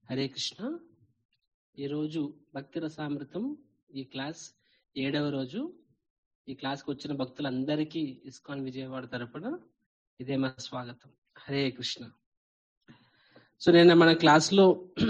హరే కృష్ణ ఈరోజు భక్తి రసామృతం ఈ క్లాస్ ఏడవ రోజు ఈ క్లాస్కి వచ్చిన భక్తులందరికీ ఇస్కాన్ విజయవాడ తరపున ఇదే మా స్వాగతం హరే కృష్ణ సో నేను మన క్లాస్లో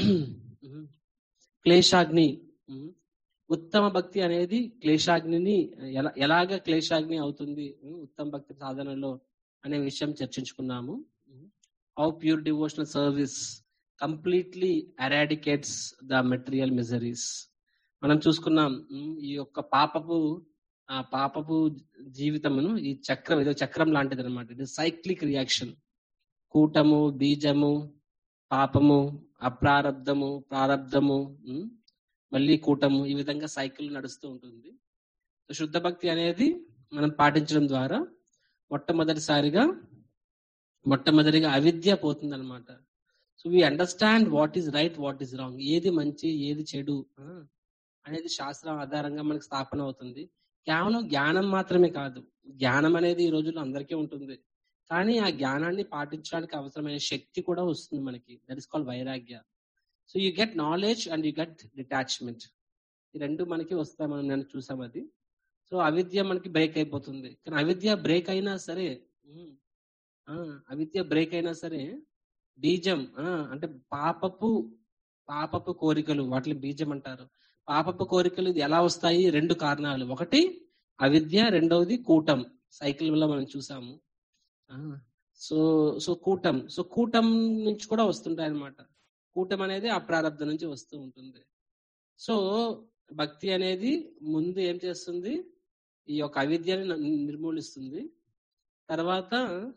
క్లేశాగ్ని ఉత్తమ భక్తి అనేది క్లేశాగ్నిని ఎలా ఎలాగ క్లేశాగ్ని అవుతుంది ఉత్తమ భక్తి సాధనలో అనే విషయం చర్చించుకున్నాము how pure devotional service completely eradicates the material miseries మనం చూసుకున్నాం ఈ యొక్క పాపపు ఆ పాపపు జీవితమును ఈ చక్రం ఏదో చక్రం లాంటిది అనమాట ఇది సైక్లిక్ రియాక్షన్ కూటము బీజము పాపము అప్రారబ్ధము ప్రారబ్ధము మళ్ళీ కూటము ఈ విధంగా సైకిల్ నడుస్తూ ఉంటుంది శుద్ధ భక్తి అనేది మనం పాటించడం ద్వారా మొట్టమొదటిసారిగా మొట్టమొదటిగా అవిద్య పోతుంది అనమాట so we understand what is right what is wrong ఏది మంచి ఏది చెడు అనేది శాస్త్రం ఆధారంగా మనకి స్థాపన అవుతుంది కేవలం జ్ఞానం మాత్రమే కాదు జ్ఞానం అనేది ఈ రోజుల్లో అందరికీ ఉంటుంది కానీ ఆ జ్ఞానాన్ని పాటించడానికి అవసరమైన శక్తి కూడా వస్తుంది మనకి దట్ ఇస్ కాల్ వైరాగ్య so you get knowledge and you get detachment ఈ రెండు మనకి వస్తాయి మనం నేను చూసాం అది సో అవిద్య మనకి బ్రేక్ అయిపోతుంది కానీ అవిద్య బ్రేక్ అయినా సరే అవిద్య బ్రేక్ అయినా సరే బీజం అంటే పాపపు పాపపు కోరికలు వాటిని బీజం అంటారు పాపపు కోరికలు ఇది ఎలా వస్తాయి రెండు కారణాలు ఒకటి అవిద్య రెండవది కూటం సైకిల్ వల్ల మనం చూసాము సో సో కూటం సో కూటం నుంచి కూడా వస్తుంటాయి అనమాట కూటం అనేది ఆ ప్రారంభం నుంచి వస్తూ ఉంటుంది సో భక్తి అనేది ముందు ఏం చేస్తుంది ఈ యొక్క అవిద్యని నిర్మూలిస్తుంది తర్వాత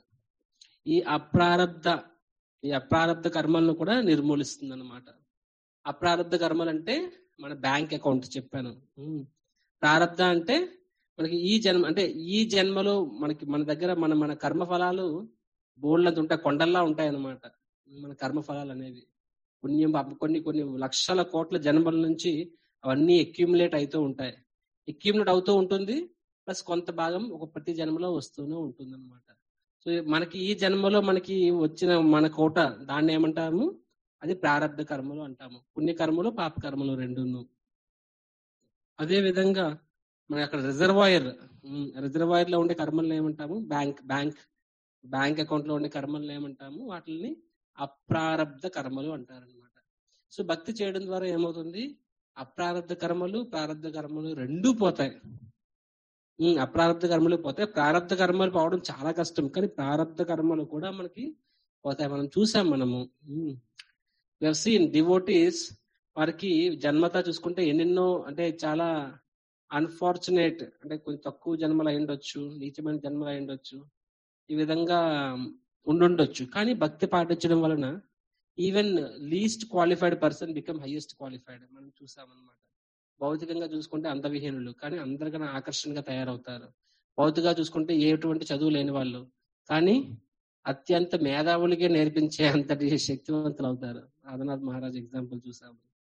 ఈ అప్రారబ్ధ ఈ అప్రారబ్ధ కర్మలను కూడా నిర్మూలిస్తుంది అనమాట అప్రారబ్ధ కర్మలు అంటే మన బ్యాంక్ అకౌంట్ చెప్పాను ప్రారబ్ధ అంటే మనకి ఈ జన్మ అంటే ఈ జన్మలో మనకి మన దగ్గర మన మన కర్మ ఫలాలు బోల్డంత ఉంటాయి కొండల్లా ఉంటాయి అన్నమాట మన కర్మ ఫలాలు అనేవి పుణ్యం కొన్ని కొన్ని లక్షల కోట్ల జన్మల నుంచి అవన్నీ అక్యూములేట్ అవుతూ ఉంటాయి అక్యూములేట్ అవుతూ ఉంటుంది ప్లస్ కొంత భాగం ఒక ప్రతి జన్మలో వస్తూనే ఉంటుంది అనమాట సో మనకి ఈ జన్మలో మనకి వచ్చిన మన కోట దాన్ని ఏమంటాము అది ప్రారంభ కర్మలు అంటాము పుణ్యకర్మలు పాప కర్మలు రెండును అదే విధంగా మనకి అక్కడ రిజర్వాయర్ రిజర్వాయర్ లో ఉండే కర్మలను ఏమంటాము బ్యాంక్ బ్యాంక్ బ్యాంక్ అకౌంట్ లో ఉండే కర్మలను ఏమంటాము వాటిని అప్రారబ్ధ కర్మలు అంటారనమాట సో భక్తి చేయడం ద్వారా ఏమవుతుంది అప్రారబ్ధ కర్మలు ప్రారంధ కర్మలు రెండూ పోతాయి అప్రారబ్ధ కర్మలు పోతాయి ప్రారంధ కర్మలు పోవడం చాలా కష్టం కానీ ప్రారంధ కర్మలు కూడా మనకి పోతాయి మనం చూసాం మనము సీన్ డివోటీస్ వారికి జన్మత చూసుకుంటే ఎన్నెన్నో అంటే చాలా అన్ఫార్చునేట్ అంటే కొంచెం తక్కువ జన్మలు అయి ఉండొచ్చు నీచమైన జన్మలు అయి ఉండొచ్చు ఈ విధంగా ఉండుండొచ్చు కానీ భక్తి పాటించడం వలన even least qualified person become highest qualified మనం చూసామన్నమాట భౌతికంగా చూసుకుంటే అందవిహీనులు కానీ అందరికన్నా ఆకర్షణగా తయారవుతారు భౌతికంగా చూసుకుంటే ఎటువంటి చదువు లేని వాళ్ళు కానీ అత్యంత మేధావులకే నేర్పించే అంతటి శక్తివంతులు అవుతారు ఆదినాథ్ మహారాజ్ ఎగ్జాంపుల్ చూసాము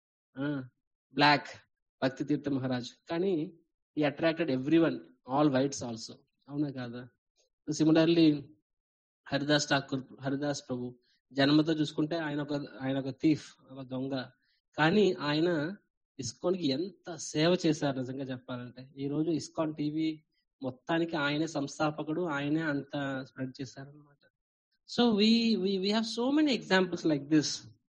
బ్లాక్ భక్తి తీర్థ మహారాజ్ కానీ ఈ attracted every one all whites also అవునా కాదా సిమిలర్లీ హరిదాస్ ఠాకూర్ హరిదాస్ ప్రభు జన్మతో చూసుకుంటే ఆయన ఒక ఆయన ఒక థీఫ్ ఒక దొంగ కానీ ఆయన ఇస్కాన్కి ఎంత సేవ చేశారు నిజంగా చెప్పాలంటే ఈ రోజు ఇస్కాన్ టీవీ మొత్తానికి ఆయనే సంస్థాపకుడు ఆయనే అంత స్ప్రెడ్ చేశారనమాట so we we have so many examples like this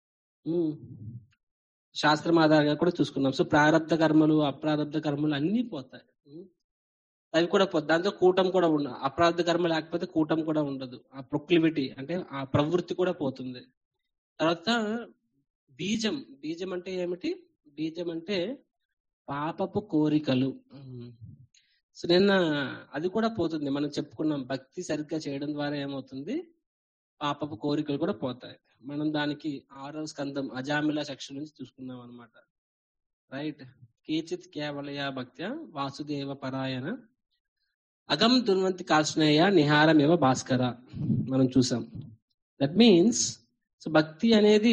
శాస్త్రం ఆధారంగా కూడా చూసుకున్నాం సో ప్రారంధ కర్మలు అప్రారంధ కర్మలు అన్ని పోతాయి అవి కూడా పోతాయి దాంతో కూటం కూడా ఉండదు అప్రార్థ కర్మ లేకపోతే కూటం కూడా ఉండదు ఆ ప్రొక్లివిటీ అంటే ఆ ప్రవృత్తి కూడా పోతుంది తర్వాత బీజం బీజం అంటే ఏమిటి బీజం అంటే పాపపు కోరికలు సో నిన్న అది కూడా పోతుంది మనం చెప్పుకున్నాం భక్తి సరిగ్గా చేయడం ద్వారా ఏమవుతుంది పాపపు కోరికలు కూడా పోతాయి మనం దానికి ఆరవ స్కందం అజామిల సెక్షన్ నుంచి చూసుకున్నాం అనమాట రైట్ కేచిత్ కేవలయ భక్త్య వాసుదేవ పరాయణ అగం దుర్వంతి కాల్స్నేయ నిహారమేవ భాస్కర మనం చూసాం దట్ మీన్స్ సో భక్తి అనేది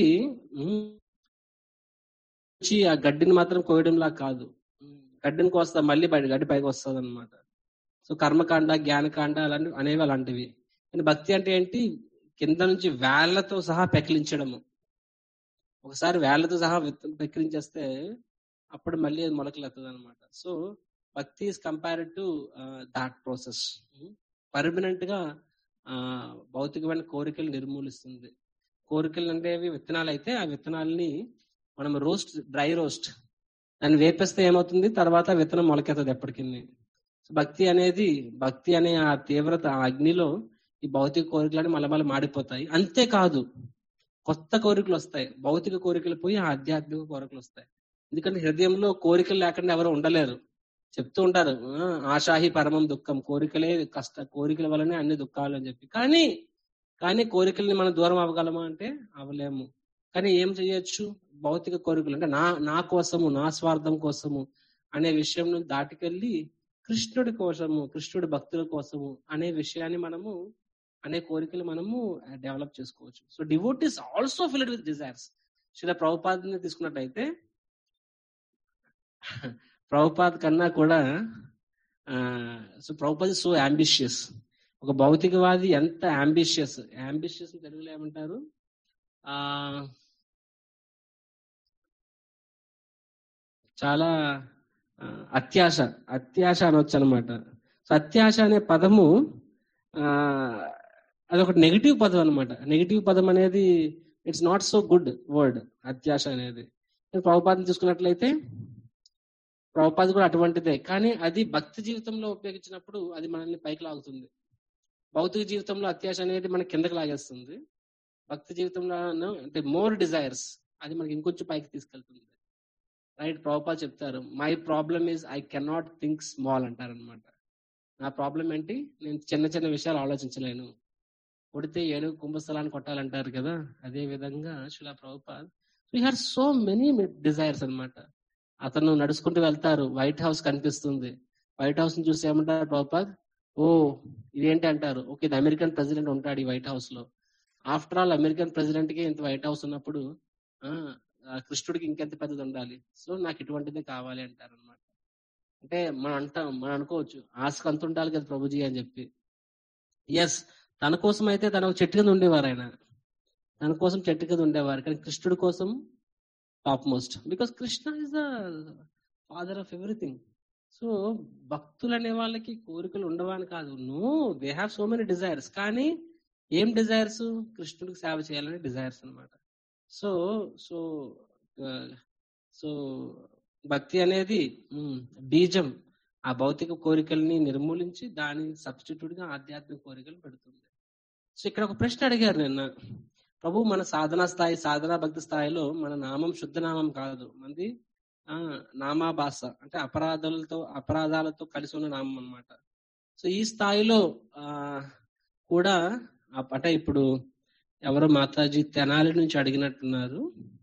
ఆ గడ్డిని మాత్రం కోయడంలా కాదు గడ్డిని కోస్తా మళ్ళీ బయట గడ్డి పైకి వస్తుంది అనమాట సో కర్మకాండ జ్ఞానకాండ అలాంటి అనేవి అలాంటివి కానీ భక్తి అంటే ఏంటి కింద నుంచి వేళ్లతో సహా పెకిలించడము ఒకసారి వేళ్లతో సహా విత్తనం పెక్కిరించేస్తే అప్పుడు మళ్ళీ అది మొలకలు ఎత్తది అనమాట so bhakti is compared to that process permanent గా ఆ, భౌతికమైన కోరికలు నిర్మూలిస్తుంది కోరికలు అనేవి విత్తనాలు అయితే ఆ విత్తనాలని మనం రోస్ట్ డ్రై రోస్ట్ దాన్ని వేపేస్తే ఏమవుతుంది తర్వాత విత్తనం మొలకెత్తది ఎప్పటికీ భక్తి అనేది భక్తి అనే ఆ తీవ్రత ఆ అగ్నిలో ఈ భౌతిక కోరికలని మలమల మాడిపోతాయి అంతేకాదు కొత్త కోరికలు వస్తాయి భౌతిక కోరికలు పోయి ఆధ్యాత్మిక కోరికలు వస్తాయి ఎందుకంటే హృదయంలో కోరికలు లేకుండా ఎవరు ఉండలేరు చెప్తూ ఉంటారు "ఆ, ఆశాహి పరమం దుఃఖం కోరికలే కష్ట కోరికల వల్లనే అన్ని దుఃఖాలు అని చెప్పి కానీ కానీ కోరికల్ని మనం దూరం అవ్వగలమా అంటే అవ్వలేము కానీ ఏం చేయొచ్చు భౌతిక కోరికలు అంటే నా నా కోసము నా స్వార్థం కోసము అనే విషయం దాటికెళ్ళి కృష్ణుడి కోసము కృష్ణుడి భక్తుల కోసము అనే విషయాన్ని మనము అనే కోరికలు మనము డెవలప్ చేసుకోవచ్చు so devotee is also filled with desires Srila ప్రభుపాదని తీసుకున్నట్టయితే ప్రభుపాద్ కన్నా కూడా సో ప్రభుపాద్ సో అంబిషియస్ ఒక భౌతికవాది ఎంత అంబిషియస్ అంబిషియస్ తెలుగులో ఏమంటారు ఆ చాలా ఆ, అత్యాశ అత్యాశ అనొచ్చు అనమాట సో అత్యాశ అనే పదము ఆ అదొక నెగిటివ్ పదం అనమాట నెగిటివ్ పదం అనేది it's not so good word అత్యాశ అనేది ప్రభుపాదం చూసుకున్నట్లయితే ప్రభుపాద కూడా అటువంటిదే కానీ అది భక్తి జీవితంలో ఉపయోగించినప్పుడు అది మనల్ని పైకి లాగుతుంది భౌతిక జీవితంలో అత్యాశ అనేది మన కిందకి లాగేస్తుంది భక్తి జీవితంలో అంటే మోర్ డిజైర్స్ అది మనకి ఇంకొంచెం పైకి తీసుకెళ్తుంది రైట్ ప్రభుపాద చెప్తారు my problem is I cannot think small అంటారు అనమాట నా ప్రాబ్లం ఏంటి నేను చిన్న చిన్న విషయాలు ఆలోచించలేను కొడితే ఏనుగు కుంభస్థలాన్ని కొట్టాలంటారు కదా అదే విధంగా Srila Prabhupad we have so many desires అన్నమాట అతను నడుచుకుంటూ వెళ్తారు వైట్ హౌస్ కనిపిస్తుంది వైట్ హౌస్ ని చూసి ఏమంటారు ప్రభుపాద్ ఓ ఇదేంటి అంటారు ఓకే ఇది అమెరికన్ ప్రెసిడెంట్ ఉంటాడు ఈ వైట్ హౌస్ లో ఆఫ్టర్ ఆల్ అమెరికన్ ప్రెసిడెంట్ కి ఇంత వైట్ హౌస్ ఉన్నప్పుడు ఆ ఆ కృష్ణుడికి ఇంకెంత పెద్దది ఉండాలి సో నాకు ఇటువంటిదే కావాలి అంటారు అనమాట అంటే మనం అంటాం మనం అనుకోవచ్చు ఆశకు అంత ఉండాలి కదా ప్రభుజీ అని చెప్పి ఎస్ తన కోసం అయితే తన చెట్టు కింద ఉండేవారు ఆయన తన కోసం చెట్టు కింద ఉండేవారు కానీ కృష్ణుడి కోసం top most because Krishna is the father of everything so భక్తులు అనే వాళ్ళకి కోరికలు ఉండవని కాదు no they have so many desires కానీ ఏం డిజైర్స్ కృష్ణుడికి సేవ చేయాలనే డిజైర్స్ అన్నమాట సో సో సో భక్తి అనేది ఉమ్, బీజం ఆ భౌతిక కోరికల్ని నిర్మూలించి దాని సబ్స్టిట్యూట్ గా ఆధ్యాత్మిక కోరికలు పెడుతుంది సో ఇక్కడ ఒక ప్రశ్న అడిగారు నిన్న ప్రభు మన సాధనా స్థాయి సాధనా భక్తి స్థాయిలో మన నామం శుద్ధ నామం కాదు మనది ఆ నామాభాష అంటే అపరాధాలతో అపరాధాలతో కలిసి ఉన్న నామం అన్నమాట సో ఈ స్థాయిలో ఆ కూడా ఆ- అంటే ఇప్పుడు ఎవరో మాతాజీ తెనాలి నుంచి అడిగినట్టున్నారు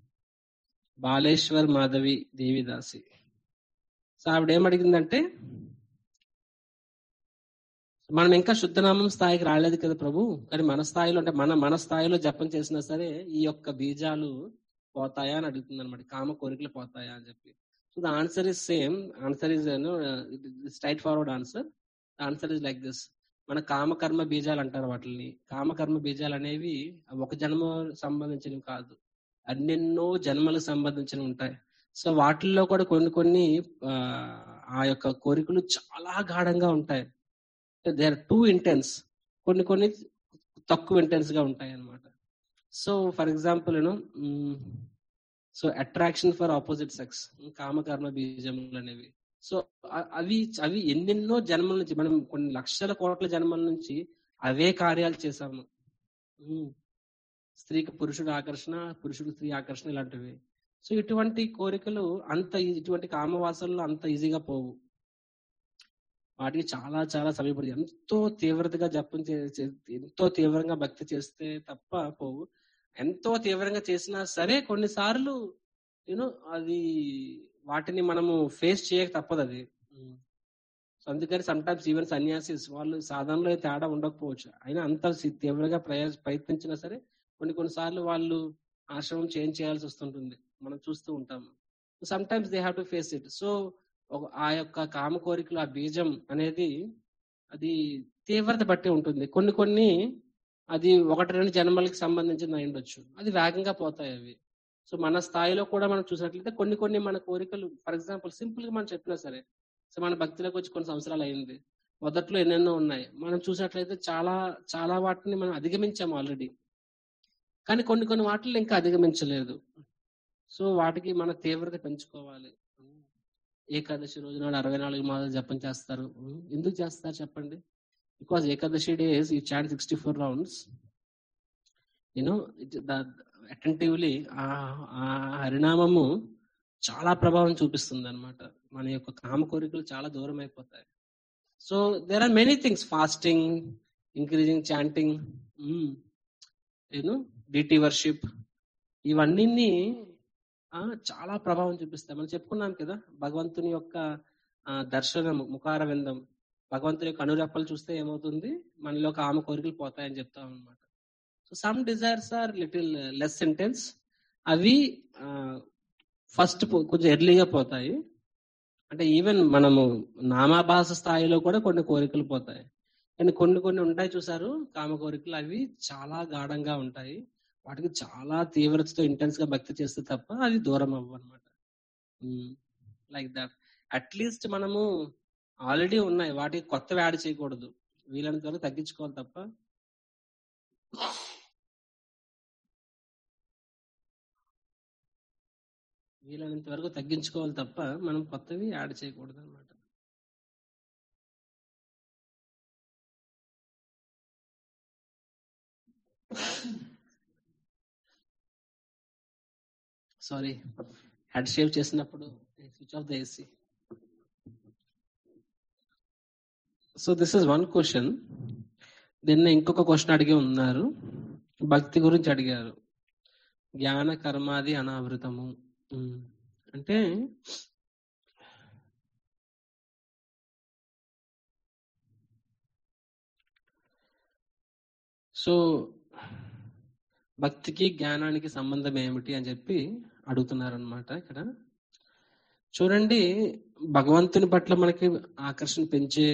బాలేశ్వర్ మాధవి దేవిదాసి సో ఆవిడ ఏం అడిగిందంటే మనం ఇంకా శుద్ధనామం స్థాయికి రాలేదు కదా ప్రభు కానీ మన స్థాయిలో అంటే మన మన స్థాయిలో జపం చేసినా సరే ఈ యొక్క బీజాలు పోతాయా అని అడుగుతుంది అనమాట కామ కోరికలు పోతాయా అని చెప్పి so the answer is same answer is straight forward answer the answer is like this మన కామకర్మ బీజాలు అంటారు వాటిని కామకర్మ బీజాలు అనేవి ఒక జన్మ సంబంధించినవి కాదు అన్నెన్నో జన్మలకు సంబంధించినవి ఉంటాయి సో వాటిల్లో కూడా కొన్ని కొన్ని ఆ, ఆ యొక్క కోరికలు చాలా గాఢంగా ఉంటాయి దే ఆర్ టూ ఇంటెన్స్ కొన్ని కొన్ని తక్కువ ఇంటెన్స్ గా ఉంటాయి అన్నమాట so for example you know so attraction for opposite sex కామకర్మ బీజములు అనేవి సో అ- అవి అవి ఎన్నెన్నో జన్మల నుంచి మనం కొన్ని లక్షల కోట్ల జన్మల నుంచి అవే కార్యాలు చేశాము ఉమ్. స్త్రీకి పురుషుడు ఆకర్షణ పురుషుడు స్త్రీ ఆకర్షణ ఇలాంటివి సో ఇటువంటి కోరికలు అంత ఈ- ఇటువంటి కామవాసనలు అంత ఈజీగా పోవు వాటికి చాలా చాలా సమయపడి ఎంతో తీవ్రతగా జపం చే- చే- ఎంతో తీవ్రంగా భక్తి చేస్తే తప్ప పోవు ఎంతో తీవ్రంగా చేసినా సరే కొన్నిసార్లు యూనో అది వాటిని మనము ఫేస్ చేయక తప్పదు అది సో అందుకని సమ్ టైమ్స్ ఈవెన్ సన్యాసిస్ వాళ్ళు సాధనలో ఏ తేడా ఉండకపోవచ్చు అయినా అంత సి- తీవ్రంగా ప్రయా ప్రయత్నించినా సరే కొన్ని కొన్నిసార్లు వాళ్ళు ఆశ్రమం చేంజ్ చేయాల్సి వస్తుంటుంది మనం చూస్తూ ఉంటాము some times they have to face it so ఒక ఆ యొక్క కామ కోరికలు ఆ బీజం అనేది అది తీవ్రత బట్టి ఉంటుంది కొన్ని కొన్ని అది ఒకటి రెండు జన్మలకి సంబంధించింది అయి ఉండొచ్చు అది వేగంగా పోతాయి అవి సో మన స్థాయిలో కూడా మనం చూసినట్లయితే కొన్ని కొన్ని మన కోరికలు ఫర్ ఎగ్జాంపుల్ సింపుల్ గా మనం చెప్పినా సరే సో మన భక్తిలోకి వచ్చి కొన్ని సంవత్సరాలు అయింది మొదట్లో ఎన్నెన్నో ఉన్నాయి మనం చూసినట్లయితే చాలా చాలా వాటిని మనం అధిగమించాము ఆల్రెడీ కానీ కొన్ని కొన్ని వాటిని ఇంకా అధిగమించలేదు సో వాటికి మన తీవ్రత పెంచుకోవాలి ఏకాదశి రోజు నాడు అరవై నాలుగు మాసాలు జపం చేస్తారు ఎందుకు చేస్తారు చెప్పండి బికాస్ ఏకాదశి డేస్ ఈ chant sixty four rounds you know attentively ఆ హరినామము చాలా ప్రభావం చూపిస్తుంది అనమాట మన యొక్క కామ కోరికలు చాలా దూరం అయిపోతాయి so there are many things fasting increasing chanting you know deity worship ఇవన్నీ చాలా ప్రభావం చూపిస్తాయి మనం చెప్పుకున్నాం కదా భగవంతుని యొక్క దర్శనం ముఖార విందం భగవంతుని యొక్క అనురప్పలు చూస్తే ఏమవుతుంది మనలో కామ కోరికలు పోతాయని చెప్తాం అనమాట so some desires are little less intense అవి ఫస్ట్ కొంచెం ఎర్లీగా పోతాయి అంటే ఈవెన్ మనము నామాభాస స్థాయిలో కూడా కొన్ని కోరికలు పోతాయి కానీ కొన్ని కొన్ని ఉంటాయి చూసారు కామ కోరికలు అవి చాలా గాఢంగా ఉంటాయి వాటికి చాలా తీవ్రతతో ఇంటెన్స్ గా భక్తి చేస్తే తప్ప అది దూరం అవ్వ అనమాట లైక్ దట్ అట్లీస్ట్ మనము ఆల్రెడీ ఉన్నాయి వాటికి కొత్తవి యాడ్ చేయకూడదు వీలైనంత వరకు తగ్గించుకోవాలి తప్ప వీలైనంత వరకు తగ్గించుకోవాలి తప్ప మనం కొత్తవి యాడ్ చేయకూడదు అనమాట సారీ హెడ్ షేవ్ చేసినప్పుడు switch off the AC so this is one question నిన్న ఇంకొక క్వశ్చన్ అడిగి ఉన్నారు భక్తి గురించి అడిగారు జ్ఞాన కర్మాది అనావృతము అంటే సో భక్తికి జ్ఞానానికి సంబంధం ఏమిటి అని చెప్పి అడుగుతున్నారు అనమాట ఇక్కడ చూడండి భగవంతుని పట్ల మనకి ఆకర్షణ పెంచే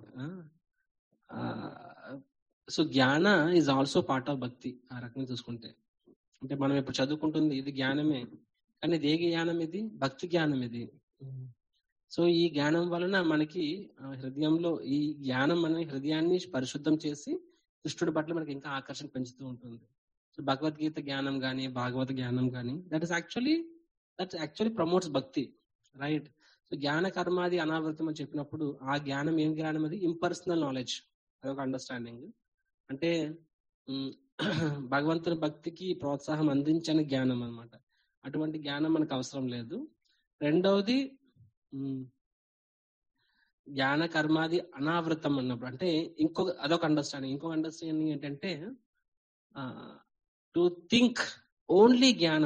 సో జ్ఞాన ఈజ్ ఆల్సో పార్ట్ ఆఫ్ భక్తి ఆ రకంగా చూసుకుంటే అంటే మనం ఇప్పుడు చదువుకుంటుంది ఇది జ్ఞానమే కానీ ఇది ఏ జ్ఞానం ఇది భక్తి జ్ఞానం ఇది సో ఈ జ్ఞానం వలన మనకి హృదయంలో ఈ జ్ఞానం మన హృదయాన్ని పరిశుద్ధం చేసి కృష్ణుడి పట్ల మనకి ఇంకా ఆకర్షణ పెంచుతూ ఉంటుంది సో భగవద్గీత జ్ఞానం కానీ భాగవత జ్ఞానం కానీ that is actually that actually promotes bhakti right so జ్ఞాన కర్మాది అనావృతం అని చెప్పినప్పుడు ఆ జ్ఞానం ఏం జ్ఞానం అది ఇంపర్సనల్ నాలెడ్జ్ అదొక అండర్స్టాండింగ్ అంటే భగవంతుని భక్తికి ప్రోత్సాహం అందించని జ్ఞానం అనమాట అటువంటి జ్ఞానం మనకు అవసరం లేదు రెండవది జ్ఞాన కర్మాది అనావృతం అన్నప్పుడు అంటే ఇంకొక అదొక అండర్స్టాండింగ్ ఇంకొక అండర్స్టాండింగ్ ఏంటంటే టు థింక్ ఓన్లీ జ్ఞాన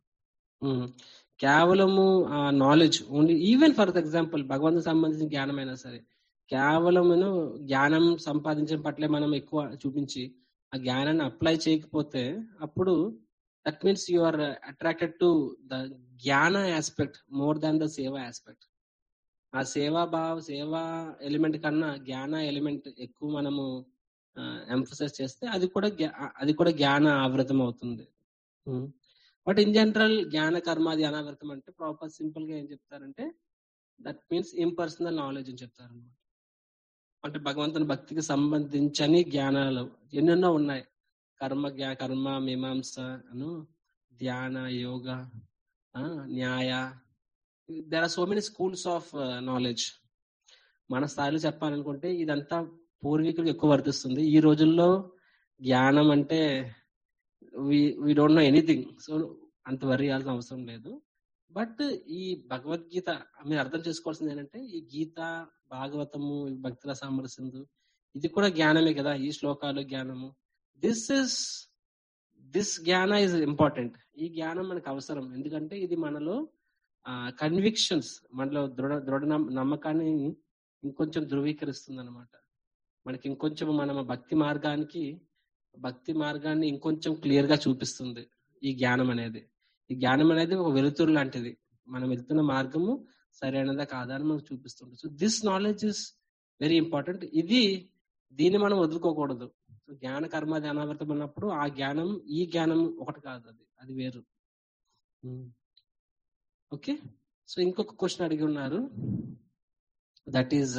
కేవలము ఆ knowledge only even for example భగవంతునికి సంబంధించిన జ్ఞానమైనా సరే కేవలం జ్ఞానం సంపాదించడం పట్లే మనం ఎక్కువ చూపించి ఆ జ్ఞానాన్ని అప్లై చేయకపోతే అప్పుడు that means you are attracted to the jnana aspect more than the seva aspect ఆ సేవా భావ సేవా ఎలిమెంట్ కన్నా జ్ఞాన ఎలిమెంట్ ఎక్కువ మనము ఎంఫసైజ్ చేస్తే అది కూడా అది కూడా జ్ఞాన ఆవృతం అవుతుంది బట్ ఇన్ జనరల్ జ్ఞాన కర్మాది అనావృతం అంటే ప్రాపర్ సింపుల్ గా ఏం చెప్తారంటే దట్ మీన్స్ ఇంపర్సనల్ నాలెడ్జ్ అని చెప్తారు అనమాట అంటే భగవంతుని భక్తికి సంబంధించని జ్ఞానాలు ఎన్నెన్నో ఉన్నాయి కర్మ జ్ఞా కర్మ మీమాంస అను ధ్యాన యోగ న్యాయ there are so many schools of knowledge మన స్థాయిలో చెప్పాలనుకుంటే ఇదంతా పూర్వీకులకు ఎక్కువ వర్తిస్తుంది ఈ రోజుల్లో జ్ఞానం అంటే we don't know anything so అంత వరి చేయాల్సిన అవసరం లేదు బట్ ఈ భగవద్గీత మీరు అర్థం చేసుకోవాల్సింది ఏంటంటే ఈ గీత భాగవతము భక్తుల సామరస్యందు ఇది కూడా జ్ఞానమే కదా ఈ శ్లోకాలు జ్ఞానము this is this jnana is important ఈ జ్ఞానం మనకు అవసరం ఎందుకంటే ఇది మనలో కన్విక్షన్స్ మనలో దృఢ దృఢ నమ్మకాన్ని ఇంకొంచెం ధృవీకరిస్తుంది అనమాట మనకి ఇంకొంచెం మన భక్తి మార్గానికి భక్తి మార్గాన్ని ఇంకొంచెం క్లియర్ గా చూపిస్తుంది ఈ జ్ఞానం అనేది ఈ జ్ఞానం అనేది ఒక వెలుతురు లాంటిది మనం వెళ్తున్న మార్గము సరైనదా కాదా అని మనకు చూపిస్తుంది so this knowledge is very important ఇది దీన్ని మనం వదులుకోకూడదు జ్ఞాన కర్మాది అనావర్తం అన్నప్పుడు ఆ జ్ఞానం ఈ జ్ఞానం ఒకటి కాదు అది అది వేరు ఓకే సో ఇంకొక క్వశ్చన్ అడిగి ఉన్నారు దట్ ఈజ్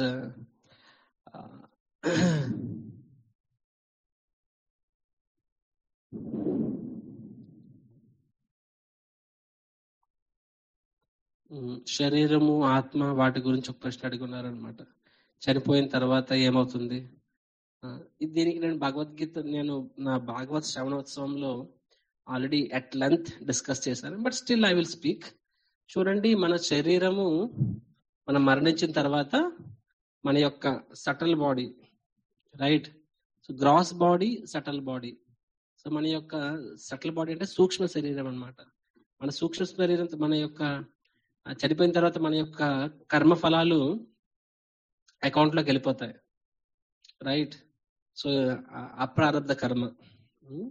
శరీరము ఆత్మ వాటి గురించి ఒక ప్రశ్న అడిగి ఉన్నారనమాట చనిపోయిన తర్వాత ఏమవుతుంది ఆ, ఇది దీనికి నేను భగవద్గీత నేను నా భాగవత్ శ్రవణోత్సవంలో ఆల్రెడీ అట్ లెంత్ డిస్కస్ చేశాను but still I will speak చూడండి మన శరీరము మనం మరణించిన తర్వాత మన యొక్క subtle body right so gross body subtle body so మన యొక్క సటల్ బాడీ అంటే సూక్ష్మ శరీరం అన్నమాట మన సూక్ష్మ శరీరం మన యొక్క ఆ, చనిపోయిన తర్వాత మన యొక్క కర్మ ఫలాలు అకౌంట్ లోకి వెళ్ళిపోతాయి రైట్ సో ఆ- అప్రారబ్ధ కర్మ ఉమ్.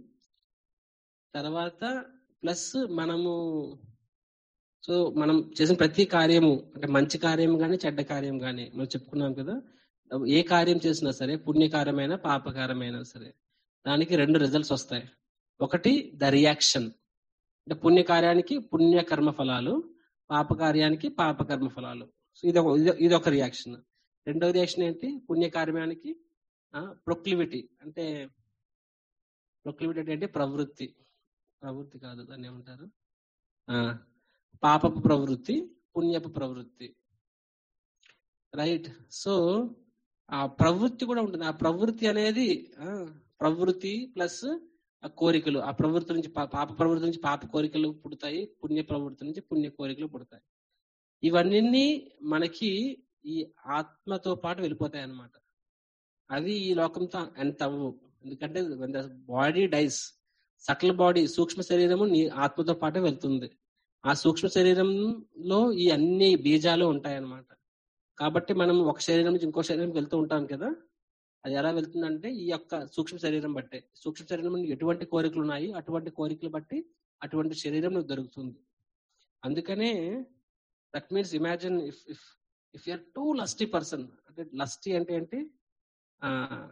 తర్వాత ప్లస్ మనము సో మనం చేసిన ప్రతి కార్యము అంటే మంచి కార్యం కానీ చెడ్డ కార్యం కానీ మనం చెప్పుకున్నాం కదా ఏ కార్యం చేసినా సరే పుణ్యకార్యమైన పాపకారమైనా సరే దానికి రెండు రిజల్ట్స్ వస్తాయి ఒకటి ద రియాక్షన్ అంటే పుణ్యకార్యానికి పుణ్య కర్మ ఫలాలు పాపకార్యానికి పాపకర్మ ఫలాలు సో ఇది ఒక ఇది- ఇది ఒక రియాక్షన్ రెండో రియాక్షన్ ఏంటి పుణ్యకార్యానికి ప్రొక్లివిటీ అంటే ప్రొక్లివిటీ అంటే ఏంటి ప్రవృత్తి ప్రవృత్తి కాదు దాన్ని ఏమంటారు ఆ, పాపపు ప్రవృత్తి పుణ్యపు ప్రవృత్తి రైట్ సో ఆ ప్రవృత్తి కూడా ఉంటుంది ఆ ప్రవృత్తి అనేది ఆ, ప్రవృత్తి ప్లస్ ఆ కోరికలు ఆ ప్రవృత్తి నుంచి పా- పాప ప్రవృత్తి నుంచి పాప కోరికలు పుడతాయి పుణ్య ప్రవృత్తి నుంచి పుణ్య కోరికలు పుడతాయి ఇవన్నీ మనకి ఈ ఆత్మతో పాటు వెళ్ళిపోతాయి అన్నమాట అవి ఈ లోకంతో ఎంత అవ్వవు ఎందుకంటే బాడీ డైస్ సటల్ బాడీ సూక్ష్మ శరీరము నీ ఆత్మతో పాటు వెళ్తుంది ఆ సూక్ష్మ శరీరంలో ఈ అన్ని బీజాలు ఉంటాయి అన్నమాట కాబట్టి మనం ఒక శరీరం నుంచి ఇంకో శరీరంకి వెళ్తూ ఉంటాం కదా అది ఎలా వెళ్తుందంటే ఈ యొక్క సూక్ష్మ శరీరం బట్టే సూక్ష్మ శరీరం నుండి ఎటువంటి కోరికలు ఉన్నాయి అటువంటి కోరికలు బట్టి అటువంటి శరీరం నీకు దొరుకుతుంది అందుకనే that means imagine if if if you are too lusty person అంటే లస్టీ అంటే ఏంటి ఆ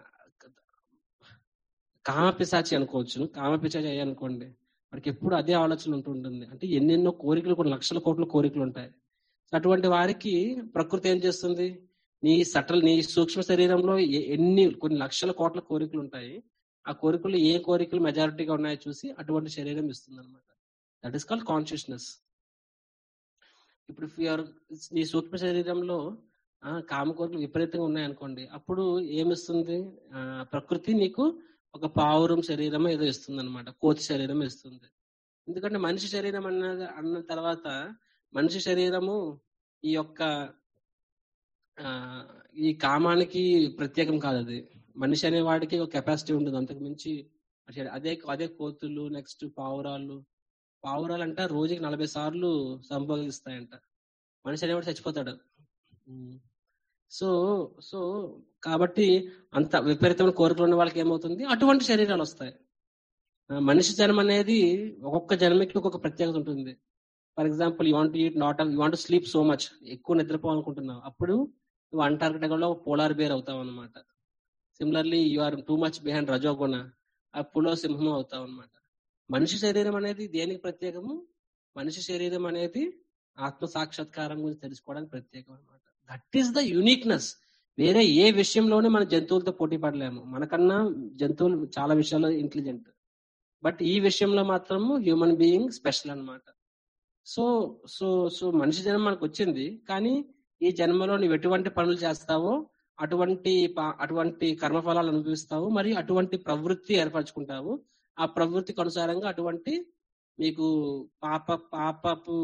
కామపిశాచి అనుకోవచ్చు కామపిశాచి అయ్యి అనుకోండి వాడికి ఎప్పుడు అదే ఆలోచన ఉంటుంటుంది అంటే ఎన్నెన్నో కోరికలు కొన్ని లక్షల కోట్ల కోరికలు ఉంటాయి సో అటువంటి వారికి ప్రకృతి ఏం చేస్తుంది నీ సటల్ నీ సూక్ష్మ శరీరంలో ఎ- ఎన్ని కొన్ని లక్షల కోట్ల కోరికలు ఉంటాయి ఆ కోరికలు ఏ కోరికలు మెజారిటీగా ఉన్నాయో చూసి అటువంటి శరీరం ఇస్తుంది అనమాట దట్ ఈస్ కాల్డ్ కాన్షియస్నెస్ ఇప్పుడు if you are- నీ సూక్ష్మ శరీరంలో ఆ, కామ కోరికలు విపరీతంగా ఉన్నాయనుకోండి అప్పుడు ఏమిస్తుంది ఆ, ప్రకృతి నీకు ఒక పావురం శరీరం ఏదో ఇస్తుంది అనమాట కోతి శరీరం ఇస్తుంది ఎందుకంటే మనిషి శరీరం అన్న అన్న తర్వాత మనిషి శరీరము ఈ యొక్క ఆ, ఈ కామానికి ప్రత్యేకం కాదు అది మనిషి అనే వాడికి ఒక కెపాసిటీ ఉంటుంది అంతకు మించి అసలు అదే అదే కోతులు నెక్స్ట్ పావురాలు పావురాలు అంట రోజుకి నలభై సార్లు సంభోగిస్తాయంట మనిషి అనేవాడు చచ్చిపోతాడు ఉమ్. సో సో కాబట్టి అంత విపరీతమైన కోరికలు ఉన్న వాళ్ళకి ఏమవుతుంది అటువంటి శరీరాలు వస్తాయి ఆ, మనిషి జన్మ అనేది ఒక్కొక్క జన్మకి ఒక్కొక్క ప్రత్యేకత ఉంటుంది for example you want eat not you want sleep so much ఎక్కువ నిద్రపోవాలనుకుంటున్నావు అప్పుడు నువ్వు అంటార్కిటికాలో పోలార్ బేర్ అవుతావు అనమాట similarly you are too much behind రజోగుణ అప్పులో సింహం అవుతావు అనమాట మనిషి శరీరం అనేది దేనికి ప్రత్యేకము మనిషి శరీరం అనేది ఆత్మ సాక్షాత్కారం గురించి తెలుసుకోవడానికి ప్రత్యేకం అనమాట దట్ ఈస్ ద యూనిక్నెస్ వేరే ఏ విషయంలోనే మన జంతువులతో పోటీ పడలేము మనకన్నా జంతువులు చాలా విషయాల్లో ఇంటెలిజెంట్ బట్ ఈ విషయంలో మాత్రము హ్యూమన్ బీయింగ్ స్పెషల్ అన్నమాట సో సో సో మనిషి జన్మ మనకు వచ్చింది కానీ ఈ జన్మలో నువ్వు ఎటువంటి పనులు చేస్తావో అటువంటి ప- అటువంటి కర్మఫలాలు అనుభవిస్తావు మరి అటువంటి ప్రవృత్తి ఏర్పరచుకుంటావు ఆ ప్రవృత్తికి అనుసారంగా అటువంటి మీకు పాప పాపపు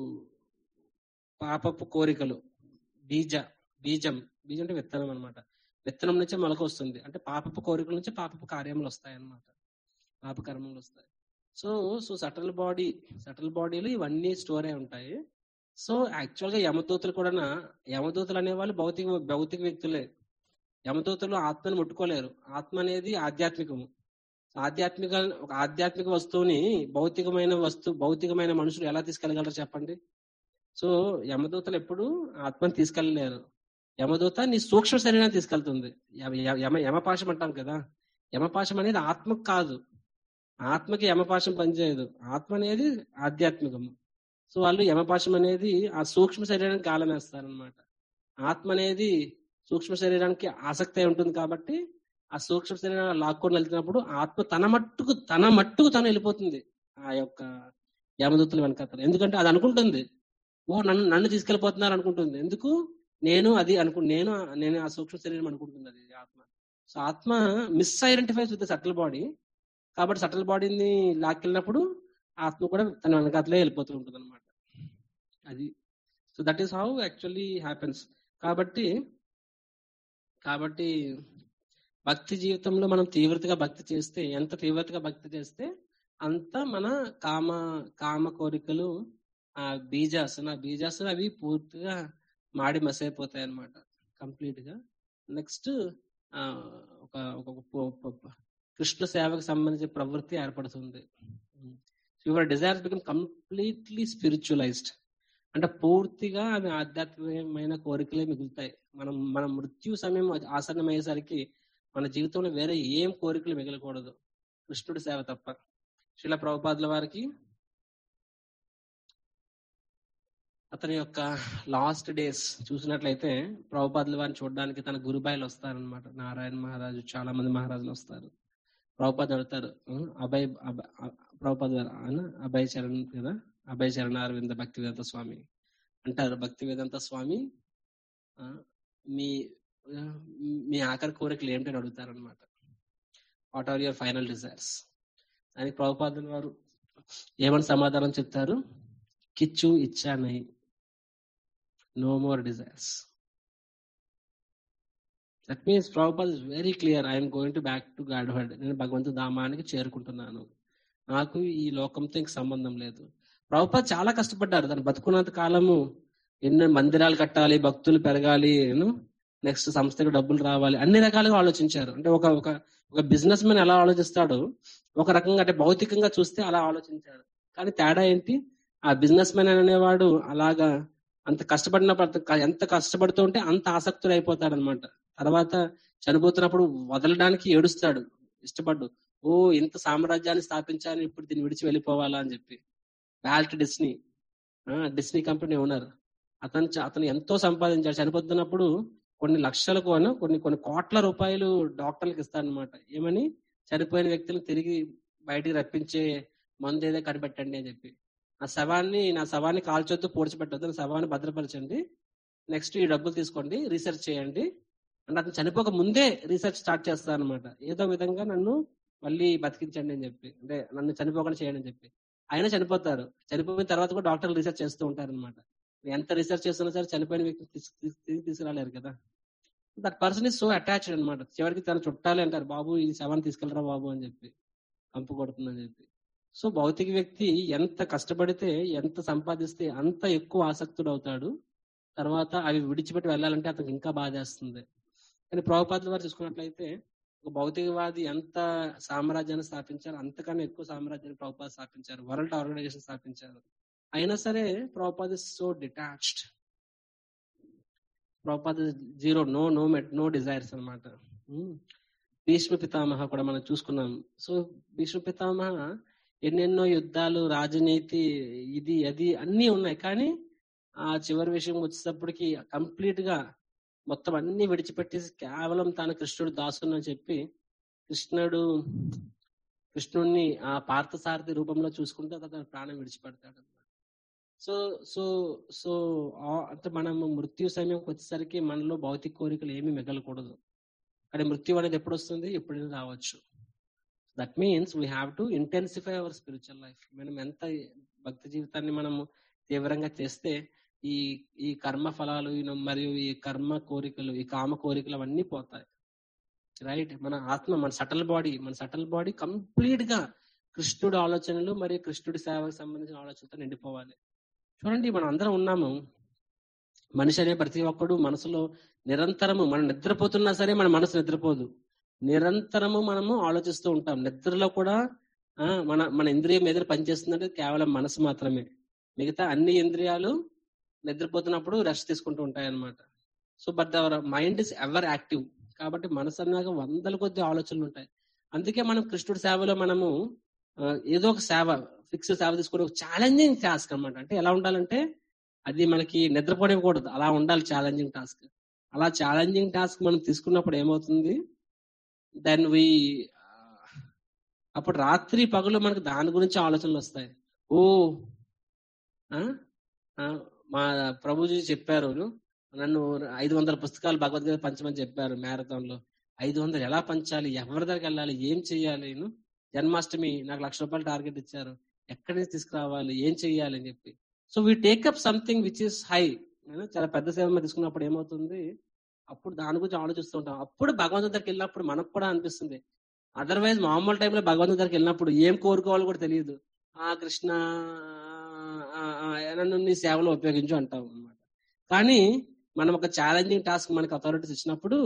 పాపపు కోరికలు బీజ బీజం బీజం అంటే విత్తనం అన్నమాట విత్తనం నుంచే మొలక వస్తుంది అంటే పాపపు కోరికల నుంచి పాపపు కార్యములు వస్తాయి అన్నమాట పాప కర్మలు వస్తాయి so so subtle body subtle బాడీలో ఇవన్నీ స్టోర్ అయి ఉంటాయి సో యాక్చువల్ గా యమదూతలు కూడా యమదూతలు అనేవాళ్ళు భౌతిక భౌతిక వ్యక్తులే యమదూతలు ఆత్మను ముట్టుకోలేరు ఆత్మ అనేది ఆధ్యాత్మికము ఆధ్యాత్మిక ఒక ఆధ్యాత్మిక వస్తువుని భౌతికమైన వస్తువు భౌతికమైన మనుషులు ఎలా తీసుకెళ్ళగలరు చెప్పండి సో యమదూతలు ఎప్పుడు ఆత్మని తీసుకెళ్ళలేరు యమదూత నీ సూక్ష్మ శరీరాన్ని తీసుకెళ్తుంది యమ- యమ- యమ యమపాశం అంటాం కదా యమపాశం అనేది ఆత్మకు కాదు ఆత్మకి యమపాశం పనిచేయదు ఆత్మ అనేది ఆధ్యాత్మికము సో వాళ్ళు యమపాశం అనేది ఆ సూక్ష్మ శరీరానికి గాలం వేస్తారనమాట ఆత్మ అనేది సూక్ష్మ శరీరానికి ఆసక్తి అయి ఉంటుంది కాబట్టి ఆ సూక్ష్మ శరీరాన్ని లాక్కొని వెళ్తున్నప్పుడు ఆత్మ తన మట్టుకు తన మట్టుకు తను వెళ్ళిపోతుంది ఆ యొక్క యమదూతుల వెనకతలు ఎందుకంటే అది అనుకుంటుంది ఓ నన్ను నన్ను తీసుకెళ్ళిపోతున్నారు అనుకుంటుంది ఎందుకు నేను అది అనుకు నేను నేను ఆ సూక్ష్మ శరీరం అనుకుంటుంది అది ఆత్మ సో ఆత్మ misidentifies with subtle body కాబట్టి సటిల్ బాడీని లాక్కెళ్ళినప్పుడు ఆత్మ కూడా తన వెనకాతలే వెళ్ళిపోతూ ఉంటుంది అనమాట అది so that is how actually happens కాబట్టి కాబట్టి భక్తి జీవితంలో మనం తీవ్రతగా భక్తి చేస్తే ఎంత తీవ్రతగా భక్తి చేస్తే అంత మన కామ కామ కోరికలు ఆ బీజాస్ ఆ బీజాస్ అవి పూర్తిగా మాడి మసైపోతాయి అనమాట కంప్లీట్ గా నెక్స్ట్ ఒక ఒక ప- ప- ప- కృష్ణ సేవకు సంబంధించిన ప్రవృత్తి ఏర్పడుతుంది your desires become completely spiritualized అంటే పూర్తిగా అవి ఆధ్యాత్మికమైన కోరికలే మిగులుతాయి మనం మన మృత్యు సమయం ఆసన్నమయ్యేసరికి మన జీవితంలో వేరే ఏం కోరికలు మిగలకూడదు కృష్ణుడి సేవ తప్ప శిల ప్రభుపాదుల వారికి అతని యొక్క లాస్ట్ డేస్ చూసినట్లయితే ప్రభుపాదుల వారిని చూడడానికి తన గురుబాయిలు వస్తారనమాట నారాయణ మహారాజు చాలా మంది మహారాజులు వస్తారు ప్రభుపాద్ అడుగుతారు "ఆ, అభయ్ అభ- అ- ప్రభుపాద్ గారు ఆయన అభయ్ చరణ్ కదా అభయ్ చరణ అరవింద భక్తి వేదాంత స్వామి అంటారు భక్తి వేదాంత స్వామి ఆ, మీ ఆ, మీ ఆఖరి కోరికలు ఏమిటని అడుగుతారు అనమాట what are your final desires దానికి ప్రభుపాదుల వారు ఏమని సమాధానం చెప్తారు కిచ్చు ఇచ్చా నహి no more desires that means Prabhupad is very clear I'm going to back to Godhead నేను భగవంతు ధామానికి చేరుకుంటున్నాను నాకు ఈ లోకంతో ఇంక సంబంధం లేదు ప్రభుపాద్ చాలా కష్టపడ్డారు తను బతుకున్నంత కాలము ఎన్నో మందిరాలు కట్టాలి భక్తులు పెరగాలి నెక్స్ట్ సంస్థకు డబ్బులు రావాలి అన్ని రకాలుగా ఆలోచించారు అంటే ఒక ఒక ఒక బిజినెస్ మెన్ ఎలా ఆలోచిస్తాడో ఒక రకంగా అంటే భౌతికంగా చూస్తే అలా ఆలోచించాడు కానీ తేడా ఏంటి ఆ బిజినెస్ మెన్ అనేవాడు అలాగా అంత కష్టపడినప్పుడు అంత క- ఎంత కష్టపడుతూ ఉంటే అంత ఆసక్తుడు అయిపోతాడు అనమాట తర్వాత చనిపోతున్నప్పుడు వదలడానికి ఏడుస్తాడు ఇష్టపడ్డు ఓ ఇంత సామ్రాజ్యాన్ని స్థాపించాలని ఇప్పుడు దీన్ని విడిచి వెళ్ళిపోవాలా అని చెప్పి వాల్ట్ డిస్నీ ఆ, డిస్నీ కంపెనీ ఓనర్ అతను చ- అతను ఎంతో సంపాదించాడు చనిపోతున్నప్పుడు కొన్ని లక్షలకు అను కొన్ని కొన్ని కోట్ల రూపాయలు డాక్టర్లకు ఇస్తారనమాట ఏమని చనిపోయిన వ్యక్తులను తిరిగి బయటికి రప్పించే మందు ఏదో కనిపెట్టండి అని చెప్పి నా శవాన్ని నా శవాన్ని కాల్చొద్దు పూడ్చిపెట్టొద్దు నా శవాన్ని భద్రపరచండి నెక్స్ట్ ఈ డబ్బులు తీసుకోండి రీసెర్చ్ చేయండి అంటే అతను చనిపోక ముందే రీసెర్చ్ స్టార్ట్ చేస్తాను అనమాట ఏదో విధంగా నన్ను మళ్ళీ బతికించండి అని చెప్పి అంటే నన్ను చనిపోకుండా చేయండి అని చెప్పి ఆయన చనిపోతారు చనిపోయిన తర్వాత కూడా డాక్టర్లు రీసెర్చ్ చేస్తూ ఉంటారు అనమాట ఎంత రీసెర్చ్ చేస్తున్నా సరే చనిపోయిన వ్యక్తి తీసు- తీసు- తిరిగి తీసుకురాలేరు కదా that person is so attached అనమాట చివరికి తన చుట్టాలి అంటారు బాబు ఈ శవాన్ని తీసుకెళ్ళరా బాబు అని చెప్పి కంపు కొడుతుందని చెప్పి సో భౌతిక వ్యక్తి ఎంత కష్టపడితే ఎంత సంపాదిస్తే అంత ఎక్కువ ఆసక్తుడు అవుతాడు తర్వాత అవి విడిచిపెట్టి వెళ్ళాలంటే అతనికి ఇంకా బాధేస్తుంది కానీ ప్రభుపాదుల వారు చూసుకున్నట్లయితే ఒక భౌతికవాది ఎంత సామ్రాజ్యాన్ని స్థాపించారు అంతకన్నా ఎక్కువ సామ్రాజ్యాన్ని ప్రభుపాద స్థాపించారు వరల్డ్ ఆర్గనైజేషన్ స్థాపించారు అయినా సరే Prabhupada is so detached Prabhupada zero no no met no desires అనమాట భీష్మ పితామహ కూడా మనం చూసుకున్నాం సో భీష్మ పితామహ ఎన్నెన్నో యుద్ధాలు రాజనీతి ఇది అది అన్ని ఉన్నాయి కానీ ఆ చివరి విషయం వచ్చేటప్పటికి కంప్లీట్ గా మొత్తం అన్ని విడిచిపెట్టేసి కేవలం తాను కృష్ణుడు దాసుని అని చెప్పి కృష్ణుడు కృష్ణుడిని ఆ పార్థసారథి రూపంలో చూసుకుంటే అతను ప్రాణం విడిచిపెడతాడు సో సో సో ఆ- అంటే మనం మృత్యు సమయంకి వచ్చేసరికి మనలో భౌతిక కోరికలు ఏమీ మిగలకూడదు కానీ మృత్యు అనేది ఎప్పుడు వస్తుంది ఎప్పుడైనా రావచ్చు that means we have to intensify our spiritual life మనం ఎంత భక్తి జీవితాన్ని మనము తీవ్రంగా చేస్తే ఈ ఈ కర్మ ఫలాలు you know, మరియు ఈ కర్మ కోరికలు ఈ కామ కోరికలు అవన్నీ పోతాయి రైట్ మన ఆత్మ మన సటల్ బాడీ మన సటల్ బాడీ కంప్లీట్ గా కృష్ణుడి ఆలోచనలు మరియు కృష్ణుడి సేవకు సంబంధించిన ఆలోచనతో నిండిపోవాలి చూడండి మనం అందరం ఉన్నాము మనిషి అనే ప్రతి ఒక్కడు మనసులో నిరంతరము మనం నిద్రపోతున్నా సరే మన మనసు నిద్రపోదు నిరంతరము మనము ఆలోచిస్తూ ఉంటాం నిద్రలో కూడా ఆ, మన మన ఇంద్రియం ఏదైనా పనిచేస్తుందంటే కేవలం మనసు మాత్రమే మిగతా అన్ని ఇంద్రియాలు నిద్రపోతున్నప్పుడు రెస్ట్ తీసుకుంటూ ఉంటాయి అన్నమాట so but our mind is ever active కాబట్టి మనసు అన్నాక వందల కొద్ది ఆలోచనలు ఉంటాయి అందుకే మనం కృష్ణుడి సేవలో మనము ఆ, ఏదో ఒక సేవ ఫిక్స్ సేవ తీసుకోవడం ఛాలెంజింగ్ టాస్క్ అన్నమాట అంటే ఎలా ఉండాలంటే అది మనకి నిద్రపోనివ్వకూడదు అలా ఉండాలి ఛాలెంజింగ్ టాస్క్ అలా ఛాలెంజింగ్ టాస్క్ మనం తీసుకున్నప్పుడు ఏమవుతుంది దెన్ వి అప్పుడు రాత్రి పగలు మనకు దాని గురించి ఆలోచనలు వస్తాయి ఓ ఆ? ఆ, మా ప్రభుజీ చెప్పారు నన్ను ఐదు వందల పుస్తకాలు భగవద్గీత పంచమని చెప్పారు మ్యారథాన్ లో ఐదు వందలు ఎలా పంచాలి ఎవరి దగ్గరికి వెళ్ళాలి ఏం చెయ్యాలి నేను జన్మాష్టమి నాకు లక్ష రూపాయలు టార్గెట్ ఇచ్చారు ఎక్కడి నుంచి తీసుకురావాలి ఏం చెయ్యాలి అని చెప్పి so we take up something which is high చాలా పెద్ద సేవ మీద తీసుకున్నప్పుడు ఏమవుతుంది అప్పుడు దాని గురించి ఆలోచిస్తూ ఉంటాం అప్పుడు భగవంతుడి దగ్గరికి వెళ్ళినప్పుడు మనకు కూడా అనిపిస్తుంది అదర్వైజ్ మామూలు టైంలో భగవంతుడి దగ్గరికి వెళ్ళినప్పుడు ఏం కోరుకోవాలో కూడా తెలియదు ఆ కృష్ణ ఆ, ఆ, నన్ను నీ సేవలో ఉపయోగించు అంటాం అన్నమాట కానీ మనం ఒక ఛాలెంజింగ్ టాస్క్ మనకి అథారిటీస్ ఇచ్చినప్పుడు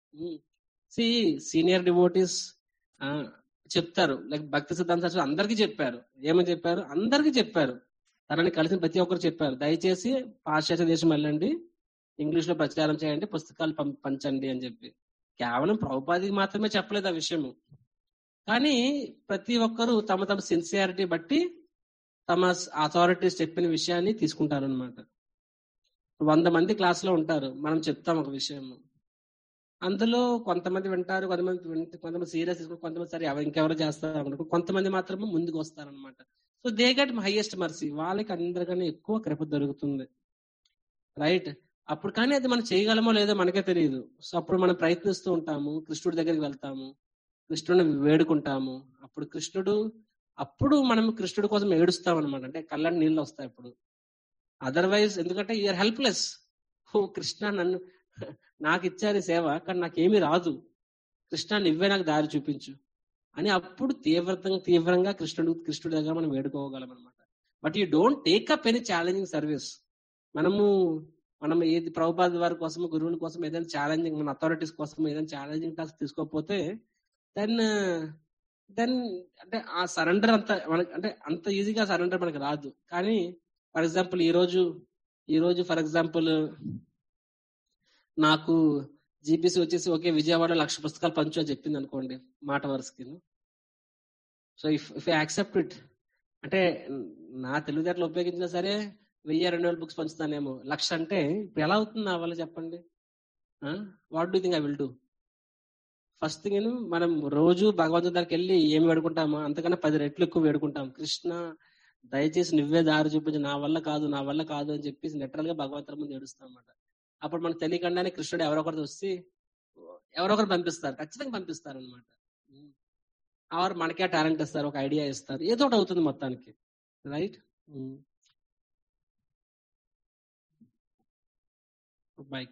సి సీనియర్ డివోటీస్ చెప్తారు లైక్ భక్తి సిద్ధాంత సరస్వతి అందరికీ చెప్పారు ఏమని చెప్పారు అందరికీ చెప్పారు తనని కలిసిన ప్రతి ఒక్కరు చెప్పారు దయచేసి పాశ్చాత్య దేశం వెళ్ళండి ఇంగ్లీష్ లో ప్రచారం చేయండి పుస్తకాలు పం- పంచండి అని చెప్పి కేవలం ప్రభుపాదికి మాత్రమే చెప్పలేదు ఆ విషయము కానీ ప్రతి ఒక్కరు తమ తమ సిన్సియారిటీ బట్టి తమ అథారిటీస్ చెప్పిన విషయాన్ని తీసుకుంటారు అనమాట వంద మంది క్లాస్ లో ఉంటారు మనం చెప్తాం ఒక విషయం అందులో కొంతమంది వింటారు కొంతమంది వింట- కొంతమంది సీరియస్ తీసుకుని కొంతమంది సరే ఎవ- ఇంకెవరు చేస్తారు అనుకో కొంతమంది మాత్రమే ముందుకు వస్తారనమాట so they get highest mercy వాళ్ళకి అందరికన్నా ఎక్కువ కృప దొరుకుతుంది రైట్ అప్పుడు కానీ అది మనం చేయగలమో లేదో మనకే తెలియదు సో అప్పుడు మనం ప్రయత్నిస్తూ ఉంటాము కృష్ణుడి దగ్గరికి వెళ్తాము కృష్ణుడిని వేడుకుంటాము అప్పుడు కృష్ణుడు అప్పుడు మనం కృష్ణుడి కోసం ఏడుస్తాం అనమాట అంటే కళ్ళని నీళ్ళు వస్తాయి అప్పుడు అదర్వైజ్ ఎందుకంటే యూఆర్ హెల్ప్లెస్ ఓ కృష్ణ నన్ను నాకు ఇచ్చారు ఈ సేవ కానీ నాకేమీ రాదు కృష్ణ నువ్వే నాకు దారి చూపించు అని అప్పుడు తీవ్రంగా తీవ్రంగా కృష్ణుడు కృష్ణుడి దగ్గర మనం వేడుకోగలం అనమాట but you don't take up any challenging service మనము మనం ఏది ప్రభుపాద వారి కోసం గురువుల కోసం ఏదైనా ఛాలెంజింగ్ మన అథారిటీస్ కోసం ఏదైనా ఛాలెంజింగ్ టాస్క్ తీసుకోకపోతే దెన్ దెన్ అంటే ఆ సరెండర్ అంత మనకి అంటే అంత ఈజీగా సరెండర్ మనకి రాదు కానీ ఫర్ ఎగ్జాంపుల్ ఈ రోజు ఈ రోజు ఫర్ ఎగ్జాంపుల్ నాకు జీపీసీ వచ్చేసి ఓకే విజయవాడ లక్ష పుస్తకాలు పంచు అని చెప్పింది అనుకోండి మాట వరుసకి so if if I accept it అంటే నా తెలివితేటలు ఉపయోగించినా సరే వెయ్యి రెండు వేల బుక్స్ పంచుతానేమో లక్ష అంటే ఇప్పుడు ఎలా అవుతుంది నా వల్ల చెప్పండి what do think I will do first thing మనం రోజు భగవంతుడి దగ్గరికి వెళ్ళి ఏమి వేడుకుంటామా అంతకన్నా పది రెట్లు ఎక్కువ వేడుకుంటాం కృష్ణ దయచేసి నువ్వే దారి చూపించి నా వల్ల కాదు నా వల్ల కాదు అని చెప్పేసి లిటరల్ గా భగవంతుడి ముందు ఏడుస్తాం అన్నమాట అప్పుడు మనకు తెలియకుండానే కృష్ణుడు ఎవరో ఒకరు వచ్చి ఎవరో ఒకరు పంపిస్తారు ఖచ్చితంగా పంపిస్తారు అనమాట ఆర్ మనకే టాలెంట్ ఇస్తారు ఒక ఐడియా ఇస్తారు ఏదో ఒకటి అవుతుంది మొత్తానికి right bike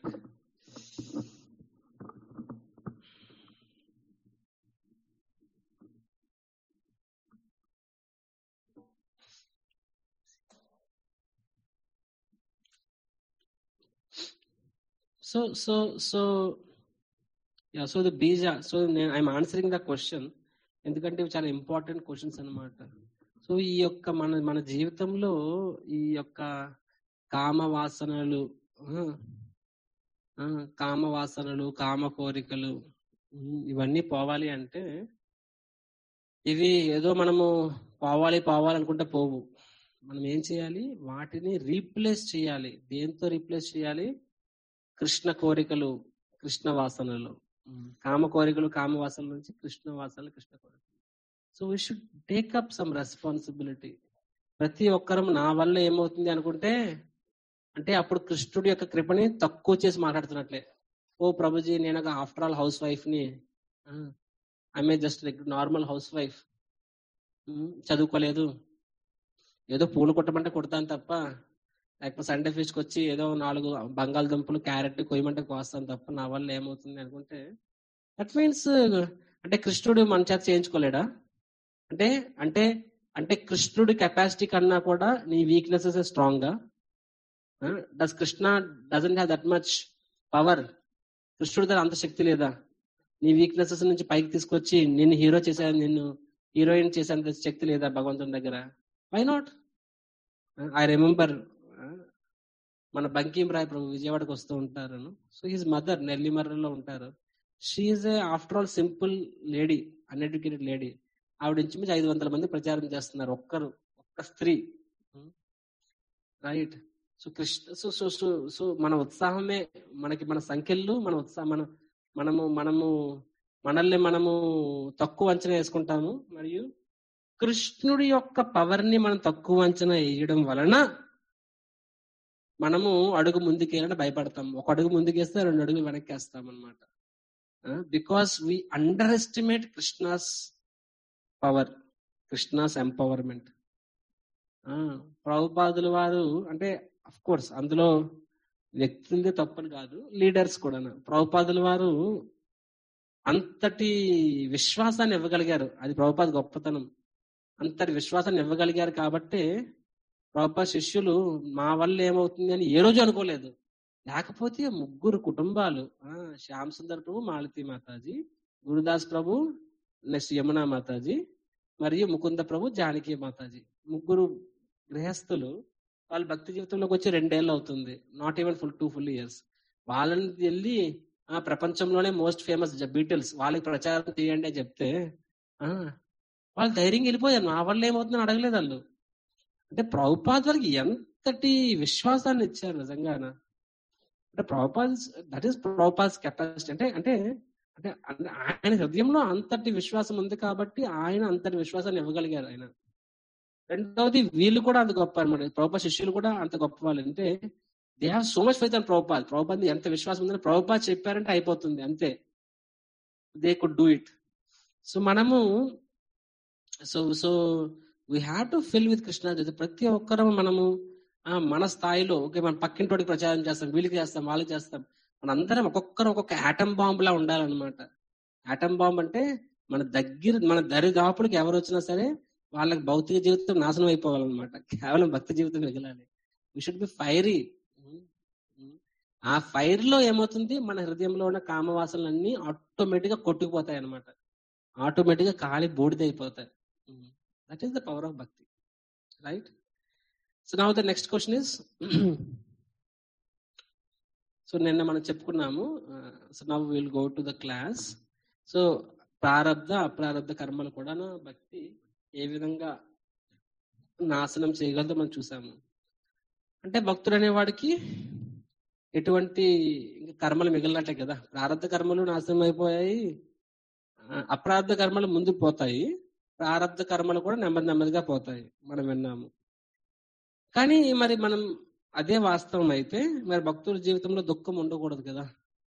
so so so yeah so the బీజ సో నేను ఐఎమ్ ఆన్సరింగ్ ద క్వశ్చన్ ఎందుకంటే ఇవి చాలా ఇంపార్టెంట్ క్వశ్చన్స్ అన్నమాట సో ఈ యొక్క మన మన జీవితంలో ఈ యొక్క కామ వాసనలు ఆ, ఆ, కామ వాసనలు కామ కోరికలు ఉమ్, ఇవన్నీ పోవాలి అంటే ఇవి ఏదో మనము పోవాలి పోవాలి అనుకుంటే పోవు మనం ఏం చేయాలి వాటిని రీప్లేస్ చేయాలి దేంతో రీప్లేస్ చేయాలి కృష్ణ కోరికలు కృష్ణ వాసనలు ఉమ్, కామ కోరికలు కామ వాసనల నుంచి కృష్ణ వాసనలు కృష్ణ కోరికలు so we should take up some responsibility ప్రతి ఒక్కరం నా వల్ల ఏమవుతుంది అనుకుంటే అంటే అప్పుడు కృష్ణుడి యొక్క కృపని తక్కువ చేసి మాట్లాడుతున్నట్లే ఓ ప్రభుజీ నేను ఒక ఆఫ్టర్ ఆల్ హౌస్ వైఫ్ ని I just like normal house wife చదువుకోలేదు ఏదో పూలు కొట్టమంటే కొడతాను తప్ప లేకపోతే సండే ఫిష్ కి వచ్చి ఏదో నాలుగు బంగాళదుంపలు క్యారెట్ కొయ్యమంటే కోస్తాను తప్ప నా వల్ల ఏమవుతుంది అనుకుంటే దట్ మీన్స్ అంటే కృష్ణుడు మన చేత చేయించుకోలేడా అంటే అంటే అంటే కృష్ణుడి కెపాసిటీ కన్నా కూడా నీ వీక్నెసెస్ స్ట్రాంగ్ గా does Krishna doesn't have that much power కృష్ణుడి దగ్గర అంత శక్తి లేదా నీ వీక్నెసెస్ నుంచి పైకి తీసుకొచ్చి నిన్ను హీరో చేసే నిన్ను హీరోయిన్ చేసేంత శక్తి లేదా భగవంతుని దగ్గర వై నాట్ ఐ రిమెంబర్ మన బంకీం రాయ్ ప్రభు విజయవాడకు వస్తూ ఉంటారు సో హిజ్ మదర్ నెల్లిమర్రలో ఉంటారు she a after all simple lady uneducated lady ఆవిడ ఇంచుమించు ఐదు వందల మంది ప్రచారం చేస్తున్నారు ఒక్కరు స్త్రీ right so Krishna so so so so మన ఉత్సాహమే మనకి మన సంఖ్యలు మన ఉత్సాహం మన మనము మనము మనల్ని మనము తక్కువ అంచనా వేసుకుంటాము మరియు కృష్ణుడి యొక్క పవర్ ని మనం తక్కువ అంచనా వేయడం వలన మనము అడుగు ముందుకేయాలని భయపడతాం ఒక అడుగు ముందుకేస్తే రెండు అడుగులు వెనక్కి వేస్తాం అనమాట because we underestimate Krishna's power Krishna's empowerment ప్రభుపాదుల వారు అంటే అఫ్ కోర్స్ అందులో వ్యక్తులదే తప్పని కాదు లీడర్స్ కూడా ప్రభుపాదుల వారు అంతటి విశ్వాసాన్ని ఇవ్వగలిగారు అది ప్రభుపాద గొప్పతనం అంతటి విశ్వాసాన్ని ఇవ్వగలిగారు కాబట్టి ప్రభుపాద శిష్యులు మా వల్ల ఏమవుతుంది అని ఏ రోజు అనుకోలేదు లేకపోతే ముగ్గురు కుటుంబాలు ఆ శ్యామ్ సుందర్ ప్రభు మాలతి మాతాజీ గురుదాస్ ప్రభు నెక్స్ట్ యమునా మాతాజీ మరియు ముకుంద ప్రభు జానకి మాతాజీ ముగ్గురు గృహస్థులు వాళ్ళ భక్తి జీవితంలోకి వచ్చి రెండేళ్ళు అవుతుంది not even full two full years వాళ్ళని వెళ్ళి ఆ ప్రపంచంలోనే మోస్ట్ ఫేమస్ బీటిల్స్ వాళ్ళకి ప్రచారం చేయండి అని చెప్తే ఆ వాళ్ళు ధైర్యంగా వెళ్ళిపోయారు నా వల్ల ఏమవుతుందని అడగలేదు వాళ్ళు అంటే ప్రభుపాద్ వారికి ఎంతటి విశ్వాసాన్ని ఇచ్చారు నిజంగా అంటే Prabhupad that is Prabhupad capacity అంటే అంటే అంటే ఆయన హృదయంలో అంతటి విశ్వాసం ఉంది కాబట్టి ఆయన అంతటి విశ్వాసాన్ని ఇవ్వగలిగారు ఆయన రెండవది వీళ్ళు కూడా అంత గొప్ప అనమాట ప్రభుపాద్ శిష్యులు కూడా అంత గొప్ప వాళ్ళు అంటే they have so much faith and Prabhupad Prabhupad ఎంత విశ్వాసం ఉందని ప్రభుపాద్ చెప్పారంటే అయిపోతుంది అంతే they could do it so మనము so so we have to fill with Krishna ప్రతి ఒక్కరూ మనము మన స్థాయిలో ఓకే మనం పక్కింటోడికి ప్రచారం చేస్తాం వీళ్ళకి చేస్తాం వాళ్ళకి చేస్తాం మనందరం ఒక్కొక్కరు ఒక్కొక్క ఆటం బాంబ్ లా ఉండాలన్నమాట ఆటం బాంబ్ అంటే మన దగ్గర మన దరిదాపుడికి ఎవరు వచ్చినా సరే వాళ్ళకి భౌతిక జీవితం నాశనం అయిపోవాలన్నమాట కేవలం భక్తి జీవితం మిగలాలి వి షుడ్ బి ఫైరీ ఆ ఫైర్ లో ఏమవుతుంది మన హృదయంలో ఉన్న కామవాసనలన్నీ ఆటోమేటిక్ గా కొట్టుకుపోతాయి అనమాట ఆటోమేటిక్ గా కాలి బూడిదైపోతాయి that is the power of bhakti right so now the next question is so నిన్న మనం చెప్పుకున్నాము so now will go to the class so ప్రారంధ అప్రారంధ కర్మలు కూడా భక్తి ఏ విధంగా నాశనం చేయగలదో మనం చూసాము అంటే భక్తుడు అనేవాడికి ఎటువంటి కర్మలు మిగిలినట్టే కదా ప్రారంధ కర్మలు నాశనం అయిపోయాయి అప్రార్థ కర్మలు ముందుకు పోతాయి ప్రారంధ కర్మలు కూడా నెమ్మది నెమ్మదిగా పోతాయి మనం విన్నాము కానీ మరి మనం అదే వాస్తవం అయితే మరి భక్తుల జీవితంలో దుఃఖం ఉండకూడదు కదా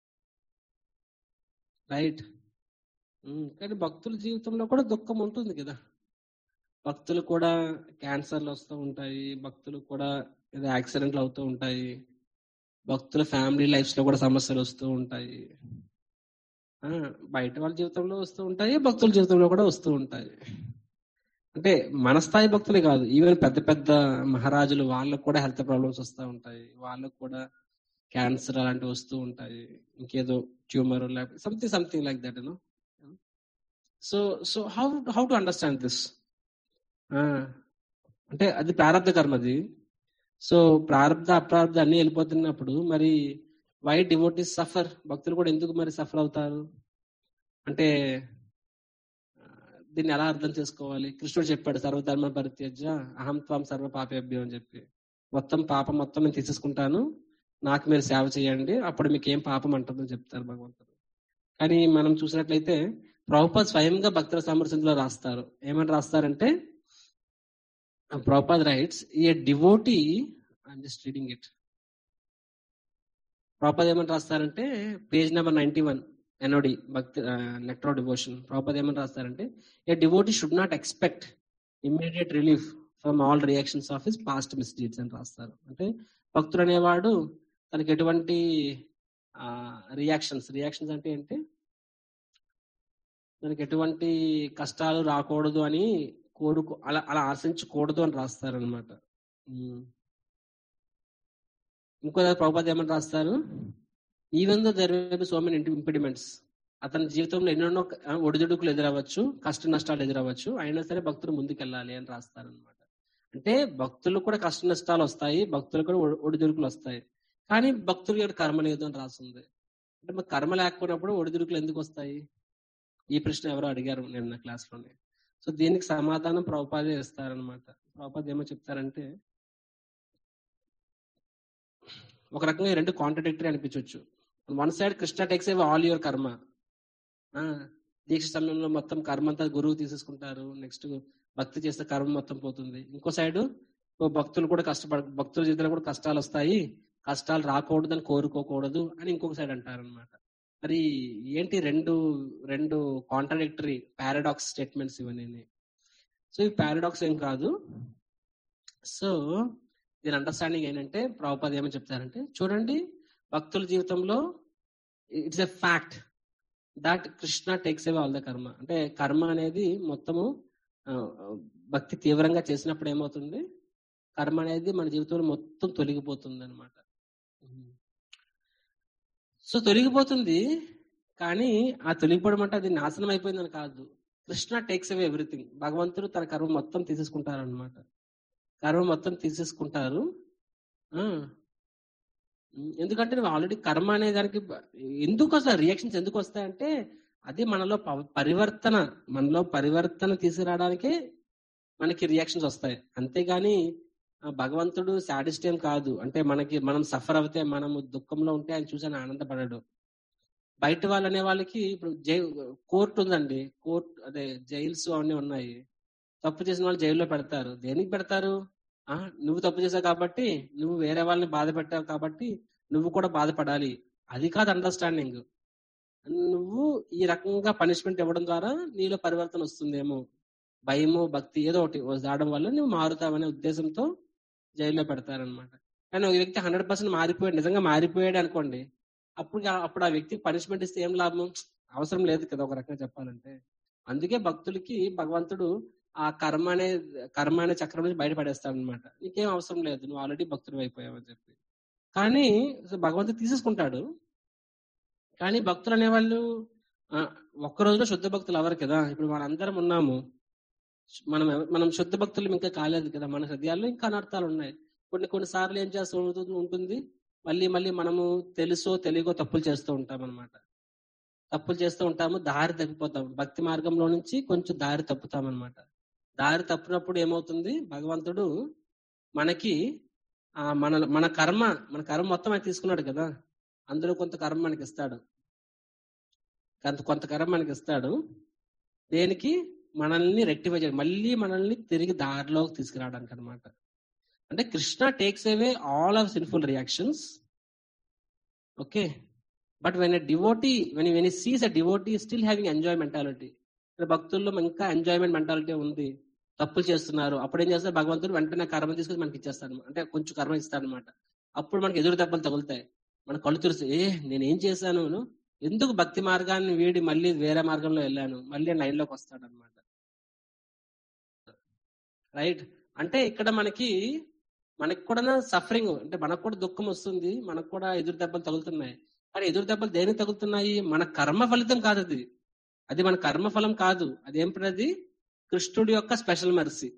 రైట్ కానీ భక్తుల జీవితంలో కూడా దుఃఖం ఉంటుంది కదా భక్తులు కూడా క్యాన్సర్లు వస్తూ ఉంటాయి భక్తులు కూడా ఏదో యాక్సిడెంట్లు అవుతూ ఉంటాయి భక్తుల ఫ్యామిలీ లైఫ్స్ లో కూడా సమస్యలు వస్తూ ఉంటాయి బయట వాళ్ళ జీవితంలో వస్తూ ఉంటాయి భక్తుల జీవితంలో కూడా వస్తూ ఉంటాయి అంటే మన స్థాయి భక్తులే కాదు ఈవెన్ పెద్ద పెద్ద మహారాజులు వాళ్ళకు కూడా హెల్త్ ప్రాబ్లమ్స్ వస్తూ ఉంటాయి వాళ్ళకు కూడా క్యాన్సర్ అలాంటివి వస్తూ ఉంటాయి ఇంకేదో ట్యూమర్ లేకపోతే something something like that you know so so how how to understand this అంటే అది ప్రారంభ కర్మది సో ప్రారంభ అప్రారంధ అన్ని వెళ్ళిపోతున్నప్పుడు మరి వై డివోటీస్ సఫర్ భక్తులు కూడా ఎందుకు మరి సఫర్ అవుతారు అంటే దీన్ని ఎలా అర్థం చేసుకోవాలి కృష్ణుడు చెప్పాడు సర్వధర్మ పరిత్యజ అహం త్వం సర్వ పాపేభ్యం అని చెప్పి మొత్తం పాపం మొత్తం నేను తీసేసుకుంటాను నాకు మీరు సేవ చేయండి అప్పుడు మీకు ఏం పాపం అంటుందని చెప్తారు భగవంతుడు కానీ మనం చూసినట్లయితే ప్రభుపాద్ స్వయంగా భక్తుల సామర్థ్యంలో రాస్తారు ఏమని రాస్తారంటే Prabhupad writes a devotee I'm just reading it Prabhupad ఏమని రాస్తారంటే page number ninety one NOD bhakti nectar of devotion Prabhupad ఏమని రాస్తారంటే a devotee should not expect immediate relief from all reactions of his past misdeeds అని రాస్తారు అంటే భక్తుడు అనేవాడు తనకి ఎటువంటి రియాక్షన్స్ రియాక్షన్స్ అంటే ఏంటి మనకి ఎటువంటి కష్టాలు రాకూడదు అని కోరుకు అలా అలా ఆశించకూడదు అని రాస్తారనమాట ఇంకో ప్రభుపాద ఏమని రాస్తారు even though there be so many impediments అతని జీవితంలో ఎన్నెన్నో ఒడిదుడుకులు ఎదురవ్వచ్చు కష్ట నష్టాలు ఎదురవ్వచ్చు అయినా సరే భక్తులు ముందుకెళ్ళాలి అని రాస్తారనమాట అంటే భక్తులు కూడా కష్ట నష్టాలు వస్తాయి భక్తులు కూడా ఒడిదుడుకులు వస్తాయి కానీ భక్తులు కర్మ లేదు అని రాస్తుంది అంటే మరి కర్మ లేకపోయినప్పుడు ఒడిదుడుకులు ఎందుకు వస్తాయి ఈ ప్రశ్న ఎవరో అడిగారు నిన్న క్లాస్ లోనే సో దీనికి సమాధానం ప్రభుపాదే ఇస్తారనమాట ప్రభుపాద ఏమో చెప్తారంటే ఒక రకంగా ఈ రెండు కాంట్రడిక్టరీ అనిపించవచ్చు one side Krishna takes away all your karma ఆ, దీక్ష సమయంలో మొత్తం కర్మ అంతా గురువు తీసేసుకుంటారు నెక్స్ట్ భక్తి చేస్తే కర్మ మొత్తం పోతుంది ఇంకో సైడ్ భక్తులు కూడా కష్టపడ భక్తుల జీవితంలో కూడా కష్టాలు వస్తాయి కష్టాలు రాకూడదని కోరుకోకూడదు అని ఇంకొక సైడ్ అంటారు అనమాట మరి ఏంటి రెండు రెండు కాంట్రడిక్టరీ పారాడాక్స్ స్టేట్మెంట్స్ ఇవన్నీ సో ఈ పారాడాక్స్ ఏం కాదు సో దీని అండర్స్టాండింగ్ ఏంటంటే ప్రభుపాద ఏమని చెప్తారంటే చూడండి భక్తుల జీవితంలో it's a fact that Krishna takes away all the karma అంటే కర్మ అనేది మొత్తము ఆ, భక్తి తీవ్రంగా చేసినప్పుడు ఏమవుతుంది కర్మ అనేది మన జీవితంలో మొత్తం తొలగిపోతుంది అనమాట సో తొలగిపోతుంది కానీ ఆ తొలగిపోవడం అంటే అది నాశనం అయిపోయిందని కాదు కృష్ణ టేక్స్ అవే ఎవ్రీథింగ్ భగవంతుడు తన కర్మ మొత్తం తీసేసుకుంటారు అనమాట కర్మ మొత్తం తీసేసుకుంటారు ఆ. ఎందుకంటే నువ్వు ఆల్రెడీ కర్మ అనే దానికి బ- ఎందుకు అసలు రియాక్షన్స్ ఎందుకు వస్తాయంటే అది మనలో ప- పరివర్తన మనలో పరివర్తన తీసుకురావడానికే మనకి రియాక్షన్స్ వస్తాయి అంతేగాని ఆ, భగవంతుడు సాడిస్ట్ ఏం కాదు అంటే మనకి మనం సఫర్ అవుతే మనము దుఃఖంలో ఉంటే ఆయన చూసి ఆయన ఆనందపడడు బయట వాళ్ళు అనే వాళ్ళకి ఇప్పుడు జై కోర్టు ఉందండి కోర్టు అదే జైల్స్ అవన్నీ ఉన్నాయి తప్పు చేసిన వాళ్ళు జైల్లో పెడతారు దేనికి పెడతారు ఆ నువ్వు తప్పు చేసావు కాబట్టి నువ్వు వేరే వాళ్ళని బాధ పెట్టావు కాబట్టి నువ్వు కూడా బాధపడాలి అది కాదు అండర్స్టాండింగ్ నువ్వు ఈ రకంగా పనిష్మెంట్ ఇవ్వడం ద్వారా నీలో పరివర్తన వస్తుందేమో భయము భక్తి ఏదో ఒకటి రావడం వల్ల నువ్వు మారుతావనే ఉద్దేశంతో జైల్లో పెడతారనమాట కానీ ఒక వ్యక్తి హండ్రెడ్ పర్సెంట్ మారిపోయాడు నిజంగా మారిపోయాడు అనుకోండి అప్పుడు అప్పుడు ఆ వ్యక్తికి పనిష్మెంట్ ఇస్తే ఏం లాభం అవసరం లేదు కదా ఒక రకంగా చెప్పాలంటే అందుకే భక్తులకి భగవంతుడు ఆ కర్మ అనే కర్మ అనే చక్రం నుంచి బయటపడేస్తాడు అనమాట నీకేం అవసరం లేదు నువ్వు ఆల్రెడీ భక్తుడు అయిపోయావు అని చెప్పి కానీ భగవంతుడు తీసేసుకుంటాడు కానీ భక్తులు అనేవాళ్ళు ఆ, ఒక్క రోజులో శుద్ధ భక్తులు అవరు కదా ఇప్పుడు మనందరం ఉన్నాము మనం ఎవ- మనం శుద్ధ భక్తులు ఇంకా కాలేదు కదా మన హృదయాల్లో ఇంకా అనర్థాలు ఉన్నాయి కొన్ని కొన్ని సార్లు ఏం చేస్తూ ఉంటుంది- ఉంటుంది మళ్ళీ మళ్ళీ మనము తెలుసో తెలియకో తప్పులు చేస్తూ ఉంటాం అనమాట తప్పులు చేస్తూ ఉంటాము దారి తప్పిపోతాం భక్తి మార్గంలో నుంచి కొంచెం దారి తప్పుతాం అనమాట దారి తప్పినప్పుడు ఏమవుతుంది భగవంతుడు మనకి ఆ మన మన కర్మ మన కర్మ మొత్తం ఆయన తీసుకున్నాడు కదా అందులో కొంత కర్మ మనకి ఇస్తాడు కొంత కొంత కర్మ మనకి ఇస్తాడు దేనికి మనల్ని రెక్టిఫై చేయడం మళ్ళీ మనల్ని తిరిగి దారిలోకి తీసుకురావడానికి అనమాట అంటే Krishna takes away all of sinful reactions okay but when a devotee when when sees a devotee still having enjoy mentality భక్తుల్లో ఇంకా ఎంజాయ్మెంట్ మెంటాలిటీ ఉంది తప్పులు చేస్తున్నారు అప్పుడు ఏం చేస్తారు భగవంతుడు వెంటనే కర్మ తీసుకొని మనకి ఇచ్చేస్తాడు అంటే కొంచెం కర్మ ఇస్తాడు అనమాట అప్పుడు మనకి ఎదురు దెబ్బలు తగులుతాయి మన కళ్ళు తెలుసు ఏ నేనేం చేశాను ఎందుకు భక్తి మార్గాన్ని వీడి మళ్ళీ వేరే మార్గంలో వెళ్ళాను మళ్ళీ లైన్ లోకి వస్తాడు అనమాట రైట్ అంటే ఇక్కడ మనకి మనకి కూడా సఫరింగ్ అంటే మనకు కూడా దుఃఖం వస్తుంది మనకు కూడా ఎదురు దెబ్బలు తగులుతున్నాయి కానీ ఎదురు దెబ్బలు దేనికి తగులుతున్నాయి మన కర్మ ఫలితం కాదు అది అది మన కర్మ ఫలం కాదు అదేంటది కృష్ణుడి యొక్క స్పెషల్ మర్సీ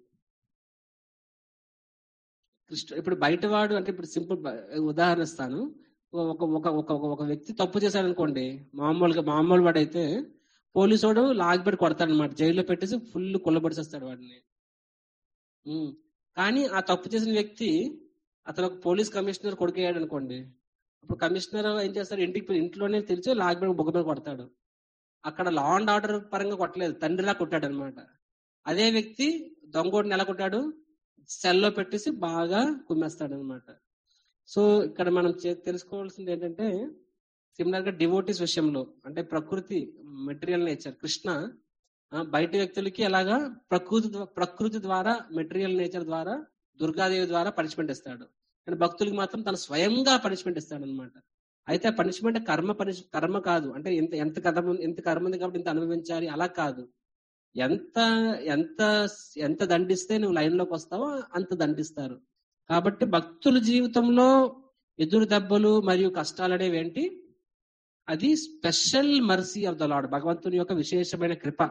కృష్ణు ఇప్పుడు బయటవాడు అంటే ఇప్పుడు సింపుల్ ఉదాహరణ ఇస్తాను ఒక ఒక ఒక ఒక ఒక వ్యక్తి తప్పు చేశాడు అనుకోండి మామూలుగా మామూలు వాడైతే పోలీసు వాడు లాగిపెట్టి కొడతాడు అనమాట జైల్లో పెట్టేసి ఫుల్ కొల్లబడిచేస్తాడు వాడిని ఉమ్. కానీ ఆ తప్పు చేసిన వ్యక్తి అతను ఒక పోలీస్ కమిషనర్ కొడుకయ్యాడు అనుకోండి అప్పుడు కమిషనర్ ఏం చేస్తాడు ఇంటికి పోయి ఇంట్లోనే తెలిసి లాగిపెట్టి బొగ్గ మీద కొడతాడు అక్కడ లా అండ్ ఆర్డర్ పరంగా కొట్టలేదు తండ్రిలా కొట్టాడు అనమాట అదే వ్యక్తి దొంగోడిని ఎలా కొట్టాడు సెల్లో పెట్టేసి బాగా కుమ్మేస్తాడు అనమాట సో ఇక్కడ మనం చే- తెలుసుకోవాల్సింది ఏంటంటే సిమిలర్ గా డివోటీస్ విషయంలో అంటే ప్రకృతి మెటీరియల్ నేచర్ కృష్ణ ఆ, బయట వ్యక్తులకి ఎలాగా ప్రకృతి ద్వా- ప్రకృతి ద్వారా మెటీరియల్ నేచర్ ద్వారా దుర్గాదేవి ద్వారా పనిష్మెంట్ ఇస్తాడు కానీ భక్తులకి మాత్రం తను స్వయంగా పనిష్మెంట్ ఇస్తాడు అనమాట అయితే పనిష్మెంట్ కర్మ పనిష్ కర్మ కాదు అంటే ఎంత ఎంత కర్మ ఉంది- ఎంత కర్మ ఉంది కాబట్టి ఇంత అనుభవించాలి అలా కాదు ఎంత ఎంత ఎంత దండిస్తే నువ్వు లైన్ లోకి వస్తావో అంత దండిస్తారు కాబట్టి భక్తుల జీవితంలో ఎదురు దెబ్బలు మరియు కష్టాలు అనేవి ఏంటి అది special mercy of the lord భగవంతుని యొక్క విశేషమైన కృప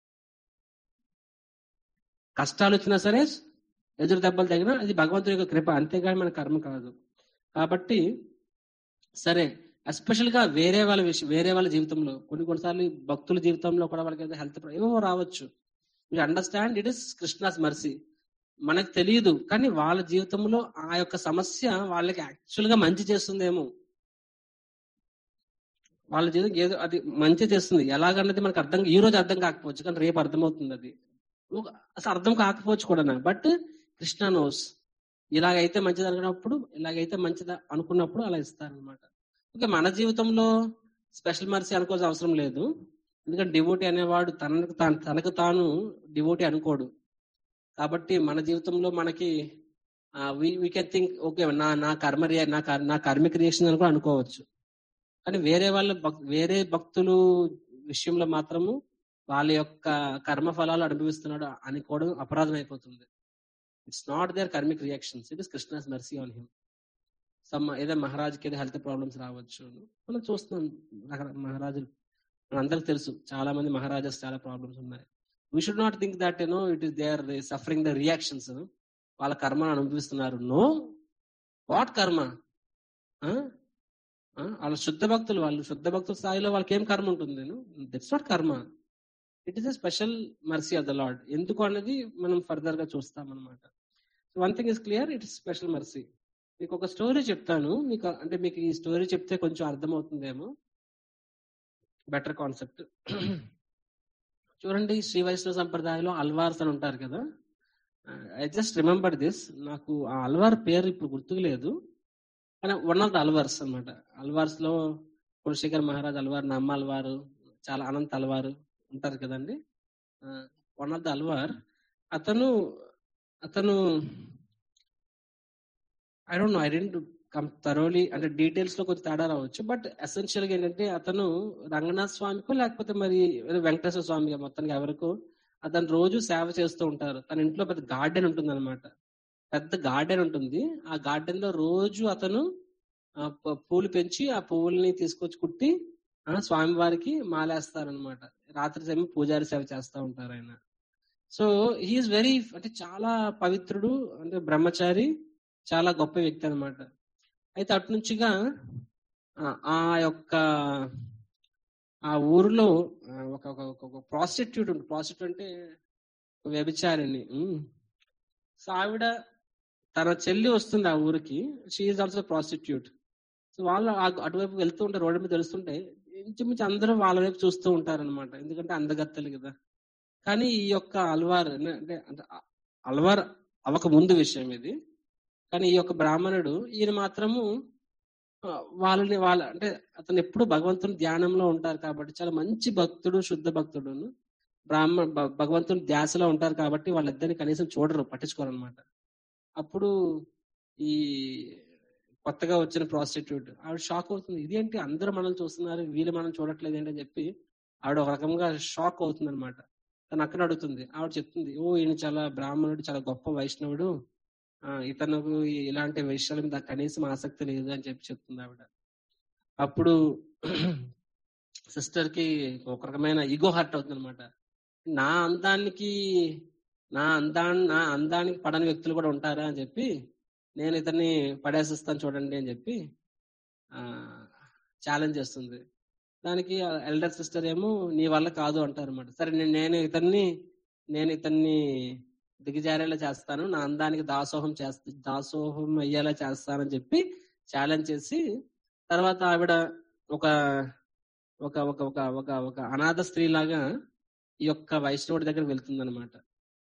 కష్టాలు వచ్చినా సరే ఎదురు దెబ్బలు తగినా అది భగవంతుని యొక్క కృప అంతేగాని మన కర్మ కాదు కాబట్టి సరే ఎస్పెషల్ గా వేరే వాళ్ళ విషయం వేరే వాళ్ళ జీవితంలో కొన్ని కొన్నిసార్లు భక్తుల జీవితంలో కూడా వాళ్ళకి హెల్త్ ఏవో రావచ్చు you understand it is Krishna's mercy మనకు తెలియదు కానీ వాళ్ళ జీవితంలో ఆ యొక్క సమస్య వాళ్ళకి యాక్చువల్ గా మంచి చేస్తుందేమో వాళ్ళ జీవితం ఏదో అది మంచి చేస్తుంది ఎలాగన్నది మనకు అర్థం ఈ రోజు అర్థం కాకపోవచ్చు కానీ రేపు అర్థమవుతుంది అది ఒక- అసలు అర్థం కాకపోవచ్చు కూడా బట్ కృష్ణ నోస్ ఇలాగైతే మంచిది అనుకున్నప్పుడు ఇలాగైతే మంచిదా అనుకున్నప్పుడు అలా ఇస్తారనమాట ఓకే మన జీవితంలో స్పెషల్ మర్సీ అనుకోవాల్సిన అవసరం లేదు ఎందుకంటే డివోటీ అనేవాడు తనకు తాను తనకు తాను డివోటీ అనుకోడు కాబట్టి మన జీవితంలో మనకి వీ కెన్ థింక్ ఓకే నా నా కర్మ రియా నా కర్- నా కర్మిక రియాక్షన్ అని కూడా అనుకోవచ్చు కానీ వేరే వాళ్ళ భక్- వేరే భక్తులు విషయంలో మాత్రము వాళ్ళ యొక్క కర్మ ఫలాలు అనుభవిస్తున్నాడు అనుకోవడం అపరాధం అయిపోతుంది it's not their karmic reactions it is Krishna's mercy on him some ఏదో మహారాజుకి ఏదో హెల్త్ ప్రాబ్లమ్స్ రావచ్చు మనం చూస్తున్నాం రకర- మహారాజులు మనందరికి తెలుసు చాలా మంది మహారాజాస్ చాలా ప్రాబ్లమ్స్ ఉన్నాయి we should not think that no it is they are suffering the reactions వాళ్ళ కర్మను అనుభవిస్తున్నారు నో వాట్ కర్మ ఆ? ఆ? వాళ్ళ శుద్ధ భక్తులు వాళ్ళు శుద్ధ భక్తుల స్థాయిలో వాళ్ళకి ఏం కర్మ ఉంటుంది that's not karma it is a special mercy of the lord ఎందుకు అనేది మనం ఫర్దర్ గా చూస్తాం అనమాట one thing is clear it is special mercy మీకు ఒక స్టోరీ చెప్తాను మీకు అంటే మీకు ఈ స్టోరీ చెప్తే కొంచెం అర్థమవుతుందేమో బెటర్ కాన్సెప్ట్ చూడండి శ్రీ వైష్ణవ సంప్రదాయంలో అల్వార్స్ అని ఉంటారు కదా ఐ జస్ట్ రిమెంబర్ దిస్ నాకు ఆ అల్వార్ పేరు ఇప్పుడు గుర్తుకు లేదు కానీ వన్ ఆఫ్ ద అల్వార్స్ అనమాట అల్వార్స్ లో కులశేఖర్ మహారాజ్ అల్వార్ నమ్మ అల్వారు చాలా అనంత్ అల్వారు ఉంటారు కదండి వన్ ఆఫ్ ద అల్వార్ అతను అతను I don't know I didn't come thoroughly అంటే డీటెయిల్స్ లో కొంచెం తేడా రావచ్చు బట్ ఎసెన్షియల్ గా ఏంటంటే అతను రంగనాథ్ స్వామికో లేకపోతే మరి ఏదో వెంకటేశ్వర స్వామి మొత్తానికి ఎవరికో అతను రోజు సేవ చేస్తూ ఉంటారు తన ఇంట్లో పెద్ద గార్డెన్ ఉంటుంది అనమాట పెద్ద గార్డెన్ ఉంటుంది ఆ గార్డెన్ లో రోజు అతను ఆ ప- పూలు పెంచి ఆ పువ్వుల్ని తీసుకొచ్చి కుట్టి ఆ స్వామివారికి మాలేస్తారనమాట రాత్రి సమయం పూజారి సేవ చేస్తా ఉంటారు ఆయన సో హీఈస్ వెరీ అంటే చాలా పవిత్రుడు అంటే బ్రహ్మచారి చాలా గొప్ప వ్యక్తి అన్నమాట అయితే అటు నుంచిగా ఆ- ఆ యొక్క ఆ ఊరిలో ఆ, ఒక ఒక ఒక ప్రాస్టిట్యూట్ ఉంటుంది ప్రాస్టిట్యూట్ అంటే ఒక వ్యభిచారిణి ఉమ్. సో ఆవిడ తన చెల్లి వస్తుంది ఆ ఊరికి షీఈ్ ఆల్సో ప్రాస్టిట్యూట్ సో వాళ్ళు ఆ- అటువైపు వెళ్తూ ఉంటే రోడ్డు మీద తెలుస్తుంటే ఇంచుమించు అందరూ వాళ్ళ వైపు చూస్తూ ఉంటారన్నమాట ఎందుకంటే అందగత్తలు కదా కానీ ఈ యొక్క అల్వార్ అంటే అంటే అ- అల్వార్ అవక ముందు విషయం ఇది కానీ ఈ యొక్క బ్రాహ్మణుడు ఈయన మాత్రము ఆ, వాళ్ళని వాళ్ళ అంటే అతను ఎప్పుడు భగవంతుని ధ్యానంలో ఉంటారు కాబట్టి చాలా మంచి భక్తుడు శుద్ధ భక్తుడును బ్రాహ్మణ భ- భగవంతుని ధ్యాసలో ఉంటారు కాబట్టి వాళ్ళిద్దరిని కనీసం చూడరు పట్టించుకోరు అనమాట అప్పుడు ఈ కొత్తగా వచ్చిన ప్రాస్టిట్యూట్ ఆవిడ షాక్ అవుతుంది ఇదేంటి అందరూ మనల్ని చూస్తున్నారు వీళ్ళు మనం చూడట్లేదు ఏంటి అని చెప్పి ఆవిడ ఒక రకంగా షాక్ అవుతుంది అనమాట తను అక్కడ అడుగుతుంది ఆవిడ చెప్తుంది ఓ ఈయన చాలా బ్రాహ్మణుడు చాలా గొప్ప వైష్ణవుడు ఆ, ఇతనుకు ఇలాంటి విషయాల మీద కనీసం ఆసక్తి లేదు అని చెప్పి చెప్తుంది ఆవిడ అప్పుడు సిస్టర్ కి ఒక రకమైన ఈగో హర్ట్ అవుతుంది అనమాట నా అందానికి నా అందా నా అందానికి పడని వ్యక్తులు కూడా ఉంటారా అని చెప్పి నేను ఇతన్ని పడేసిస్తాను చూడండి అని చెప్పి ఆ ఛాలెంజ్ చేస్తుంది దానికి ఎల్డర్ సిస్టర్ ఏమో నీ వల్ల కాదు అంటారు అనమాట సరే నేను నేను ఇతన్ని నేను ఇతన్ని దిగజారేలా చేస్తాను నా అందానికి దాసోహం చేస్తా దాసోహం అయ్యేలా చేస్తానని చెప్పి ఛాలెంజ్ చేసి తర్వాత ఆవిడ ఒక ఒక ఒక ఒక ఒక ఒక అనాథ స్త్రీ లాగా ఈ యొక్క వైష్ణవుడి దగ్గర వెళ్తుంది అనమాట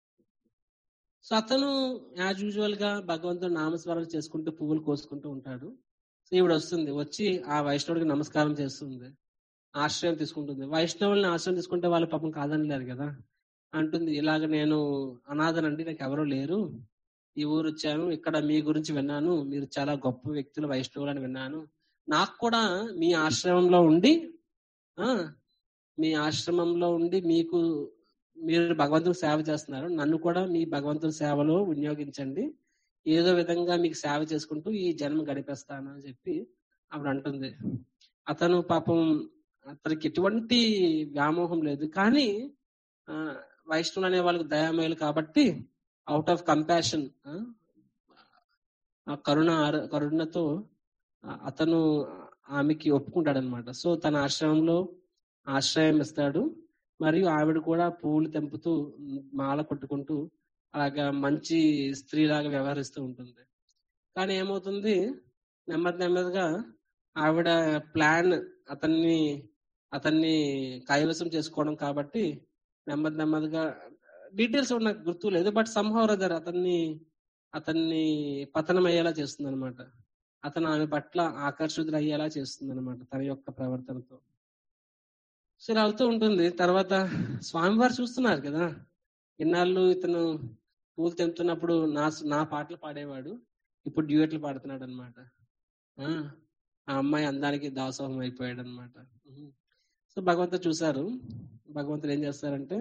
సో అతను యాజ్ యూజువల్ గా భగవంతుడు నామస్మరణ చేసుకుంటూ పువ్వులు కోసుకుంటూ ఉంటాడు సో ఈవిడ వస్తుంది వచ్చి ఆ వైష్ణవుడికి నమస్కారం చేస్తుంది ఆశ్రయం తీసుకుంటుంది వైష్ణవుల్ని ఆశ్రయం తీసుకుంటే వాళ్ళు పాపం కాదనలేరు కదా అంటుంది ఇలాగ నేను అనాథనండి నాకు ఎవరూ లేరు ఈ ఊరు వచ్చాను ఇక్కడ మీ గురించి విన్నాను మీరు చాలా గొప్ప వ్యక్తులు వైష్ణవులు అని విన్నాను నాకు కూడా మీ ఆశ్రమంలో ఉండి ఆ మీ ఆశ్రమంలో ఉండి మీకు మీరు భగవంతుని సేవ చేస్తున్నారు నన్ను కూడా మీ భగవంతుని సేవలో వినియోగించండి ఏదో విధంగా మీకు సేవ చేసుకుంటూ ఈ జన్మ గడిపేస్తాను అని చెప్పి ఆవిడ అంటుంది అతను పాపం అతనికి ఎటువంటి వ్యామోహం లేదు కానీ ఆ, వైష్ణవులు అనే వాళ్ళకి దయామయులు కాబట్టి అవుట్ ఆఫ్ కంపాషన్ ఆ కరుణ ఆర- కరుణతో ఆ, అతను ఆమెకి ఒప్పుకుంటాడు అనమాట సో తన ఆశ్రమంలో ఆశ్రయం ఇస్తాడు మరియు ఆవిడ కూడా పువ్వులు తెంపుతూ మాల కొట్టుకుంటూ అలాగా మంచి స్త్రీలాగా వ్యవహరిస్తూ ఉంటుంది కానీ ఏమవుతుంది నెమ్మది నెమ్మదిగా ఆవిడ ప్లాన్ అతన్ని అతన్ని కైవసం చేసుకోవడం కాబట్టి నెమ్మది నెమ్మదిగా డీటెయిల్స్ నాకు గుర్తు లేదు బట్ సంహవ్ రదర్ అతన్ని అతన్ని పతనం అయ్యేలా చేస్తుంది అనమాట అతను ఆమె పట్ల ఆకర్షితులు అయ్యేలా చేస్తుంది అనమాట తన యొక్క ప్రవర్తనతో సో ఇలా అవుతూ ఉంటుంది తర్వాత స్వామివారు చూస్తున్నారు కదా ఇన్నాళ్ళు ఇతను పూలు తెంపుతున్నప్పుడు నా నా పాటలు పాడేవాడు ఇప్పుడు డ్యూయట్లు పాడుతున్నాడు అనమాట ఆ అమ్మాయి అందానికి దాసోహం అయిపోయాడు అనమాట సో భగవంతుడు చూశారు భగవంతుడు ఏం చేస్తారంటే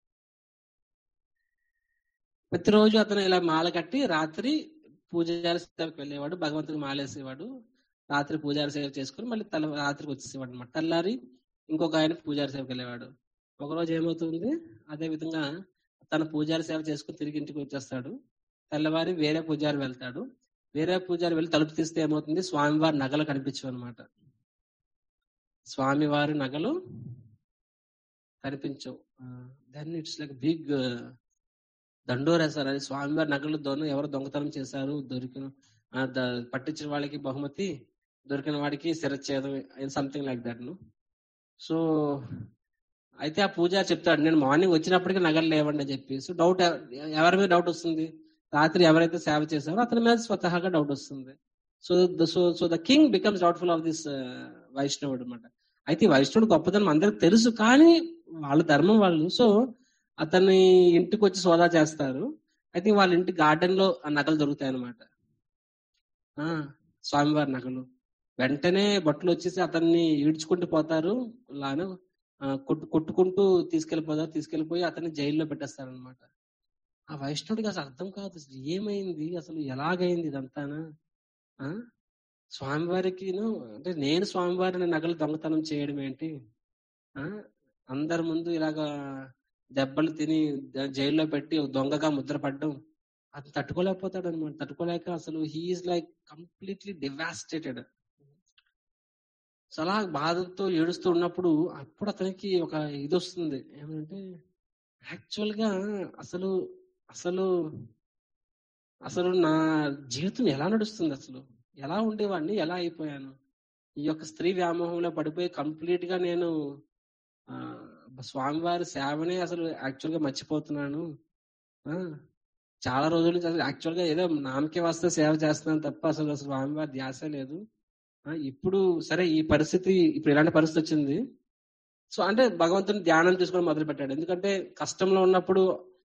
ప్రతిరోజు అతను ఇలా మాల కట్టి రాత్రి పూజారి సేవకి వెళ్ళేవాడు భగవంతుడికి మాలేసేవాడు రాత్రి పూజారి సేవ చేసుకుని మళ్ళీ తెల్ల రాత్రికి వచ్చేసేవాడు అనమాట తెల్లారి ఇంకొక ఆయన పూజారి సేవకి వెళ్ళేవాడు ఒకరోజు ఏమవుతుంది అదే విధంగా తన పూజారి సేవ చేసుకుని తిరిగి ఇంటికి వచ్చేస్తాడు తెల్లవారి వేరే పూజారి వెళ్తాడు వేరే పూజారి వెళ్ళి తలుపు తీస్తే ఏమవుతుంది స్వామివారి నగలు కనిపించవు అనమాట స్వామివారి నగలు కనిపించవు దెన్ ఇట్స్ లైక్ బిగ్ దండోరేస్తారు అది స్వామివారి నగలు దొన ఎవరు దొంగతనం చేశారు దొరికిన పట్టించిన వాళ్ళకి బహుమతి దొరికిన వాడికి శిరచ్ఛేదం సంథింగ్ లైక్ దట్ ను సో అయితే ఆ పూజారి చెప్తాడు నేను మార్నింగ్ వచ్చినప్పటికీ నగలు లేవండి అని చెప్పి సో డౌట్ ఎవరి మీద డౌట్ వస్తుంది రాత్రి ఎవరైతే సేవ చేశారో అతని మీద స్వతహాగా డౌట్ వస్తుంది so so so the king becomes doubtful of this వైష్ణవుడు అనమాట అయితే వైష్ణవుడు గొప్పతనం అందరికి తెలుసు కానీ వాళ్ళ ధర్మం వాళ్ళు సో అతన్ని ఇంటికి వచ్చి సోదా చేస్తారు అయితే వాళ్ళ ఇంటి గార్డెన్ లో ఆ నగలు దొరుకుతాయి అనమాట స్వామివారి నగలు వెంటనే బట్టలు వచ్చేసి అతన్ని ఈడ్చుకుంటూ పోతారు లాను కొట్టు కొట్టుకుంటూ తీసుకెళ్లిపోతారు తీసుకెళ్లిపోయి అతన్ని జైల్లో పెట్టేస్తారు అనమాట ఆ వైష్ణవుడికి అసలు అర్థం కాదు అసలు ఏమైంది అసలు ఎలాగైంది ఇదంతానా స్వామివారికి అంటే నేను స్వామివారిని నగలు దొంగతనం చేయడం ఏంటి అందరి ముందు ఇలాగా దెబ్బలు తిని జైల్లో పెట్టి దొంగగా ముద్ర పడ్డం అది తట్టుకోలేకపోతాడు అనమాట తట్టుకోలేక అసలు హీఈస్ లైక్ కంప్లీట్లీ డివాస్టేటెడ్ చాలా బాధతో ఏడుస్తూ ఉన్నప్పుడు అప్పుడు అతనికి ఒక ఇది వస్తుంది ఏమంటే యాక్చువల్ గా అసలు అసలు అసలు నా జీవితం ఎలా నడుస్తుంది అసలు ఎలా ఉండేవాడిని ఎలా అయిపోయాను ఈ యొక్క స్త్రీ వ్యామోహంలో పడిపోయి కంప్లీట్ గా నేను ఆ స్వామివారి సేవనే అసలు యాక్చువల్ గా మర్చిపోతున్నాను చాలా రోజుల నుంచి అసలు యాక్చువల్ గా ఏదో నామకే వస్తే సేవ చేస్తున్నాను తప్ప అసలు అసలు స్వామివారి ధ్యాస లేదు ఇప్పుడు సరే ఈ పరిస్థితి ఇప్పుడు ఇలాంటి పరిస్థితి వచ్చింది సో అంటే భగవంతుని ధ్యానం చేసుకోవడం మొదలు పెట్టాడు ఎందుకంటే కష్టంలో ఉన్నప్పుడు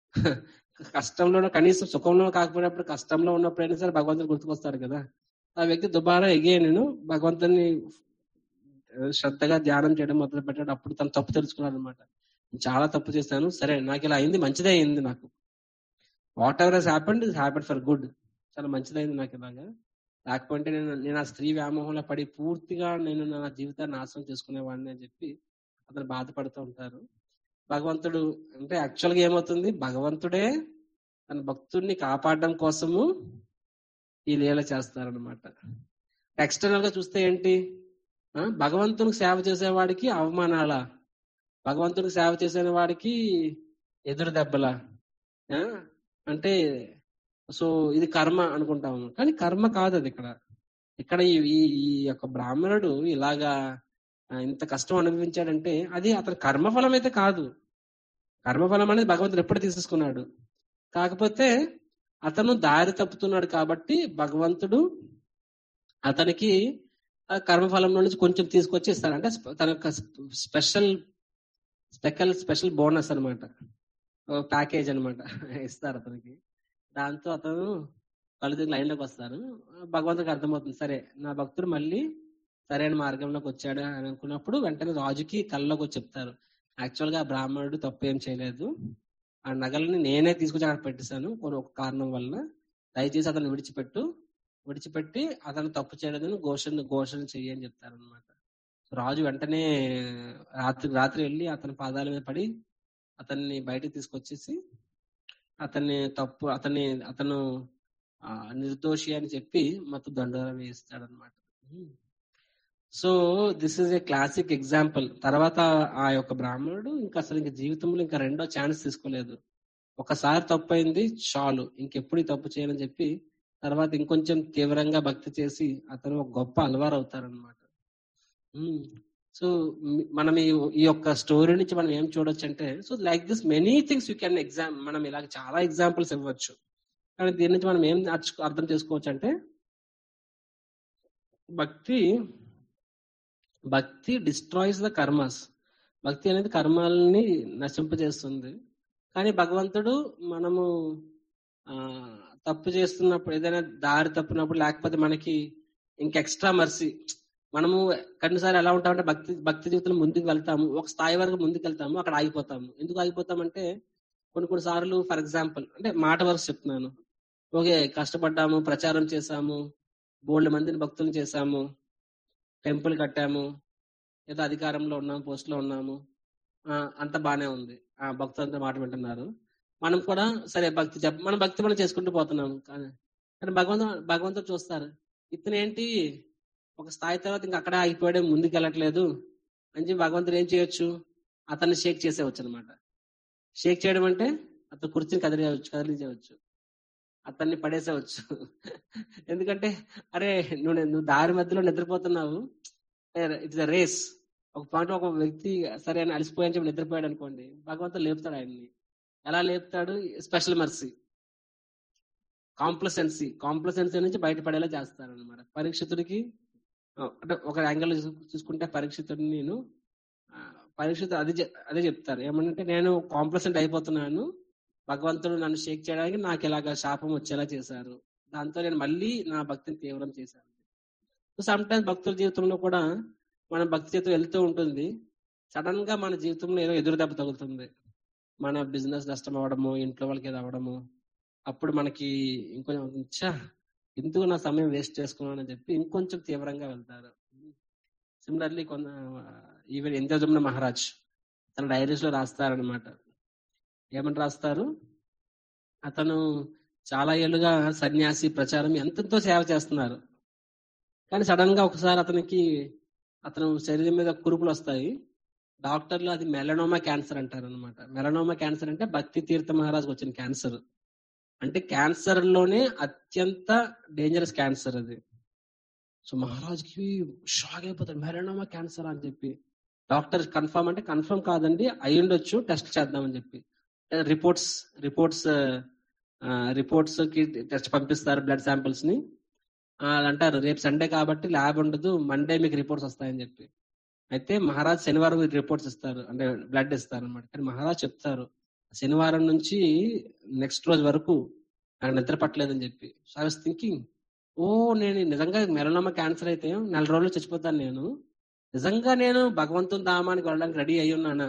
కష్టంలో కనీసం సుఖంలో కాకపోయినప్పుడు కష్టంలో ఉన్నప్పుడైనా సరే భగవంతుని గుర్తుకొస్తాడు కదా ఆ వ్యక్తి దుబారా ఎగే నేను భగవంతుని శ్రద్ధగా ధ్యానం చేయడం మొదలు పెట్టాడు అప్పుడు తను తప్పు తెలుసుకున్నాడు అనమాట చాలా తప్పు చేశాను సరే నాకు ఇలా అయింది మంచిదే అయింది నాకు whatever he's happened is happened for good చాలా మంచిదైంది నాకు ఇలాగా లేకపోతే నేను నేను ఆ స్త్రీ వ్యామోహంలో పడి పూర్తిగా నేను నా జీవితాన్ని నాశనం చేసుకునేవాడిని అని చెప్పి అతను బాధపడుతూ ఉంటారు భగవంతుడు అంటే యాక్చువల్ గా ఏమవుతుంది భగవంతుడే తన భక్తుడిని కాపాడడం కోసము ఈ లీల చేస్తారనమాట ఎక్స్టర్నల్ గా చూస్తే ఏంటి భగవంతునికి సేవ చేసేవాడికి అవమానాల భగవంతునికి సేవ చేసే వాడికి ఎదురు దెబ్బల అంటే సో ఇది కర్మ అనుకుంటాము కానీ కర్మ కాదు అది ఇక్కడ ఇక్కడ ఈ ఈ యొక్క బ్రాహ్మణుడు ఇలాగా ఇంత కష్టం అనుభవించాడంటే అది అతని కర్మఫలం అయితే కాదు కర్మఫలం అనేది భగవంతుడు ఎప్పుడు తీసేసుకున్నాడు కాకపోతే అతను దారి తప్పుతున్నాడు కాబట్టి భగవంతుడు అతనికి కర్మఫలం నుంచి కొంచెం తీసుకొచ్చి ఇస్తాడు అంటే తన యొక్క స్పెషల్ స్పెషల్ స్పెషల్ బోనస్ అనమాట ప్యాకేజ్ అనమాట ఇస్తారు అతనికి దాంతో అతను కళ్ళు లైన్లోకి వస్తారు భగవంతుడికి అర్థమవుతుంది సరే నా భక్తుడు మళ్ళీ సరైన మార్గంలోకి వచ్చాడు అని అనుకున్నప్పుడు వెంటనే రాజుకి కళ్ళలోకి వచ్చి చెప్తారు యాక్చువల్ గా బ్రాహ్మణుడు తప్పు ఏం చేయలేదు ఆ నగలని నేనే తీసుకొచ్చి అక్కడ పెట్టేశాను ఒక కారణం వల్ల దయచేసి అతను విడిచిపెట్టు విడిచిపెట్టి అతను తప్పు చేయలేదని ఘోషణ ఘోషణ చెయ్యి అని చెప్తారు అనమాట రాజు వెంటనే రాత్రి రాత్రి వెళ్ళి అతని పాదాల మీద పడి అతన్ని బయటకు తీసుకొచ్చేసి అతన్ని తప్పు అతన్ని అతను నిర్దోషి అని చెప్పి మొత్తం దండోరా వేయిస్తాడు అనమాట so this is a classic example తర్వాత ఆ యొక్క బ్రాహ్మణుడు ఇంకా అసలు ఇంకా జీవితంలో ఇంకా రెండో ఛాన్స్ తీసుకోలేదు ఒకసారి తప్పు అయింది చాలు ఇంకెప్పుడు ఈ తప్పు చేయనని చెప్పి తర్వాత ఇంకొంచెం తీవ్రంగా భక్తి చేసి అతను ఒక గొప్ప అలవారు అవుతారనమాట సో మనం ఈ ఈ యొక్క స్టోరీ నుంచి మనం ఏం చూడొచ్చు అంటే so like this many things you can exam మనం ఇలాగ చాలా ఎగ్జాంపుల్స్ ఇవ్వచ్చు కానీ దీని నుంచి మనం ఏం అర్చు- అర్థం చేసుకోవచ్చు అంటే భక్తి భక్తి డిస్ట్రాయిస్ ద కర్మస్ భక్తి అనేది కర్మాలని నశింపజేస్తుంది కానీ భగవంతుడు మనము ఆ తప్పు చేస్తున్నప్పుడు ఏదైనా దారి తప్పినప్పుడు లేకపోతే మనకి ఇంక ఎక్స్ట్రా మర్సీ మనము కొన్నిసార్లు ఎలా ఉంటామంటే భక్తి భక్తి జీవితంలో ముందుకు వెళ్తాము ఒక స్థాయి వరకు ముందుకు వెళ్తాము అక్కడ ఆగిపోతాము ఎందుకు ఆగిపోతామంటే కొన్ని కొన్ని సార్లు ఫర్ ఎగ్జాంపుల్ అంటే మాట వరకు చెప్తున్నాను ఓకే కష్టపడ్డాము ప్రచారం చేశాము బోల్డ్ మందిని భక్తులు చేశాము టెంపుల్ కట్టాము ఏదో అధికారంలో ఉన్నాము పోస్ట్ లో ఉన్నాము ఆ, అంత బానే ఉంది ఆ భక్తులంతా మాట వింటున్నారు మనం కూడా సరే భక్తి చెప్ మనం భక్తి మనం చేసుకుంటూ పోతున్నాము కానీ కానీ భగవంతు భగవంతుడు చూస్తారు ఇతను ఏంటి ఒక స్థాయి తర్వాత ఇంకా అక్కడే ఆగిపోయాడు ముందుకు వెళ్ళట్లేదు అని చెప్పి భగవంతుడు ఏం చేయొచ్చు అతన్ని షేక్ చేసేవచ్చు అనమాట షేక్ చేయడం అంటే అతను కుర్చీని కదిలేయవచ్చు కదిలించవచ్చు అతన్ని పడేసేవచ్చు ఎందుకంటే అరే నువ్వు నువ్వు దారి మధ్యలో నిద్రపోతున్నావు ఇట్స్ అ రేస్ ఒక పాయింట్ ఒక వ్యక్తి సరే అని అలసిపోయని చెప్పి నిద్రపోయాడు అనుకోండి భగవంతుడు లేపుతాడు ఆయన్ని ఎలా లేపుతాడు స్పెషల్ మర్సీ కాంప్లసెన్సీ కాంప్లసెన్సీ నుంచి బయటపడేలా చేస్తాడు అనమాట పరీక్షితుడికి ఆ, అంటే ఒక యాంగిల్ చూసుకుంటే పరీక్షితుడిని నేను ఆ, పరీక్షితుడు అది చె- అదే చెప్తారు ఏమంటే నేను కాంప్లసెంట్ అయిపోతున్నాను భగవంతుడు నన్ను షేక్ చేయడానికి నాకు ఇలాగ శాపం వచ్చేలా చేశారు దాంతో నేను మళ్ళీ నా భక్తిని తీవ్రం చేశాను సమ్ టైమ్స్ భక్తుల జీవితంలో కూడా మన భక్తి జీవితం వెళ్తూ ఉంటుంది సడన్ గా మన జీవితంలో ఏదో ఎదురు దెబ్బ తగులుతుంది మన బిజినెస్ నష్టం అవ్వడము ఇంట్లో వాళ్ళకి ఏదో అవ్వడము అప్పుడు మనకి ఇంకొంచెం ఛా ఎందుకు నా సమయం వేస్ట్ చేసుకున్నాను అని చెప్పి ఇంకొంచెం తీవ్రంగా వెళ్తారు సిమిలర్లీ కొంత ఈవెన్ ఇంద్రజమున మహారాజ్ తన డైరీస్ లో రాస్తారనమాట ఏమని రాస్తారు అతను చాలా ఏళ్ళుగా సన్యాసి ప్రచారం ఎంతెంతో సేవ చేస్తున్నారు కానీ సడన్ గా ఒకసారి అతనికి అతను శరీరం మీద కురుపులు వస్తాయి డాక్టర్లు అది మెలనోమా క్యాన్సర్ అంటారు అనమాట మెలనోమా క్యాన్సర్ అంటే భక్తి తీర్థ మహారాజ్కి వచ్చిన క్యాన్సర్ అంటే క్యాన్సర్ లోనే అత్యంత డేంజరస్ క్యాన్సర్ అది సో మహారాజ్కి షాక్ అయిపోతాడు మెలనోమా క్యాన్సర్ అని చెప్పి డాక్టర్ కన్ఫర్మ్ అంటే కన్ఫర్మ్ కాదండి అయి ఉండొచ్చు టెస్ట్ చేద్దామని చెప్పి రిపోర్ట్స్ రిపోర్ట్స్ రిపోర్ట్స్ కి టెస్ట్ పంపిస్తారు బ్లడ్ శాంపిల్స్ ని ఆ, అది అంటారు రేపు సండే కాబట్టి ల్యాబ్ ఉండదు మండే మీకు రిపోర్ట్స్ వస్తాయని చెప్పి అయితే మహారాజ్ శనివారం రిపోర్ట్స్ ఇస్తారు అంటే బ్లడ్ ఇస్తారు అనమాట కానీ మహారాజ్ చెప్తారు శనివారం నుంచి నెక్స్ట్ రోజు వరకు నాకు నిద్ర పట్టలేదని చెప్పి so I was thinking oh నేను నిజంగా మెలనమ్మ క్యాన్సర్ అయితే నెల రోజులు చచ్చిపోతాను నేను నిజంగా నేను భగవంతుని ధామానికి వెళ్ళడానికి రెడీ అయి ఉన్నానా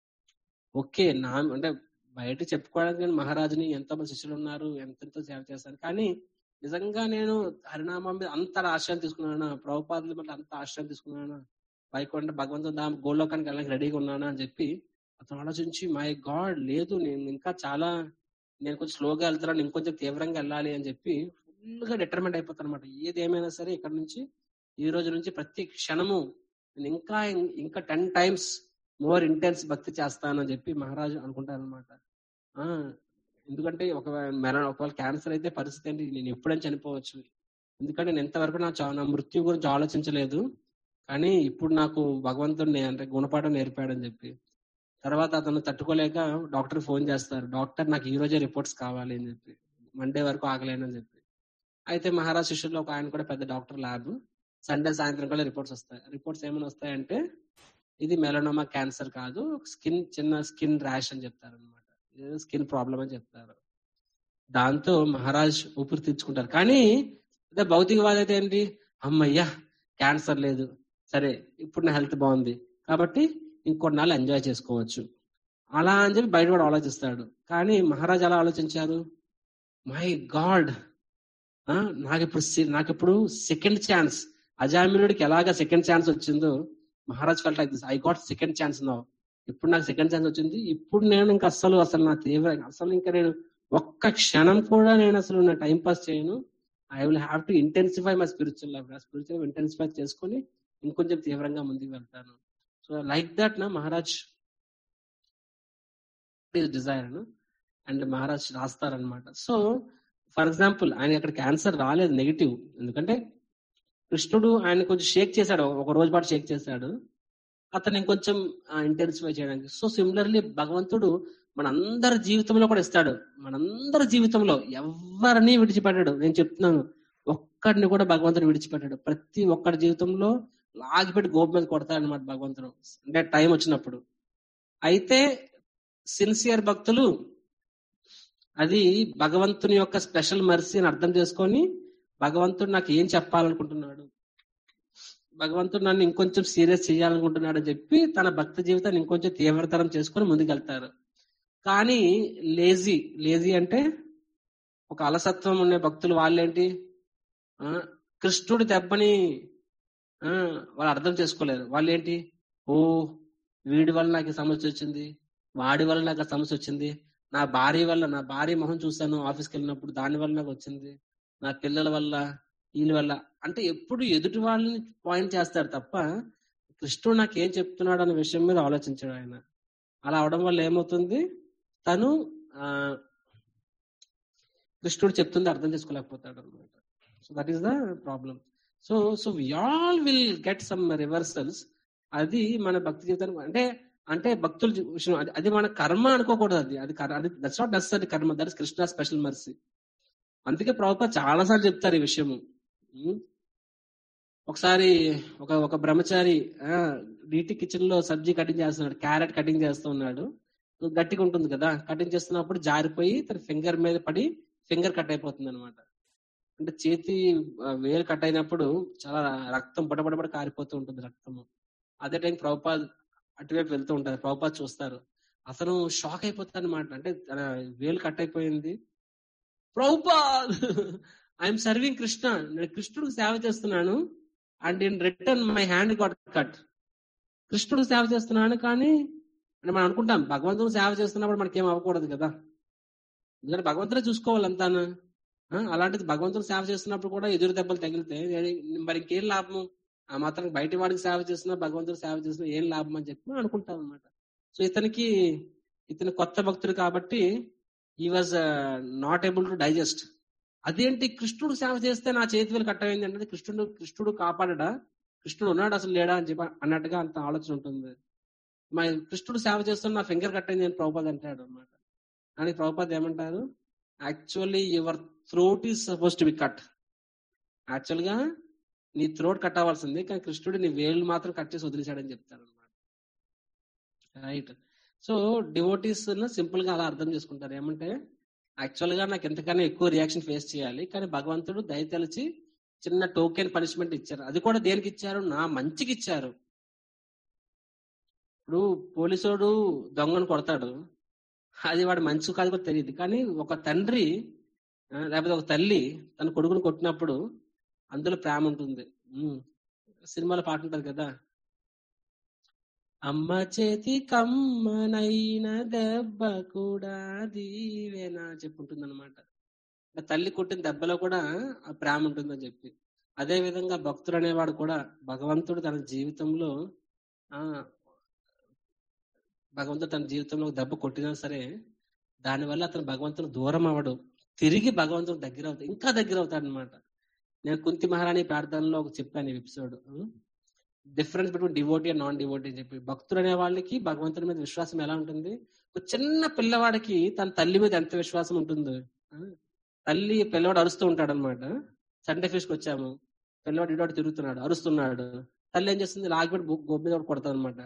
ఓకే నా అంటే బయట చెప్పుకోవడానికి నేను మహారాజుని ఎంతో మంది శిష్యులు ఉన్నారు ఎంతెంతో సేవ చేశాను కానీ నిజంగా నేను హరినామం మీద అంత ఆశ్రయం తీసుకున్నానా ప్రభుపాదుల మీద అంత ఆశ్రయం తీసుకున్నానా వైకుంఠ భగవంతుని ధామ గోలోకానికి వెళ్ళడానికి రెడీగా ఉన్నానా అని చెప్పి అతను ఆలోచించి మై గాడ్ లేదు నేను ఇంకా చాలా నేను కొంచెం స్లోగా వెళ్తున్నాను ఇంకొంచెం తీవ్రంగా వెళ్ళాలి అని చెప్పి ఫుల్ గా డిటర్మెంట్ అయిపోతాను అనమాట ఏది ఏమైనా సరే ఇక్కడ నుంచి ఈ రోజు నుంచి ప్రతి క్షణము నేను ఇంకా ఇంకా టెన్ టైమ్స్ మోర్ ఇంటెన్స్ భక్తి చేస్తాను అని చెప్పి మహారాజు అనుకుంటారు అనమాట ఎందుకంటే ఒకవేళ మరణ ఒకవేళ క్యాన్సర్ అయితే పరిస్థితి ఏంటి నేను ఎప్పుడైనా చనిపోవచ్చు ఎందుకంటే నేను ఎంతవరకు నా చా- నా మృత్యు గురించి ఆలోచించలేదు కానీ ఇప్పుడు నాకు భగవంతుడు నే- అంటే గుణపాఠం నేర్పాడని చెప్పి తర్వాత అతను తట్టుకోలేక డాక్టర్ ఫోన్ చేస్తారు డాక్టర్ నాకు ఈ రోజే రిపోర్ట్స్ కావాలి అని చెప్పి మండే వరకు ఆగలేనని చెప్పి అయితే మహారాజ్ శిష్యుల్లో ఒక ఆయన కూడా పెద్ద డాక్టర్ ల్యాబ్ సండే సాయంత్రం కూడా రిపోర్ట్స్ వస్తాయి రిపోర్ట్స్ ఏమైనా వస్తాయంటే ఇది మెలనోమా క్యాన్సర్ కాదు స్కిన్ చిన్న స్కిన్ ర్యాష్ అని చెప్తారు అనమాట స్కిన్ ప్రాబ్లం అని చెప్తారు దాంతో మహారాజ్ ఊపిరి తీర్చుకుంటారు కానీ అదే భౌతికవాది అయితే ఏంటి అమ్మయ్యా క్యాన్సర్ లేదు సరే ఇప్పుడు నా హెల్త్ బాగుంది కాబట్టి ఇంకొన్నాళ్ళు ఎంజాయ్ చేసుకోవచ్చు అలా అని చెప్పి బయట కూడా ఆలోచిస్తాడు కానీ మహారాజ్ ఎలా ఆలోచించారు మై గాడ్ నాకు ఇప్పుడు నాకు ఇప్పుడు సెకండ్ ఛాన్స్ అజామినుడికి ఎలాగ సెకండ్ ఛాన్స్ వచ్చిందో Maharaj felt like this I got second chance no ఇప్పుడు నాకు సెకండ్ ఛాన్స్ వచ్చింది ఇప్పుడు నేను ఇంకా అసలు అసలు నా తీవ్ర అసలు ఇంకా నేను ఒక్క క్షణం కూడా నేను అసలు నా టైం పాస్ చేయను I will have to intensify my spiritual life నా స్పిరిచువల్ ఇంటెన్సిఫై చేసుకొని ఇంకొంచెం తీవ్రంగా ముందుకు వెళ్తాను సో లైక్ దట్ నా మహారాజ్ డిజైర్ అండ్ మహారాజ్ రాస్తారనమాట సో ఫర్ ఎగ్జాంపుల్ ఆయన అక్కడ క్యాన్సర్ రాలేదు నెగిటివ్ ఎందుకంటే కృష్ణుడు ఆయన కొంచెం షేక్ చేశాడు ఒక రోజు పాటు షేక్ చేశాడు అతను ఇంకొంచెం ఇంటెన్సిఫై చేయడానికి సో సిమిలర్లీ భగవంతుడు మనందరి జీవితంలో కూడా ఇస్తాడు మనందరి జీవితంలో ఎవరిని విడిచిపెట్టాడు నేను చెప్తున్నాను ఒక్కడిని కూడా భగవంతుడు విడిచిపెట్టాడు ప్రతి ఒక్కడి జీవితంలో లాగిపెట్టి గోపు మీద కొడతాడు అనమాట భగవంతుడు అంటే టైం వచ్చినప్పుడు అయితే సిన్సియర్ భక్తులు అది భగవంతుని యొక్క స్పెషల్ మర్సీ అని అర్థం చేసుకొని భగవంతుడు నాకు ఏం చెప్పాలనుకుంటున్నాడు భగవంతుడు నన్ను ఇంకొంచెం సీరియస్ చేయాలనుకుంటున్నాడు అని చెప్పి తన భక్తి జీవితాన్ని ఇంకొంచెం తీవ్రతరం చేసుకొని ముందుకెళ్తారు కానీ లేజీ లేజీ అంటే ఒక అలసత్వం ఉండే భక్తులు వాళ్ళేంటి ఆ, కృష్ణుడి దెబ్బని ఆ, వాళ్ళు అర్థం చేసుకోలేరు వాళ్ళు ఏంటి ఓ వీడి వల్ల నాకు ఈ సమస్య వచ్చింది వాడి వల్ల నాకు ఆ సమస్య వచ్చింది నా భార్య వల్ల నా భార్య మొహం చూశాను ఆఫీస్కి వెళ్ళినప్పుడు దాని వల్ల నాకు వచ్చింది నా పిల్లల వల్ల వీళ్ళ వల్ల అంటే ఎప్పుడు ఎదుటి వాళ్ళని పాయింట్ చేస్తాడు తప్ప కృష్ణుడు నాకు ఏం చెప్తున్నాడు అనే విషయం మీద ఆలోచించాడు ఆయన అలా అవడం వల్ల ఏమవుతుంది తను ఆ కృష్ణుడు చెప్తుంది అర్థం చేసుకోలేకపోతాడు అనమాట so that is the problem so so we all will get some reversals అది మన భక్తి జీవితానికి అంటే అంటే భక్తుల జీ- విషయం అది- అది మన కర్మ అనుకోకూడదు అది అది కర్- అది that's not necessary karma that is Krishna special mercy అందుకే ప్రభుత్వ చాలా సార్లు చెప్తారు ఈ విషయము ఉమ్. ఒకసారి ఒక ఒక బ్రహ్మచారి డీటీ కిచెన్ లో సబ్జీ కటింగ్ చేస్తున్నాడు క్యారెట్ కటింగ్ చేస్తూ ఉన్నాడు గట్టిగా ఉంటుంది కదా కటింగ్ చేస్తున్నప్పుడు జారిపోయి తన ఫింగర్ మీద పడి ఫింగర్ కట్ అయిపోతుంది అనమాట అంటే చేతి ఆ, వేలు కట్ అయినప్పుడు చాలా రక్తం బడబడబడ కారిపోతూ ఉంటుంది రక్తము అదే టైం ప్రభుపాద్ అటువైపు వెళ్తూ ఉంటారు ప్రభుపాద్ చూస్తారు అతను షాక్ అయిపోతాడు అనమాట అంటే తన వేలు కట్ అయిపోయింది ప్రభుపాద్ ఐఎమ్ సర్వింగ్ కృష్ణ నేను కృష్ణుడికి సేవ చేస్తున్నాను and in return my hand got cut కృష్ణుడికి సేవ చేస్తున్నాను కానీ అంటే మనం అనుకుంటాం భగవంతుడు సేవ చేస్తున్నప్పుడు మనకేం అవ్వకూడదు కదా ఎందుకంటే భగవంతుడే చూసుకోవాలి అంతాను ఆ, అలాంటిది భగవంతుడు సేవ చేస్తున్నప్పుడు కూడా ఎదురు దెబ్బలు తగిలితే ఏ- మరి ఇంకేం లాభము ఆ మాత్రం బయట వాడికి సేవ చేస్తున్నా భగవంతుడు సేవ చేస్తున్నా ఏం లాభం అని చెప్పి మనం అనుకుంటాం అనమాట సో ఇతనికి ఇతను కొత్త భక్తుడు కాబట్టి ఈ was not able to digest అదేంటి కృష్ణుడు సేవ చేస్తే నా చేతి వేలు కట్టమైంది అంటే కృష్ణుడు కృష్ణుడు కాపాడడా కృష్ణుడు ఉన్నాడు అసలు లేడా అని చెప్పి అన్నట్టుగా అంత ఆలోచన ఉంటుంది మా కృష్ణుడు సేవ చేస్తున్న నా ఫింగర్ కట్టయింది అని ప్రభుపాద్ అంటాడు అనమాట కానీ ప్రభుపాద్ ఏమంటారు actually your throat is supposed to be cut actual గా నీ థ్రోట్ కట్ అవ్వాల్సింది కానీ కృష్ణుడు నీ వేళ్ళు మాత్రం కట్ చేసి వదిలేశాడని చెప్తాడు అనమాట రైట్ సో డివోటీస్ సింపుల్ గా అలా అర్థం చేసుకుంటారు ఏమంటే యాక్చువల్ గా నాకు ఎంతకన్నా ఎక్కువ రియాక్షన్ ఫేస్ చేయాలి కానీ భగవంతుడు దయతలిచి చిన్న టోకెన్ పనిష్మెంట్ ఇచ్చారు అది కూడా దేనికి ఇచ్చారు నా మంచికి ఇచ్చారు ఇప్పుడు పోలీసోడు దొంగను కొడతాడు అది వాడు మంచి కాదు కూడా తెలియదు కానీ ఒక తండ్రి ఆ, లేకపోతే ఒక తల్లి తన కొడుకును కొట్టినప్పుడు అందులో ప్రేమ ఉంటుంది ఉమ్. సినిమాలో పాట ఉంటది కదా అమ్మ చేతి కమ్మనైన దెబ్బ కూడా దీవెన చెప్పుంటుంది అనమాట తల్లి కొట్టిన దెబ్బలో కూడా ఆ ప్రేమ ఉంటుందని చెప్పి అదే విధంగా భక్తుడు అనేవాడు కూడా భగవంతుడు తన జీవితంలో ఆ భగవంతుడు తన జీవితంలో ఒక దెబ్బ కొట్టినా సరే దానివల్ల అతను భగవంతుడు దూరం అవ్వడు తిరిగి భగవంతుడు దగ్గర అవుతాడు ఇంకా దగ్గర అవుతాడు అనమాట నేను కుంతి మహారాణి ప్రార్థనలో ఒక చెప్పాను ఈ episode difference between devotee and non devotee అని చెప్పి భక్తుడు అనే వాళ్ళకి భగవంతుడి మీద విశ్వాసం ఎలా ఉంటుంది ఒక చిన్న పిల్లవాడికి తన తల్లి మీద ఎంత విశ్వాసం ఉంటుందో ఆ, తల్లి పిల్లవాడు అరుస్తూ ఉంటాడు అనమాట సండే ఫిష్ కి వచ్చాము పిల్లవాడు ఇటు అటు తిరుగుతున్నాడు అరుస్తున్నాడు తల్లి ఏం చేస్తుంది లాగిపెట్టి గో- గోపు మీద కొడతాడు అనమాట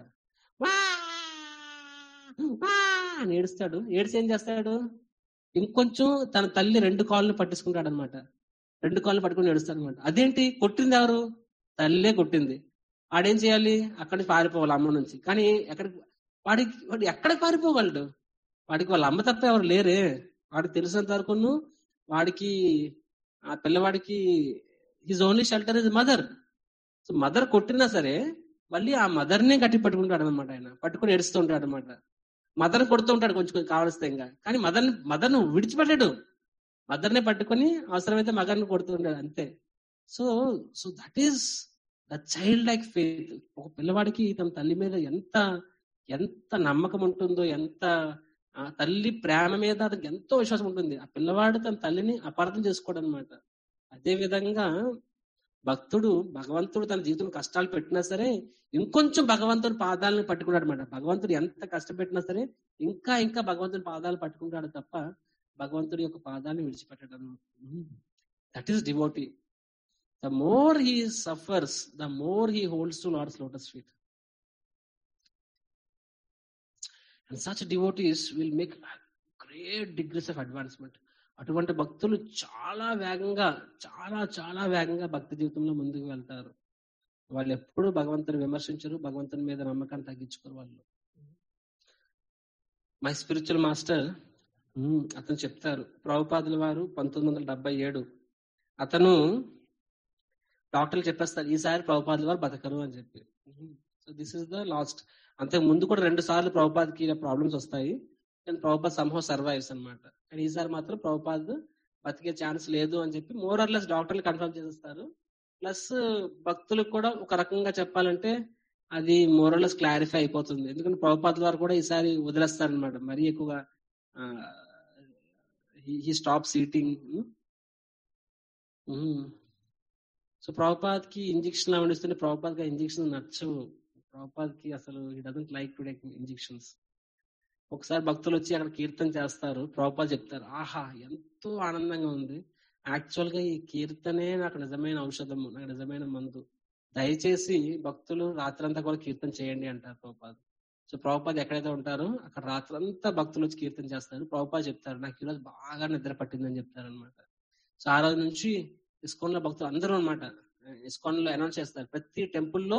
అని ఏడుస్తాడు ఏడిసి ఏం చేస్తాడు ఇంకొంచెం తన తల్లి రెండు కాళ్ళు పట్టించుకుంటాడు అనమాట రెండు కాళ్ళు పట్టుకుని ఏడుస్తాడు అనమాట అదేంటి కొట్టింది ఎవరు తల్లే కొట్టింది వాడేం చేయాలి అక్కడి నుంచి పారిపోవాలి అమ్మ నుంచి కానీ ఎక్కడికి వాడికి వాడు ఎక్కడికి పారిపోగలడు వాడికి వాళ్ళ అమ్మ తప్ప ఎవరు లేరే వాడికి తెలిసినంత వరకును వాడికి ఆ పిల్లవాడికి his only shelter is mother so mother కొట్టినా సరే మళ్ళీ ఆ మదర్ నే గట్టి పట్టుకుంటాడు అనమాట ఆయన పట్టుకుని ఏడుస్తూ ఉంటాడు అనమాట మదర్ కొడుతూ ఉంటాడు కొంచెం కొంచెం కావలిస్తే ఇంకా కానీ మదర్ మదర్ను విడిచిపెట్టాడు మదర్ నే పట్టుకొని అవసరమైతే మగర్ని కొడుతూ ఉంటాడు అంతే so so that is the child like faith ఒక పిల్లవాడికి తన తల్లి మీద ఎంత ఎంత నమ్మకం ఉంటుందో ఎంత ఆ తల్లి ప్రేమ మీద అతనికి ఎంతో విశ్వాసం ఉంటుంది ఆ పిల్లవాడు తన తల్లిని అపార్థం చేసుకోవడం అనమాట అదే విధంగా భక్తుడు భగవంతుడు తన జీవితం కష్టాలు పెట్టినా సరే ఇంకొంచెం భగవంతుడి పాదాలను పట్టుకున్నాడు అనమాట భగవంతుడు ఎంత కష్టపెట్టినా సరే ఇంకా ఇంకా భగవంతుడి పాదాలు పట్టుకుంటాడు తప్ప భగవంతుడి యొక్క పాదాలను విడిచిపెట్టడం that is devotee the more he suffers the more he holds to lord's lotus feet and such devotees will make great degrees of advancement అటువంటి భక్తులు చాలా వేగంగా చాలా చాలా వేగంగా భక్తి జీవితంలో ముందుకు వెళ్తారు వాళ్ళు ఎప్పుడు భగవంతుని విమర్శించరు భగవంతుని మీద నమ్మకాన్ని తగ్గించుకోరు వాళ్ళు మై స్పిరిచువల్ మాస్టర్ అతను చెప్తారు ప్రభుపాదుల వారు పంతొమ్మిది వందల డెబ్బై ఏడు అతను డాక్టర్లు చెప్పేస్తారు ఈసారి ప్రభుపాదుల వారు బతకరు అని చెప్పి so this is the last అంతే ముందు కూడా రెండు సార్లు ప్రభుపాద్కి ప్రాబ్లమ్స్ వస్తాయి అండ్ ప్రభుపాద్ సంహో సర్వైవ్స్ అనమాట కానీ ఈసారి మాత్రం ప్రభుపాద్ బతికే ఛాన్స్ లేదు అని చెప్పి మోర్ ఆర్ లెస్ డాక్టర్లు కన్ఫర్మ్ చేసేస్తారు ప్లస్ భక్తులకు కూడా ఒక రకంగా చెప్పాలంటే అది మోరలెస్ క్లారిఫై అయిపోతుంది ఎందుకంటే ప్రభుపాద్ వారు కూడా ఈసారి వదిలేస్తారనమాట మరీ ఎక్కువగా he stop eating so Prabhupad కి ఇంజక్షన్ అవనిస్తుంటే ప్రభుపాద్ కి ఇంజక్షన్ నచ్చవు ప్రభుపాద్ కి అసలు he doesn't like to take injections ఒకసారి భక్తులు వచ్చి అక్కడ కీర్తన చేస్తారు ప్రభుపాద్ చెప్తారు ఆహా ఎంతో ఆనందంగా ఉంది యాక్చువల్ గా ఈ కీర్తనే నాకు నిజమైన ఔషధము నాకు నిజమైన మందు దయచేసి భక్తులు రాత్రంతా కూడా కీర్తన చేయండి అంటారు ప్రభుపాద్ సో ప్రభుపాద్ ఎక్కడైతే ఉంటారో అక్కడ రాత్రంతా భక్తులు వచ్చి కీర్తన చేస్తారు ప్రభుపాద్ చెప్తారు నాకు ఈరోజు బాగా నిద్ర పట్టిందని చెప్తారు అనమాట సో ఆ రోజు నుంచి ఇస్కాన్ లో భక్తులు అందరూ అనమాట ఇస్కాన్ లో అనౌన్స్ చేస్తారు ప్రతి టెంపుల్లో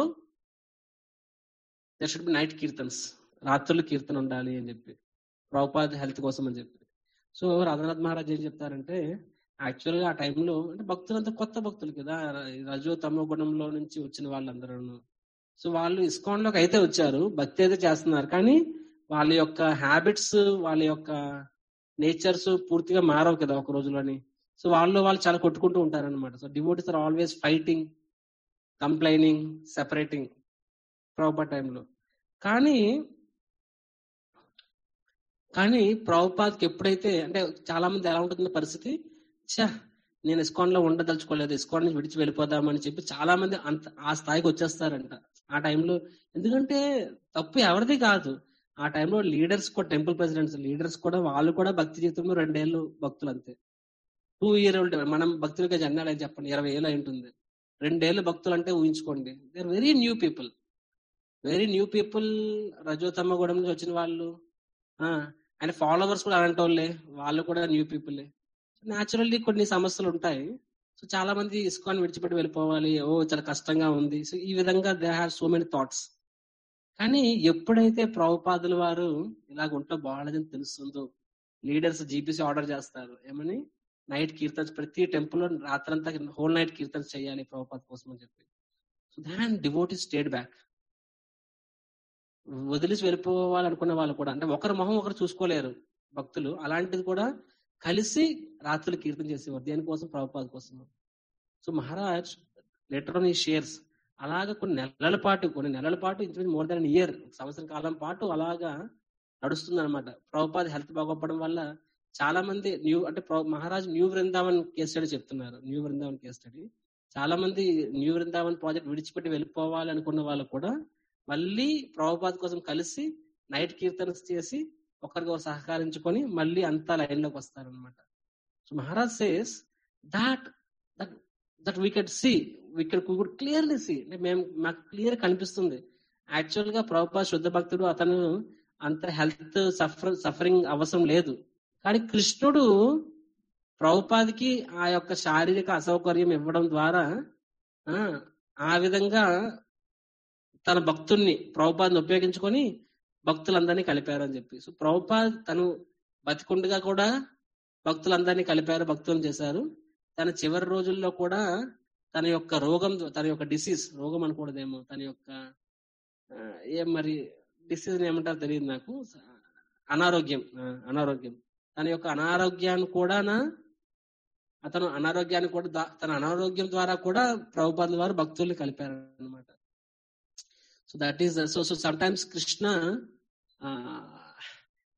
there should be night kirtans రాత్రులు కీర్తన ఉండాలి అని చెప్పి ప్రభుపాద్ హెల్త్ కోసం అని చెప్పి సో రాధానాథ్ మహారాజ్ ఏం చెప్తారంటే యాక్చువల్ గా ఆ టైంలో అంటే భక్తులంతా కొత్త భక్తులు కదా రజో తమో గుణంలో నుంచి వచ్చిన వాళ్ళందరూ సో వాళ్ళు ఇస్కాన్ లోకి అయితే వచ్చారు భక్తి అయితే చేస్తున్నారు కానీ వాళ్ళ యొక్క హ్యాబిట్స్ వాళ్ళ యొక్క నేచర్స్ పూర్తిగా మారవు కదా ఒక రోజులోని సో వాళ్ళు వాళ్ళు చాలా కొట్టుకుంటూ ఉంటారనమాట so devotees are always fighting complaining separating proper టైంలో కానీ కానీ ప్రభుపాద్కి ఎప్పుడైతే అంటే చాలా మంది ఎలా ఉంటుంది పరిస్థితి ఛా నేను ఇస్కాన్ లో ఉండదలుచుకోలేదు ఇస్కాన్ నుంచి విడిచి వెళ్ళిపోదామని చెప్పి చాలా మంది అంత ఆ స్థాయికి వచ్చేస్తారంట ఆ టైంలో ఎందుకంటే తప్పు ఎవరిది కాదు ఆ టైంలో లీడర్స్ కూడా టెంపుల్ ప్రెసిడెంట్స్ లీడర్స్ కూడా వాళ్ళు కూడా భక్తి జీవితంలో రెండేళ్ళు భక్తులు అంతే టూ ఇయర్ ఓల్డ్ మనం భక్తులుగా జన్నాలని చెప్పండి ఇరవై ఏళ్ళు అయి ఉంటుంది రెండేళ్ళు భక్తులు అంటే ఊహించుకోండి they are very new people very new people రజోతమ్మగూడెం నుంచి వచ్చిన వాళ్ళు అండ్ ఫాలోవర్స్ కూడా అలాంటి వాళ్ళే వాళ్ళు కూడా న్యూ పీపులే న్యాచురల్లీ కొన్ని సమస్యలు ఉంటాయి సో చాలా మంది ఇస్కాన్ విడిచిపెట్టి వెళ్ళిపోవాలి ఓ చాలా కష్టంగా ఉంది సో ఈ విధంగా they have so many thoughts కానీ ఎప్పుడైతే ప్రభుపాదుల వారు ఇలాగ ఉంటే బాగుండదని తెలుస్తుందో లీడర్స్ జీపీసీ ఆర్డర్ చేస్తారు ఏమని నైట్ కీర్తన్స్ ప్రతి టెంపుల్ రాత్రంతా హోల్ నైట్ కీర్తన్స్ చేయాలి ప్రభుపాద్ కోసం అని చెప్పి so then devotee state back వదిలేసి వెళ్ళిపోవాలనుకునే వాళ్ళు కూడా అంటే ఒకరి మొహం ఒకరు చూసుకోలేరు భక్తులు అలాంటిది కూడా కలిసి రాత్రులు కీర్తన చేసేవారు దేనికోసం ప్రభుపాద కోసం so Maharaj letter on he shares అలాగా కొన్ని నెలల పాటు కొన్ని నెలల పాటు ఇంచుమించు మోర్ దాన్ ఇయర్ సంవత్సరం కాలం పాటు అలాగా నడుస్తుంది అనమాట ప్రభుపాద హెల్త్ బాగోపడం వల్ల చాలా మంది న్యూ అంటే Maharaj new Vrindavan case study చెప్తున్నారు న్యూ వృందావన్ కేస్ స్టడీ చాలా మంది న్యూ వృందావన్ ప్రాజెక్ట్ విడిచిపెట్టి వెళ్ళిపోవాలి అనుకున్న వాళ్ళు కూడా మళ్ళీ ప్రభుపాద్ కోసం కలిసి నైట్ కీర్తన చేసి ఒకరికొకరు సహకరించుకొని మళ్ళీ అంతా లైన్ లోకి వస్తారనమాట so Maharaj says that that that we could see we could could clearly see అంటే మేము మాకు క్లియర్ కనిపిస్తుంది యాక్చువల్ గా ప్రభుపాద్ శుద్ధ భక్తుడు అతను అంత హెల్త్ సఫర్ సఫరింగ్ అవసరం లేదు కానీ కృష్ణుడు ప్రభుపాదికి ఆ యొక్క శారీరక అసౌకర్యం ఇవ్వడం ద్వారా ఆ విధంగా తన భక్తుల్ని ప్రభుపాద్ని ఉపయోగించుకొని భక్తులందరినీ కలిపారు అని చెప్పి సో ప్రభుపాద్ తను బతికుండగా కూడా భక్తులందరినీ కలిపారు భక్తులను చేశారు తన చివరి రోజుల్లో కూడా తన యొక్క రోగం తన యొక్క డిసీజ్ రోగం అనకూడదేమో తన యొక్క ఏం మరి డిసీజ్ ఏమంటారు తెలియదు నాకు అనారోగ్యం అనారోగ్యం తన యొక్క అనారోగ్యాన్ని కూడా అతను అనారోగ్యాన్ని కూడా తన అనారోగ్యం ద్వారా కూడా ప్రభుపాదుల వారు భక్తుల్ని కలిపారు అనమాట so that is so so sometimes Krishna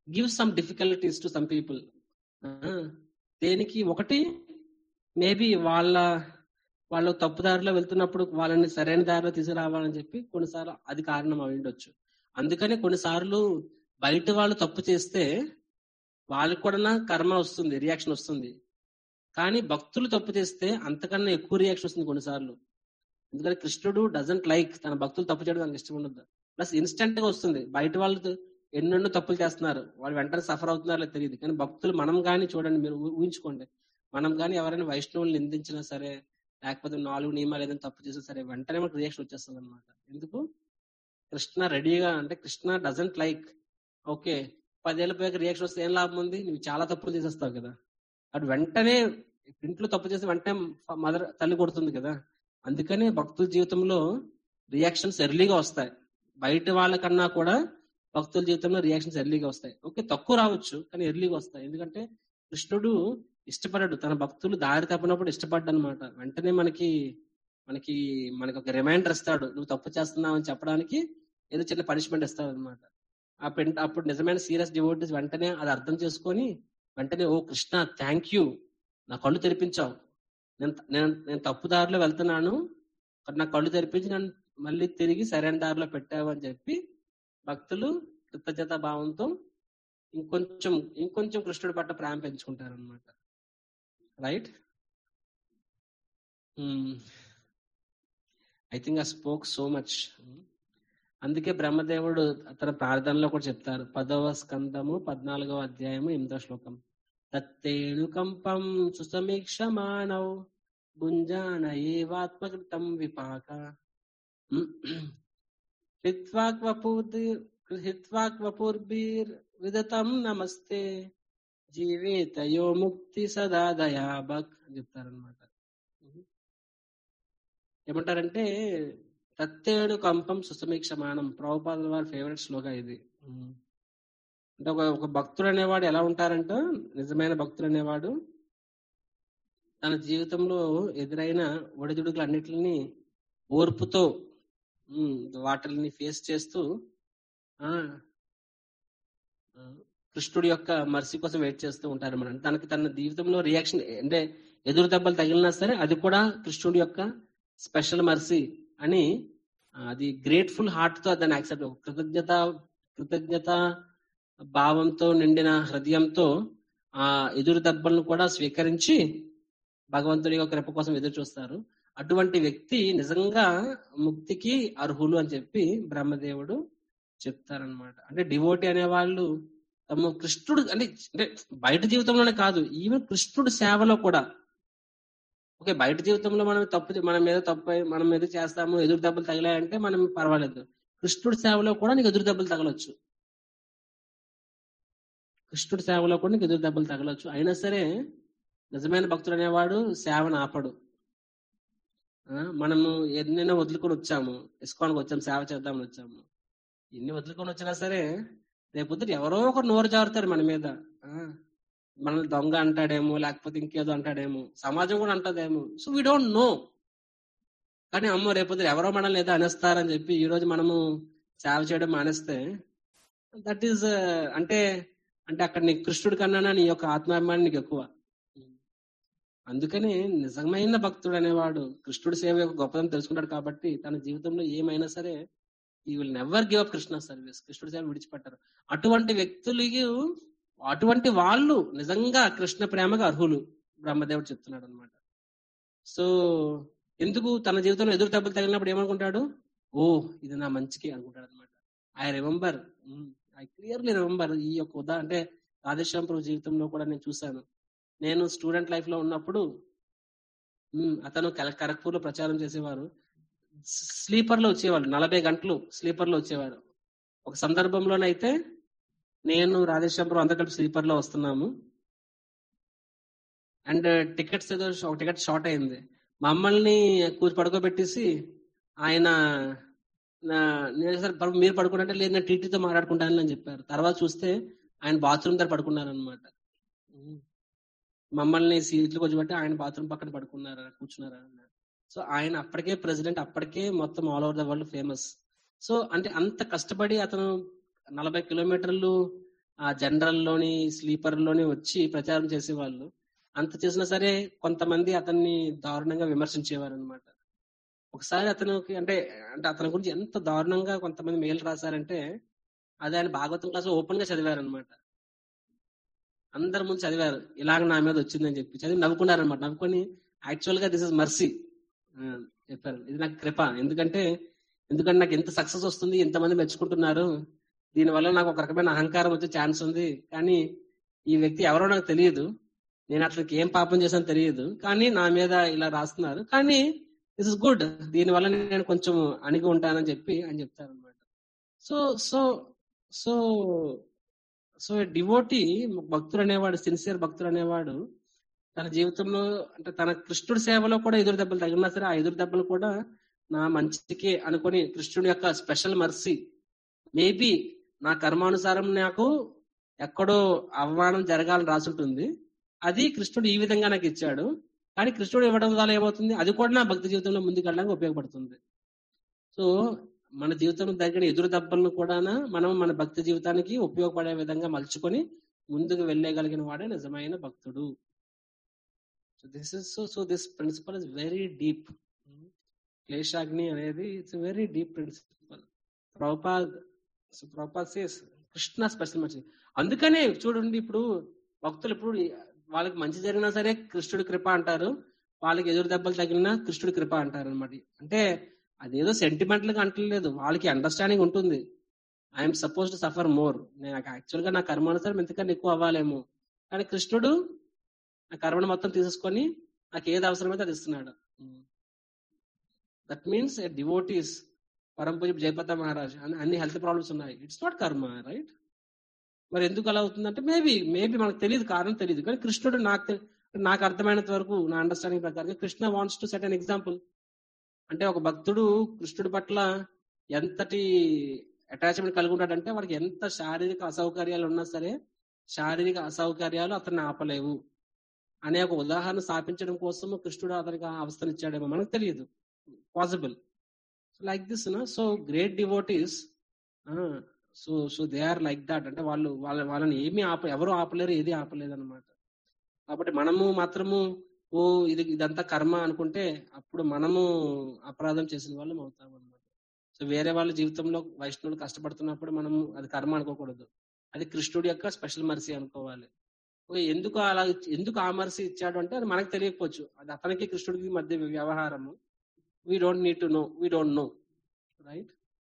give some difficulties to some people దేనికి ఒకటి మేబీ వాళ్ళ వాళ్ళు తప్పుదారిలో వెళ్తున్నప్పుడు వాళ్ళని సరైన దారిలో తీసుకురావాలని చెప్పి కొన్నిసార్లు అది కారణం అయి ఉండొచ్చు అందుకని కొన్నిసార్లు బయట వాళ్ళు తప్పు చేస్తే వాళ్ళకి కూడా కర్మ వస్తుంది రియాక్షన్ వస్తుంది కానీ భక్తులు తప్పు చేస్తే అంతకన్నా ఎక్కువ రియాక్షన్ వస్తుంది కొన్నిసార్లు ఎందుకంటే కృష్ణుడు డజంట్ లైక్ తన భక్తులు తప్పు చేయడం తనకి ఇష్టం ఉండదు ప్లస్ ఇన్స్టెంట్ గా వస్తుంది బయట వాళ్ళు ఎన్నెన్నో తప్పులు చేస్తున్నారు వాళ్ళు వెంటనే సఫర్ అవుతున్నారో తెలియదు కానీ భక్తులు మనం గాని చూడండి మీరు ఊ- ఊహించుకోండి మనం గాని ఎవరైనా వైష్ణవులు నిందించినా సరే లేకపోతే నాలుగు నియమాలు ఏదైనా తప్పు చేసినా సరే వెంటనే మనకు రియాక్షన్ వచ్చేస్తుంది అనమాట ఎందుకు కృష్ణ రెడీగా అంటే కృష్ణ డజంట్ లైక్ ఓకే పదేళ్ళ పోయాక రియాక్షన్ వస్తే ఏం లాభం ఉంది నువ్వు చాలా తప్పులు చేసేస్తావు కదా అటు వెంటనే ఇంట్లో తప్పు చేసి వెంటనే మదర్ తల్లి కొడుతుంది కదా అందుకనే భక్తుల జీవితంలో రియాక్షన్స్ ఎర్లీగా వస్తాయి బయట వాళ్ళకన్నా కూడా భక్తుల జీవితంలో రియాక్షన్స్ ఎర్లీగా వస్తాయి ఓకే తక్కువ రావచ్చు కానీ ఎర్లీగా వస్తాయి ఎందుకంటే కృష్ణుడు ఇష్టపడడు తన భక్తులు దారి తప్పినప్పుడు ఇష్టపడ్డు అనమాట వెంటనే మనకి మనకి మనకి ఒక రిమైండర్ ఇస్తాడు నువ్వు తప్పు చేస్తున్నావు అని చెప్పడానికి ఏదో చిన్న పనిష్మెంట్ ఇస్తాడు అనమాట అప్పుడు అప్పుడు నిజమైన సీరియస్ డివోటీస్ వెంటనే అది అర్థం చేసుకొని వెంటనే ఓ కృష్ణ థ్యాంక్ యూ నా కళ్ళు తెరిపించావు నేను నేను నేను తప్పు దారిలో వెళ్తున్నాను కానీ నా కళ్ళు తెరిపించి నన్ను మళ్ళీ తిరిగి సరైన దారిలో పెట్టావు అని చెప్పి భక్తులు కృతజ్ఞత భావంతో ఇంకొంచెం ఇంకొంచెం కృష్ణుడి పట్ల ప్రేమ పెంచుకుంటారు అనమాట right I think I spoke so much అందుకే బ్రహ్మదేవుడు తన ప్రార్థనలో కూడా చెప్తారు పదవ స్కందము పద్నాలుగవ అధ్యాయము ఎనిమిదవ శ్లోకం తత్తేణుకంపం సుసమీక్షమాణౌ భుంజాన ఏవాత్మకృతం విపాక హిత్వాక్వపూర్భిర్ విదతం నమస్తే జీవేతయో ముక్తి సదా దయాబక్ అని చెప్తారనమాట ఏమంటారంటే తత్తేడు కంపం సుసమీక్షమానం ప్రభుపాదుల వారి ఫేవరెట్ శ్లోక ఇది ఉమ్. అంటే ఒక ఒక భక్తుడు అనేవాడు ఎలా ఉంటారంట నిజమైన భక్తుడు అనేవాడు తన జీవితంలో ఎదురైన ఒడిదుడుకులు అన్నిటిని ఓర్పుతో ఉమ్, వాటిని ఫేస్ చేస్తూ ఆ ఆ, కృష్ణుడి యొక్క మర్సీ కోసం వెయిట్ చేస్తూ ఉంటారు మనం తనకి తన జీవితంలో రియాక్షన్ అంటే ఎదురు దెబ్బలు తగిలినా సరే అది కూడా కృష్ణుడి యొక్క స్పెషల్ మర్సీ అని ఆ, అది గ్రేట్ఫుల్ హార్ట్ తో దాన్ని యాక్సెప్ట్ కృతజ్ఞత కృతజ్ఞత భావంతో నిండిన హృదయంతో ఆ ఎదురు దెబ్బలను కూడా స్వీకరించి భగవంతుడి యొక్క కృప కోసం ఎదురు చూస్తారు అటువంటి వ్యక్తి నిజంగా ముక్తికి అర్హులు అని చెప్పి బ్రహ్మదేవుడు చెప్తారనమాట అంటే డివోటి అనే వాళ్ళు తమ కృష్ణుడు అంటే అంటే బయట జీవితంలోనే కాదు ఈవెన్ కృష్ణుడు సేవలో కూడా ఓకే బయట జీవితంలో మనం తప్పు మన మీద తప్పు అయి- మనం మీద చేస్తాము ఎదురు దెబ్బలు తగిలాయంటే మనం పర్వాలేదు కృష్ణుడి సేవలో కూడా నీకు ఎదురు దెబ్బలు తగలొచ్చు కృష్ణుడి సేవలో కూడా నీకు ఎదురు దెబ్బలు తగలొచ్చు అయినా సరే నిజమైన భక్తుడు అనేవాడు సేవను ఆపడు ఆ, మనము ఎన్నైనా వదులుకొని వచ్చాము ఇస్కాన్కి వచ్చాము సేవ చేద్దామని వచ్చాము ఎన్ని వదులుకొని వచ్చినా సరే రేపొద్దు ఎవరో ఒకరు నోరు జారుతారు మన మీద ఆ, మనల్ని దొంగ అంటాడేమో లేకపోతే ఇంకేదో అంటాడేమో సమాజం కూడా అంటదేమో సో వీ డోంట్ నో కానీ అమ్మో రేపొద్దు ఎవరో మనల్ని ఏదో అనేస్తారని చెప్పి ఈ రోజు మనము సేవ చేయడం మానేస్తే దట్ ఈస్ అంటే అంటే అక్కడ నీ కృష్ణుడి కన్నా నీ యొక్క ఆత్మాభిమానం నీకు ఎక్కువ అందుకని నిజమైన భక్తుడు అనేవాడు కృష్ణుడి సేవ యొక్క గొప్పదనం తెలుసుకుంటాడు కాబట్టి తన జీవితంలో ఏమైనా సరే he will never give up Krishna service కృష్ణుడి సేవ విడిచిపెట్టారు అటువంటి వ్యక్తులకి అటువంటి వాళ్ళు నిజంగా కృష్ణ ప్రేమకు అర్హులు బ్రహ్మదేవుడు చెప్తున్నాడు అనమాట సో ఎందుకు తన జీవితంలో ఎదురు దెబ్బలు తగిలినప్పుడు ఏమనుకుంటాడు ఓ ఇది నా మంచికి అనుకుంటాడు అనమాట I remember I clearly remember ఈ యొక్క ఉదా అంటే రాధేశ్యాం ప్రభు జీవితంలో కూడా నేను చూశాను నేను స్టూడెంట్ లైఫ్ లో ఉన్నప్పుడు ఉమ్, అతను కల- ఖరగ్పూర్ లో ప్రచారం చేసేవారు స్లీపర్ లో వచ్చేవాళ్ళు నలభై గంటలు స్లీపర్ లో వచ్చేవారు ఒక సందర్భంలోనైతే నేను రాధేశ్యాం ప్రభు అందరు కలిపి స్లీపర్ లో వస్తున్నాము అండ్ టికెట్స్ ఏదో ఒక టికెట్ షార్ట్ అయింది మమ్మల్ని కూర్చి పడుకోబెట్టేసి ఆయన నా- నేను సార్ పడు- మీరు పడుకుంటే లేదు నేను టీటీతో మాట్లాడుకుంటాను అని చెప్పారు తర్వాత చూస్తే ఆయన బాత్రూమ్ దగ్గర పడుకున్నారు అనమాట మమ్మల్ని సీట్లు కూర్చోబెట్టి ఆయన బాత్రూమ్ పక్కన పడుకున్నారు కూర్చున్నారు అన్నారు సో ఆయన అప్పటికే ప్రెసిడెంట్ అప్పటికే మొత్తం all over the world famous so అంటే అంత కష్టపడి అతను నలభై కిలోమీటర్లు ఆ జనరల్ లోని స్లీపర్ లోని వచ్చి ప్రచారం చేసేవాళ్ళు అంత చేసినా సరే కొంతమంది అతన్ని దారుణంగా విమర్శించేవారు అనమాట ఒకసారి అతనికి అంటే అంటే అతని గురించి ఎంత దారుణంగా కొంతమంది మెయిల్ రాశారంటే అది ఆయన భాగవతం క్లాస్ ఓపెన్ గా చదివారు అనమాట అందరి ముందు చదివారు ఇలాగ నా మీద వచ్చిందని చెప్పి చదివి నవ్వుకున్నారనమాట నవ్వుకొని యాక్చువల్ గా దిస్ ఇస్ మర్సీ చెప్పారు ఇది నాకు కృప ఎందుకంటే ఎందుకంటే నాకు ఎంత సక్సెస్ వస్తుంది ఎంతమంది మెచ్చుకుంటున్నారు దీనివల్ల నాకు ఒక రకమైన అహంకారం వచ్చే ఛాన్స్ ఉంది కానీ ఈ వ్యక్తి ఎవరో నాకు తెలియదు నేను అతనికి ఏం పాపం చేశానో తెలియదు కానీ నా మీద ఇలా రాస్తున్నారు కానీ దిస్ ఇస్ గుడ్ దీనివల్ల నేను కొంచెం అణిగి ఉంటానని చెప్పి అని చెప్తారు అనమాట so so so so devotee భక్తుడు అనేవాడు సిన్సియర్ భక్తుడు అనేవాడు తన జీవితంలో అంటే తన కృష్ణుడి సేవలో కూడా ఎదురు దెబ్బలు తగిలినా సరే ఆ ఎదురు దెబ్బలు కూడా నా మంచికే అనుకొని కృష్ణుడి యొక్క స్పెషల్ మర్సీ మేబీ నా కర్మానుసారం నాకు ఎక్కడో అవమానం జరగాలని రాసుంటుంది అది కృష్ణుడు ఈ విధంగా నాకు ఇచ్చాడు కానీ కృష్ణుడు ఇవ్వడం వల్ల ఏమవుతుంది అది కూడా నా భక్తి జీవితంలో ముందుకు వెళ్ళడానికి ఉపయోగపడుతుంది సో మన జీవితంలో దగ్గర ఎదురు దెబ్బలను కూడా మనం మన భక్తి జీవితానికి ఉపయోగపడే విధంగా మలుచుకొని ముందుకు వెళ్ళగలిగిన వాడే నిజమైన భక్తుడు so this is so so this principle is very deep క్లేశాగ్ని అనేది it's very deep principle Prabhupad so Prabhupad says Krishna special మంచి అందుకనే చూడండి ఇప్పుడు భక్తులు ఇప్పుడు వాళ్ళకి మంచి జరిగినా సరే కృష్ణుడి కృప అంటారు వాళ్ళకి ఎదురు దెబ్బలు తగిలినా కృష్ణుడి కృప అంటారు అనమాట అంటే అదేదో సెంటిమెంటల్ గా అంటలేదు వాళ్ళకి అండర్స్టాండింగ్ ఉంటుంది I'm supposed to suffer more నేను యాక్చువల్ గా నా కర్మానుసారం ఎంతకన్నా ఎక్కువ అవ్వాలేమో కానీ కృష్ణుడు నా కర్మను మొత్తం తీసేసుకొని నాకు ఏది అవసరమైతే అది ఇస్తున్నాడు దట్ మీన్స్ డివోటీస్ పరం పూజ జయపత మహారాజ్ అన్ని హెల్త్ ప్రాబ్లమ్స్ ఉన్నాయి ఇట్స్ నాట్ కర్మ రైట్ మరి ఎందుకు అలా అవుతుందంటే మేబీ మేబీ మనకు తెలియదు కారణం తెలియదు కానీ కృష్ణుడు నాకు నాకు అర్థమైనంత వరకు నా అండర్స్టాండింగ్ ప్రకారం Krishna wants to set an example అంటే ఒక భక్తుడు కృష్ణుడి పట్ల ఎంతటి అటాచ్మెంట్ కలిగి ఉంటాడంటే వాడికి ఎంత శారీరక అసౌకర్యాలు ఉన్నా సరే శారీరక అసౌకర్యాలు అతన్ని ఆపలేవు అనే ఒక ఉదాహరణ స్థాపించడం కోసం కృష్ణుడు అతనికి ఆ అవస్థనిచ్చాడేమో మనకు తెలియదు possible like this so great devotees so so they are like that అంటే వాళ్ళు వాళ్ళ వాళ్ళని ఏమీ ఆప ఎవరు ఆపలేరు ఏది ఆపలేదు అనమాట కాబట్టి మనము మాత్రము ఓ ఇది ఇదంతా కర్మ అనుకుంటే అప్పుడు మనము అపరాధం చేసిన వాళ్ళం అవుతాం అనమాట సో వేరే వాళ్ళ జీవితంలో వైష్ణవులు కష్టపడుతున్నప్పుడు మనము అది కర్మ అనుకోకూడదు అది కృష్ణుడి యొక్క స్పెషల్ మర్సీ అనుకోవాలి ఎందుకు అలా ఎందుకు ఆ మర్సీ ఇచ్చాడు అంటే అది మనకు తెలియకపోవచ్చు అది అతనికి కృష్ణుడికి మధ్య వ్యవహారము we don't need to know we don't know right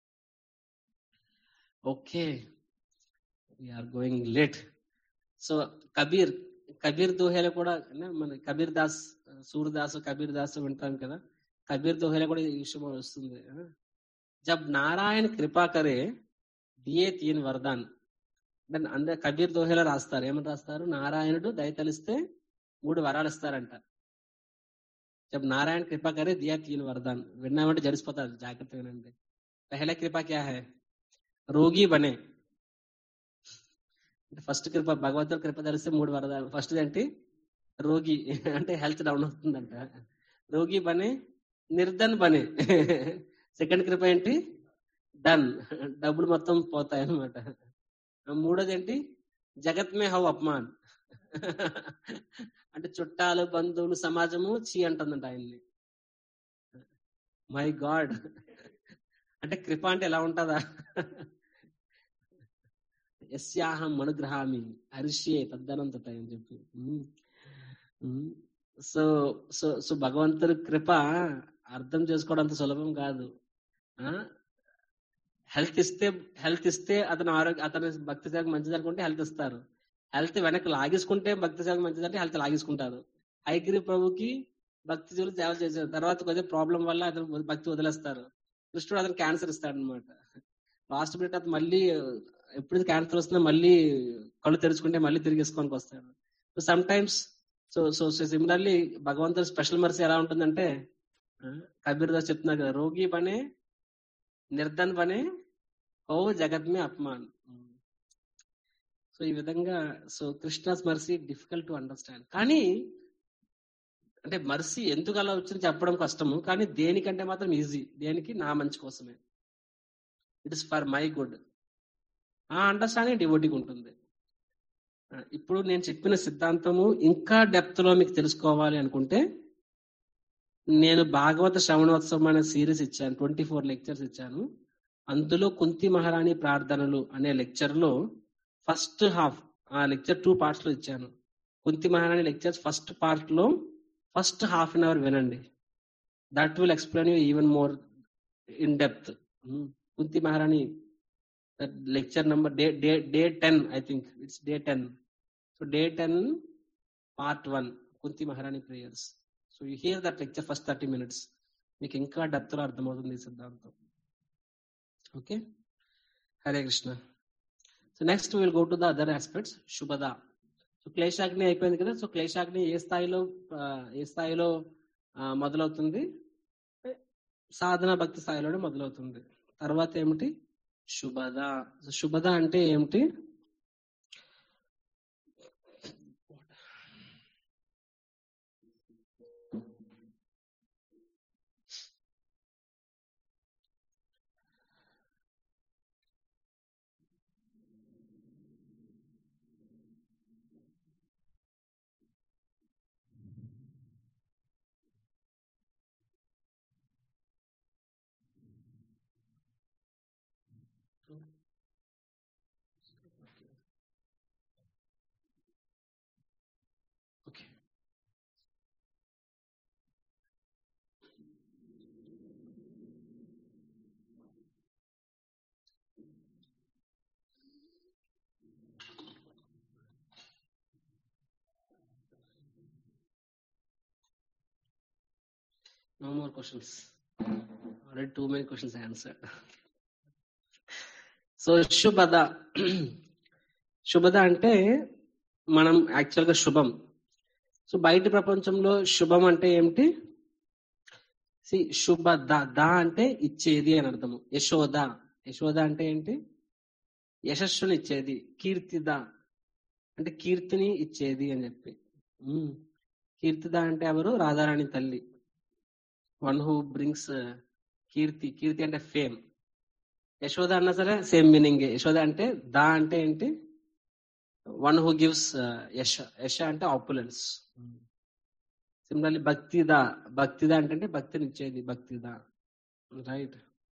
okay we're going late so Kabir Kabir దోహేలో కూడా మన కబీర్ దాస్ సూర్దాస్ కబీర్ దాస్ వింటాం కదా కబీర్ దోహేలో కూడా ఈ విషయం వస్తుంది జబ్ నారాయణ కృపా కరే దియే తీన్ వరదాన్ అందరు కబీర్ దోహేలో రాస్తారు ఏమని రాస్తారు నారాయణుడు దయతలిస్తే మూడు వరాలు ఇస్తారంట జబ్ నారాయణ కృపా కరే దియా తీన్ వరదాన్ విన్నామంటే జడిసిపోతారు జాగ్రత్త వినండి పహల కృప క్యా హై రోగి బనే ఫస్ట్ కృప భగవంతుడు కృప ధరిస్తే మూడు వరదాలు ఫస్ట్ ఏంటి రోగి అంటే హెల్త్ డౌన్ అవుతుందంట రోగి బనే నిర్ధన్ బనే సెకండ్ కృప ఏంటి డన్ డబ్బులు మొత్తం పోతాయి అనమాట మూడోది ఏంటి జగత్ మే హవ్ అప్మాన్ అంటే చుట్టాలు బంధువులు సమాజము చీ అంటుందంట ఆయన్ని మై గాడ్ అంటే కృప అంటే ఎలా ఉంటుందా యస్యాహం అనుగ్రహామి హరిష్యే తద్దనంతట అని చెప్పి సో సో సో భగవంతుడి కృప అర్థం చేసుకోవడం అంత సులభం కాదు హెల్త్ ఇస్తే హెల్త్ ఇస్తే అతను ఆరోగ్య అతని భక్తి సేవకు మంచిది అనుకుంటే హెల్త్ ఇస్తారు హెల్త్ వెనక్కి లాగేసుకుంటే భక్తి సేవకు మంచిది అంటే హెల్త్ లాగేసుకుంటారు హైగిరి ప్రభుకి భక్తి జీవులు సేవ చేశారు తర్వాత కొద్దిగా ప్రాబ్లం వల్ల అతను భక్తి వదిలేస్తారు కృష్ణుడు అతను క్యాన్సర్ ఇస్తాడు అనమాట లాస్ట్ మినిట్ అతను మళ్ళీ ఎప్పుడు క్యాన్సర్ వస్తుందో మళ్ళీ కళ్ళు తెరుచుకుంటే మళ్ళీ తిరిగేసుకోనికి వస్తాడు so sometimes so so so similarly భగవంతుడు స్పెషల్ మర్సీ ఎలా ఉంటుందంటే కబీర్ దాస్ చెప్తున్నారు కదా రోగి పనే నిర్ధన్ పనే ఓ జగత్ మే అపమాన్ సో ఈ విధంగా so Krishna's mercy difficult to understand కానీ అంటే మర్సీ ఎందుకు అలా వచ్చింది చెప్పడం కష్టము కానీ దేనికంటే మాత్రం ఈజీ దేనికి నా మంచి కోసమే it is for my good ఆ అండర్స్టాండింగ్ డివోటీకి ఉంటుంది ఆ, ఇప్పుడు నేను చెప్పిన సిద్ధాంతము ఇంకా డెప్త్ లో మీకు తెలుసుకోవాలి అనుకుంటే నేను భాగవత శ్రవణోత్సవం అనే సిరీస్ ఇచ్చాను ట్వంటీ ఫోర్ లెక్చర్స్ ఇచ్చాను అందులో కుంతి మహారాణి ప్రార్థనలు అనే లెక్చర్ లో ఫస్ట్ హాఫ్ ఆ లెక్చర్ టూ పార్ట్స్ లో ఇచ్చాను Kunti Maharani lectures first part లో ఫస్ట్ హాఫ్ అన్ అవర్ వినండి that will explain you even more in depth Kunti Maharani lecture number day day day ten I think it's day ten so day ten part one Kunti Maharani prayers so you hear that lecture first thirty minutes మీకు ఇంకా depth లో అర్థమవుతుంది ఈ సిద్ధాంతం okay Hare Krishna so next will go to the other aspects శుభద so క్లేశాగ్ని అయిపోయింది కదా సో క్లేశాగ్ని ఏ స్థాయిలో ఆ, ఏ స్థాయిలో ఆ, మొదలవుతుంది సాధన భక్తి స్థాయిలోనే మొదలవుతుంది తర్వాత ఏమిటి శుభద సో శుభద అంటే ఏమిటి okay No more questions. Already too many questions answered. So శుభద శుభద అంటే మనం యాక్చువల్ గా శుభం సో బయట ప్రపంచంలో శుభం అంటే ఏమిటి See, శుభ ద ద అంటే ఇచ్చేది అని అర్థము యశోద యశోద అంటే ఏంటి యశస్సుని ఇచ్చేది కీర్తిద అంటే కీర్తిని ఇచ్చేది అని చెప్పి ఉమ్. కీర్తిద అంటే ఎవరు రాధారాణి తల్లి వన్ హూ బ్రింగ్స్ కీర్తి కీర్తి అంటే ఫేమ్ యశోద అన్నా సరే సేమ్ మీనింగ్ యశోద అంటే దా అంటే ఏంటి వన్ హూ గివ్స్ యశ యశ అంటే ఆపులెన్స్ సిమిలర్లీ భక్తిదా భక్తిదా అంటే భక్తిని ఇచ్చేది భక్తిదా రైట్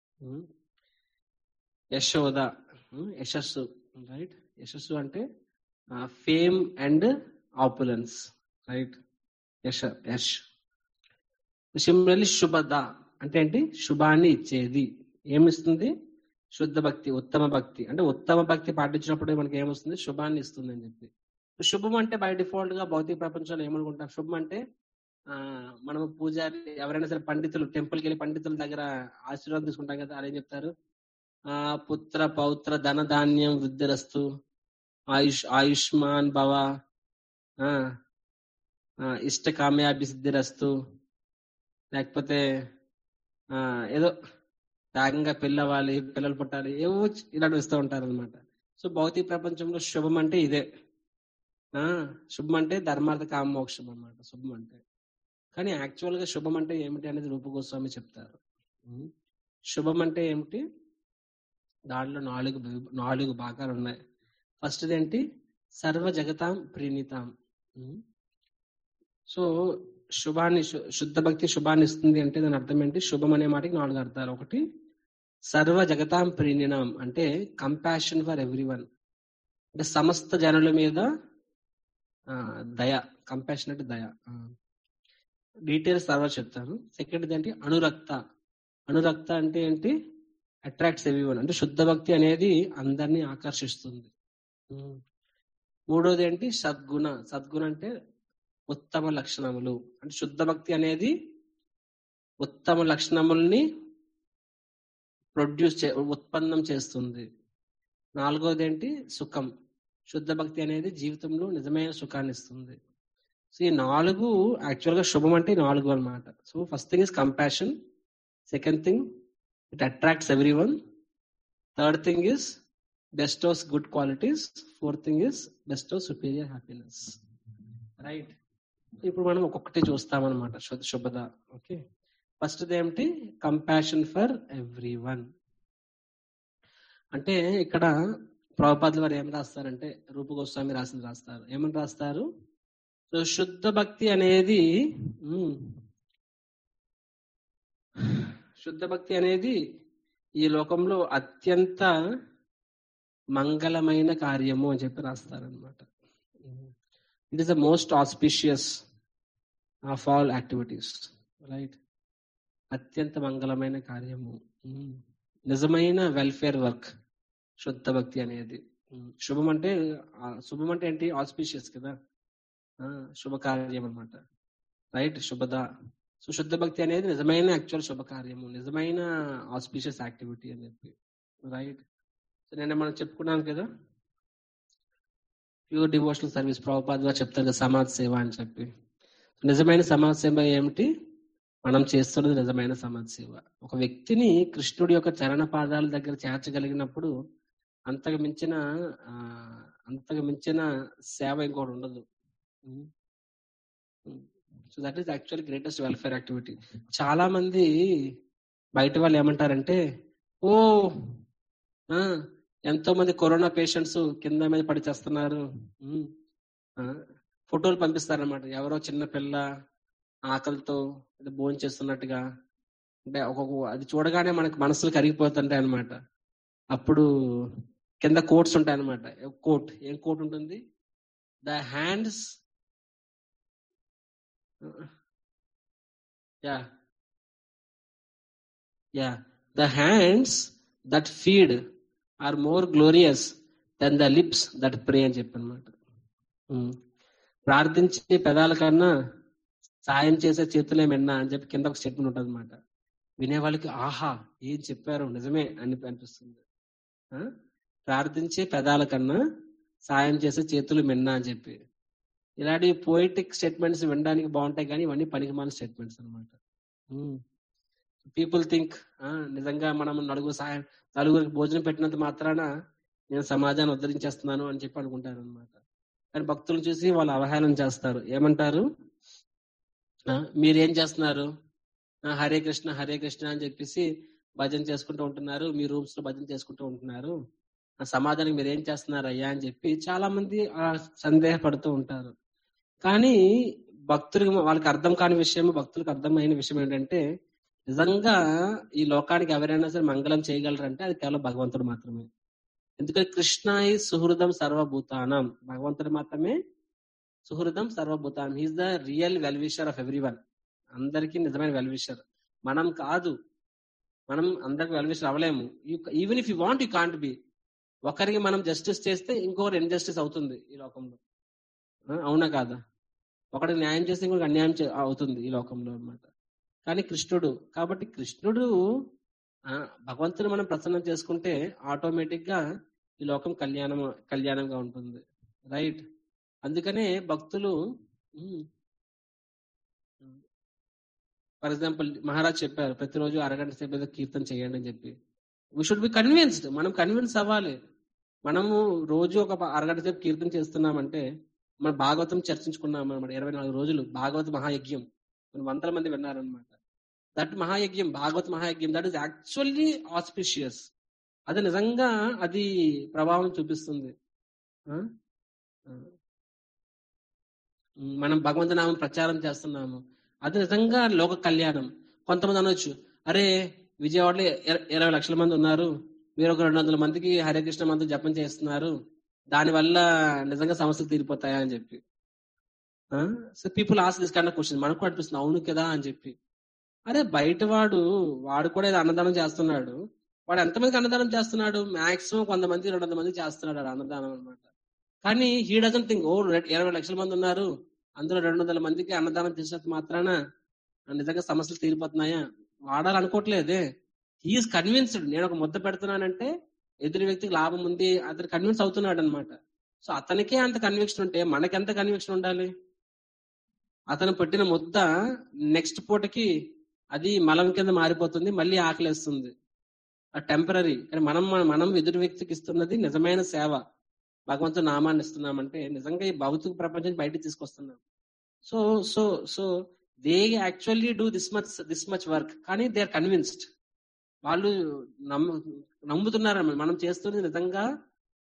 యశోద ఉమ్, యశస్సు రైట్ యశస్సు అంటే ఫేమ్ అండ్ ఆపులెన్స్ రైట్ యశ యశ్ సిమిలర్లీ శుభద అంటే ఏంటి శుభాన్ని ఇచ్చేది ఏమిస్తుంది శుద్ధ భక్తి ఉత్తమ భక్తి అంటే ఉత్తమ భక్తి పాటించినప్పుడు మనకి ఏమొస్తుంది శుభాన్ని ఇస్తుంది అని చెప్పి శుభం అంటే బై డిఫాల్ట్ గా భౌతిక ప్రపంచంలో ఏమనుకుంటాం శుభం అంటే ఆ మనం పూజారి ఎవరైనా సరే పండితులు టెంపుల్కి వెళ్ళి పండితుల దగ్గర ఆశీర్వాదం తీసుకుంటాం కదా అదేం చెప్తారు ఆ పుత్ర పౌత్ర ధన ధాన్యం వృద్ధిరస్తు ఆయుష్ ఆయుష్మాన్ భవ ఆ ఆ, ఇష్ట కామ్యాభి సిద్ధిరస్తు లేకపోతే ఆ ఏదో వేగంగా పెళ్ళవ్వాలి పిల్లలు పుట్టాలి ఏవో చి- ఇలాంటి ఇస్తూ ఉంటారు అనమాట సో భౌతిక ప్రపంచంలో శుభం అంటే ఇదే ఆ శుభం అంటే ధర్మార్థ కామ మోక్షం అన్నమాట శుభం అంటే కానీ యాక్చువల్ గా శుభం అంటే ఏమిటి అనేది రూప గోస్వామి చెప్తారు ఉం. శుభం అంటే ఏమిటి దాంట్లో నాలుగు వి- నాలుగు భాగాలు ఉన్నాయి ఫస్ట్ ఏంటి సర్వ జగతాం ప్రీణితాం ఉం. సో శుభాన్ని శు- శుద్ధ భక్తి శుభాన్ని ఇస్తుంది అంటే దాని అర్థం ఏంటి శుభం అనే మాటకి నాలుగు అర్థాలు ఒకటి సర్వ జగతాం ప్రీణినాం అంటే కంపాషన్ ఫర్ ఎవ్రీ వన్ అంటే సమస్త జనుల మీద ఆ, దయ కంపాషన్ అంటే దయ డీటెయిల్స్ తర్వాత చెప్తాను సెకండ్ ఏంటి అనురక్త అనురక్త అంటే ఏంటి అట్రాక్ట్స్ ఎవ్రీ వన్ అంటే శుద్ధ భక్తి అనేది అందరినీ ఆకర్షిస్తుంది ఉమ్. మూడోది ఏంటి సద్గుణ సద్గుణ అంటే ఉత్తమ లక్షణములు అంటే శుద్ధ భక్తి అనేది ఉత్తమ లక్షణముల్ని ప్రొడ్యూస్ చే ఉత్పన్నం చేస్తుంది నాలుగోది ఏంటి సుఖం శుద్ధ భక్తి అనేది జీవితంలో నిజమైన సుఖాన్ని ఇస్తుంది సో ఈ నాలుగు యాక్చువల్ గా శుభం అంటే ఈ నాలుగు అన్నమాట so first thing is compassion second thing it attracts everyone third thing is bestows good qualities fourth thing is bestows superior happiness right ఇప్పుడు మనం ఒక్కొక్కటి చూస్తామన్నమాట శుద్ధ శుభద ఓకే ఫస్ట్ ఏమిటి కంపాషన్ ఫర్ ఎవ్రీ వన్ అంటే ఇక్కడ ప్రభుపాదుల వారు ఏం రాస్తారంటే రూప గోస్వామి రాసింది రాస్తారు ఏమని రాస్తారు సో శుద్ధ భక్తి అనేది ఉమ్, శుద్ధ భక్తి అనేది ఈ లోకంలో అత్యంత మంగళమైన కార్యము అని చెప్పి రాస్తారనమాట it is the most auspicious of all activities right అత్యంత మంగళమైన కార్యము ఉమ్. నిజమైన వెల్ఫేర్ వర్క్ శుద్ధ భక్తి అనేది ఉమ్. శుభం అంటే ఆ, శుభం అంటే ఏంటి ఆస్పిషియస్ కదా ఆ, శుభకార్యం అనమాట రైట్ శుభద సో శుద్ధ భక్తి అనేది నిజమైన యాక్చువల్ శుభకార్యము నిజమైన ఆస్పిషియస్ యాక్టివిటీ అని చెప్పి రైట్ సో నేను మనం చెప్పుకున్నాను కదా ప్యూర్ డివోషనల్ సర్వీస్ ప్రభుపాద్ గారు చెప్తారు కదా సమాజ్ సేవ అని చెప్పి నిజమైన సమాజ్ సేవ ఏమిటి మనం చేస్తున్నది నిజమైన సమాజ్ సేవ ఒక వ్యక్తిని కృష్ణుడి యొక్క చరణ పాదాల దగ్గర చేర్చగలిగినప్పుడు అంతకు మించిన ఆ, అంతకు మించిన సేవ ఇంకోటి ఉండదు so that is actual greatest welfare activity చాలా మంది బయట వాళ్ళు ఏమంటారంటే ఓ ఆ, ఎంతో మంది కరోనా పేషెంట్స్ కింద మీద పడి చేస్తున్నారు ఉమ్, ఆ, ఫోటోలు పంపిస్తారన్నమాట ఎవరో చిన్న పిల్ల ఆకలితో భోజనం చేస్తున్నట్టుగా అంటే ఒక్కొక్క అది చూడగానే మనకు మనసులు కరిగిపోతుంటాయి అనమాట అప్పుడు కింద కోట్స్ ఉంటాయి అనమాట కోట్ ఏం కోట్ ఉంటుంది the hands yeah yeah the hands that feed are more glorious than the lips that pray అని చెప్పనమాట ప్రార్థించే పెదాల కన్నా సాయం చేసే చేతులే మెన్నా అని చెప్పి కింద ఒక స్టేట్మెంట్ ఉంటుంది అనమాట వినే వాళ్ళకి ఆహా ఏం చెప్పారు నిజమే అని అనిపిస్తుంది ఆ? ప్రార్థించే పెదాల కన్నా సాయం చేసే చేతులు మిన్నా అని చెప్పి ఇలాంటి పోయిటిక్ స్టేట్మెంట్స్ వినడానికి బాగుంటాయి కానీ ఇవన్నీ పనికిమాల స్టేట్మెంట్స్ అనమాట పీపుల్ థింక్ నిజంగా మనం నలుగురు సాయం నలుగురికి భోజనం పెట్టినంత మాత్రాన నేను సమాజాన్ని ఉద్ధరించేస్తున్నాను అని చెప్పి అనుకుంటారు అనమాట కానీ భక్తులు చూసి వాళ్ళు అవహేళన చేస్తారు ఏమంటారు ఆ, మీరేం చేస్తున్నారు ఆ, హరే కృష్ణ హరే కృష్ణ అని చెప్పేసి భజన చేసుకుంటూ ఉంటున్నారు మీ రూమ్స్ లో భజన చేసుకుంటూ ఉంటున్నారు ఆ సమాజానికి మీరు ఏం చేస్తున్నారు అయ్యా అని చెప్పి చాలా మంది ఆ సందేహపడుతూ ఉంటారు కానీ భక్తులకి వాళ్ళకి అర్థం కాని విషయం భక్తులకు అర్థమైన విషయం ఏంటంటే నిజంగా ఈ లోకానికి ఎవరైనా సరే మంగళం చేయగలరంటే అది కేవలం భగవంతుడు మాత్రమే ఎందుకంటే కృష్ణ ఈ సుహృదం సర్వభూతానం భగవంతుడు మాత్రమే సుహృదం సర్వభూతానం he's the real well-wisher of everyone అందరికీ నిజమైన వెల్విషర్ మనం కాదు మనం అందరికి వెల్విషర్ అవ్వలేము even if you want you can't be ఒకరికి మనం జస్టిస్ చేస్తే ఇంకొకరు ఇన్జస్టిస్ అవుతుంది ఈ లోకంలో ఆ, అవునా కాదా ఒకరికి న్యాయం చేస్తే ఇంకొకరికి అన్యాయం చే- అవుతుంది ఈ లోకంలో అన్నమాట కానీ కృష్ణుడు కాబట్టి కృష్ణుడు ఆ, భగవంతుని మనం ప్రసన్నం చేసుకుంటే ఆటోమేటిక్ గా ఈ లోకం కళ్యాణం కళ్యాణంగా ఉంటుంది రైట్ అందుకనే భక్తులు ఫర్ ఎగ్జాంపుల్ మహారాజ్ చెప్పారు ప్రతిరోజు అరగంట సేపు ఏదో కీర్తన చేయండి అని చెప్పి వీ షుడ్ బి కన్విన్స్డ్ మనం కన్విన్స్ అవ్వాలి మనము రోజు ఒక ప- అరగంట సేపు కీర్తన చేస్తున్నామంటే మన భాగవతం చర్చించుకున్నాం అనమాట ఇరవై నాలుగు రోజులు భాగవత మహాయజ్ఞం కొన్ని వందల మంది విన్నారనమాట దట్ మహాయజ్ఞం భాగవత మహాయజ్ఞం దట్ ఈస్ యాక్చువల్లీ ఆస్పిషియస్ అది నిజంగా అది ప్రభావం చూపిస్తుంది ఆ? ఆ. మనం భగవంతు నామం ప్రచారం చేస్తున్నాము అది నిజంగా లోక కళ్యాణం కొంతమంది అనొచ్చు అరే విజయవాడలో ఇర- ఇరవై లక్షల మంది ఉన్నారు మీరు ఒక రెండు వందల మందికి హరే కృష్ణ మంత్రం జపం చేస్తున్నారు దానివల్ల నిజంగా సమస్యలు తీరిపోతాయా అని చెప్పి so people ask this kind question మనకు కూడా అనిపిస్తుంది అవును కదా అని చెప్పి అరే బయట వాడు వాడు కూడా ఏదో అన్నదానం చేస్తున్నాడు వాడు ఎంతమందికి అన్నదానం చేస్తున్నాడు మాక్సిమం కొంతమంది రెండు వందల మంది చేస్తున్నాడు ఆడు అన్నదానం అన్నమాట కానీ హీ డజన్ థింక్ ఓ రె- ఇరవై లక్షల మంది ఉన్నారు అందులో రెండు వందల మందికి అన్నదానం చేసినంత మాత్రాన నిజంగా సమస్యలు తీరిపోతున్నాయా వాడాలనుకోవట్లేదే హీఈస్ కన్విన్స్డ్ నేను ఒక ముద్ద పెడుతున్నానంటే ఎదురు వ్యక్తికి లాభం ఉంది అతను కన్విన్స్ అవుతున్నాడు అనమాట సో అతనికే అంత కన్విక్షన్ ఉంటే మనకెంత కన్విక్షన్ ఉండాలి అతను పెట్టిన ముద్ద నెక్స్ట్ పూటకి అది మలం కింద మారిపోతుంది మళ్ళీ ఆకలేస్తుంది టెంపరీ కానీ మనం మనం ఎదురు వ్యక్తికి ఇస్తున్నది నిజమైన సేవ భగవంతుడు నామాన్ని ఇస్తున్నామంటే నిజంగా ఈ భౌతిక ప్రపంచం బయటికి తీసుకొస్తున్నాం so so so they actually do this much this much work కానీ దే ఆర్ కన్విన్స్డ్ వాళ్ళు నమ్ము నమ్ముతున్నారు మనం చేస్తున్నది నిజంగా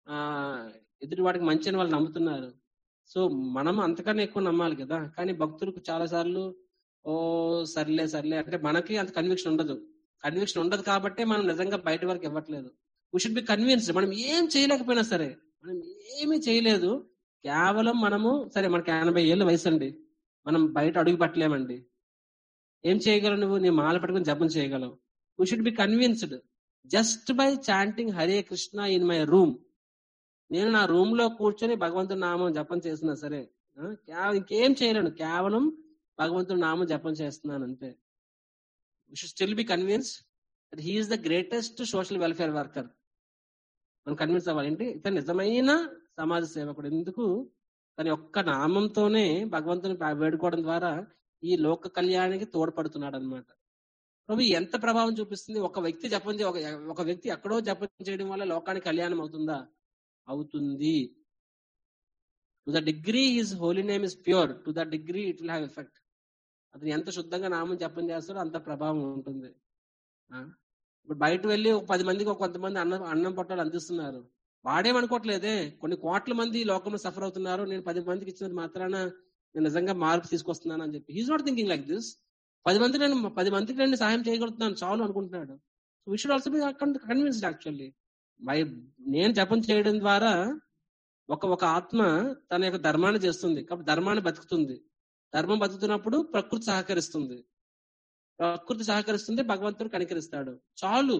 ఆ ఎదుటి వాడికి మంచి అని వాళ్ళు నమ్ముతున్నారు సో మనం అంతకన్నా ఎక్కువ నమ్మాలి కదా కానీ భక్తులకు చాలా సార్లు ఓ సర్లే సర్లే అంటే మనకి అంత కన్విక్షన్ ఉండదు కన్విక్షన్ ఉండదు కాబట్టి మనం నిజంగా బయట వరకు ఇవ్వట్లేదు వీ షుడ్ బి కన్విన్స్డ్ మనం ఏం చేయలేకపోయినా సరే మనం ఏమీ చేయలేదు కేవలం మనము సరే మనకి ఎనభై ఏళ్ళ వయసు అండి మనం బయట అడుగు పెట్టలేమండి ఏం చేయగలవు నువ్వు నీ మాల పట్టుకుని జపం చేయగలవు we should be convinced just by chanting Hare Krishna in my room నేను నా రూమ్ లో కూర్చొని భగవంతుడి నామం జపం చేసినా సరే ఆ, కేవ- ఇంకేం చేయలేను కేవలం భగవంతుడి నామం జపం చేస్తున్నాను అంతే should still be convince that he is the greatest social welfare worker మనం కన్విన్స్ అవ్వాలి ఏంటి ఇతను నిజమైన సమాజ సేవకుడు ఎందుకు తన యొక్క నామంతోనే భగవంతుని వేడుకోవడం ద్వారా ఈ లోక కళ్యాణానికి తోడ్పడుతున్నాడు అనమాట ప్రభు ఎంత ప్రభావం చూపిస్తుంది ఒక వ్యక్తి జపం చే- ఒక ఒక వ్యక్తి ఎక్కడో జపం చేయడం వల్ల లోకానికి కళ్యాణం అవుతుందా అవుతుంది to the degree his holy name is pure to the degree it will have effect అతను ఎంత శుద్ధంగా నామం జపం చేస్తాడో అంత ప్రభావం ఉంటుంది ఆ? ఇప్పుడు బయట వెళ్ళి ఒక పది మందికి ఒక కొంతమంది అన్నం అన్నం పొట్టాలు అందిస్తున్నారు వాడేమనుకోవట్లేదే కొన్ని కోట్ల మంది ఈ లోకంలో సఫర్ అవుతున్నారు నేను పది మందికి ఇచ్చినంత మాత్రాన నేను నిజంగా మార్పు తీసుకొస్తున్నాను అని చెప్పి he's not thinking like this పది మంది నేను పది మందికి నేను సహాయం చేయగలుగుతున్నాను చాలు అనుకుంటున్నాడు we should also be convinced actually by నేను జపం చేయడం ద్వారా ఒక ఒక ఆత్మ తన యొక్క ధర్మాన్ని చేస్తుంది కాబట్టి ధర్మాన్ని బతుకుతుంది ధర్మం బతుకుతున్నప్పుడు ప్రకృతి సహకరిస్తుంది ప్రకృతి సహకరిస్తుంటే భగవంతుడు కనికరిస్తాడు చాలు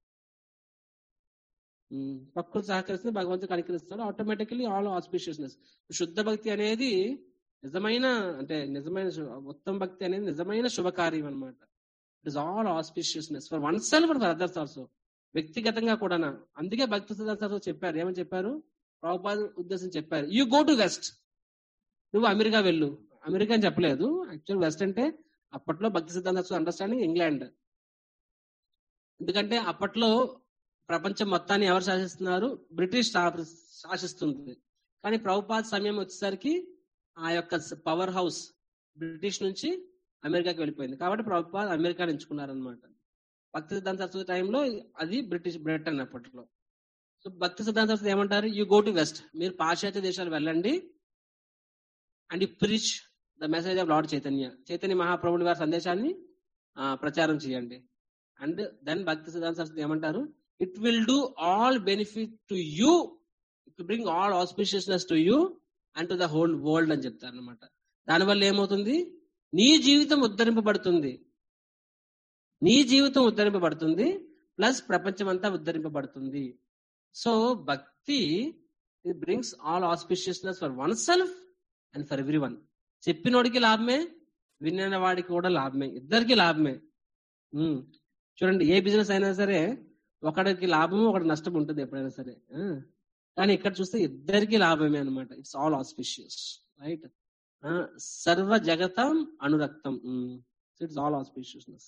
ఉమ్, ప్రకృతి సహకరిస్తుంది భగవంతుడు కనికరిస్తాడు ఆటోమేటికలీ ఆల్ ఆస్పిషియస్నెస్ శుద్ధ భక్తి అనేది నిజమైన అంటే నిజమైన శు- ఉత్తమ భక్తి అనేది నిజమైన శుభకార్యం అనమాట it is all auspiciousness for oneself for others also వ్యక్తిగతంగా కూడా అందుకే భక్తి సిద్ధాంత చెప్పారు ఏమని చెప్పారు ప్రభుపాద ఉద్దేశం చెప్పారు యూ గో టు వెస్ట్ నువ్వు అమెరికా వెళ్ళు అమెరికా అని చెప్పలేదు యాక్చువల్ వెస్ట్ అంటే అప్పట్లో భక్తి సిద్ధాంత అండర్స్టాండింగ్ ఇంగ్లాండ్ ఎందుకంటే అప్పట్లో ప్రపంచం మొత్తాన్ని ఎవరు శాసిస్తున్నారు బ్రిటిష్ శా- శాసిస్తుంది కానీ ప్రభుపాద సమయం వచ్చేసరికి ఆ యొక్క పవర్ హౌస్ బ్రిటిష్ నుంచి అమెరికాకి వెళ్ళిపోయింది కాబట్టి ప్రభుపాద అమెరికా ఎంచుకున్నారనమాట భక్తి సిద్ధాంత సరస్వతి టైంలో అది బ్రిటిష్ బ్రిటన్ అప్పట్లో సో భక్తి సిద్ధాంత సరస్వతి ఏమంటారు యూ గో టు వెస్ట్ మీరు పాశ్చాత్య దేశాలు వెళ్ళండి and you preach the message of Lord Chaitanya Chaitanya మహాప్రభుని వారి సందేశాన్ని ఆ, ప్రచారం చేయండి అండ్ దెన్ భక్తి సిద్ధాంత సరస్వతి ఏమంటారు it will do all benefit to you it bring all auspiciousness to you and to the whole world అని చెప్తారు అనమాట దానివల్ల ఏమవుతుంది నీ జీవితం ఉద్ధరింపబడుతుంది నీ జీవితం ఉద్ధరింపబడుతుంది ప్లస్ ప్రపంచం అంతా ఉద్ధరింపబడుతుంది so bhakti it brings all auspiciousness for oneself and for everyone చెప్పినోడికి లాభమే విన్న వాడికి కూడా లాభమే ఇద్దరికి లాభమే ఉమ్. చూడండి ఏ బిజినెస్ అయినా సరే ఒకడికి లాభము ఒకటి నష్టం ఉంటుంది ఎప్పుడైనా సరే ఆ. కానీ ఇక్కడ చూస్తే ఇద్దరికి లాభమే అనమాట ఇట్స్ ఆల్ ఆస్పిషియస్ రైట్ సర్వ జగతం అనురక్తం ఇట్స్ ఆల్ ఆస్పిషియస్నెస్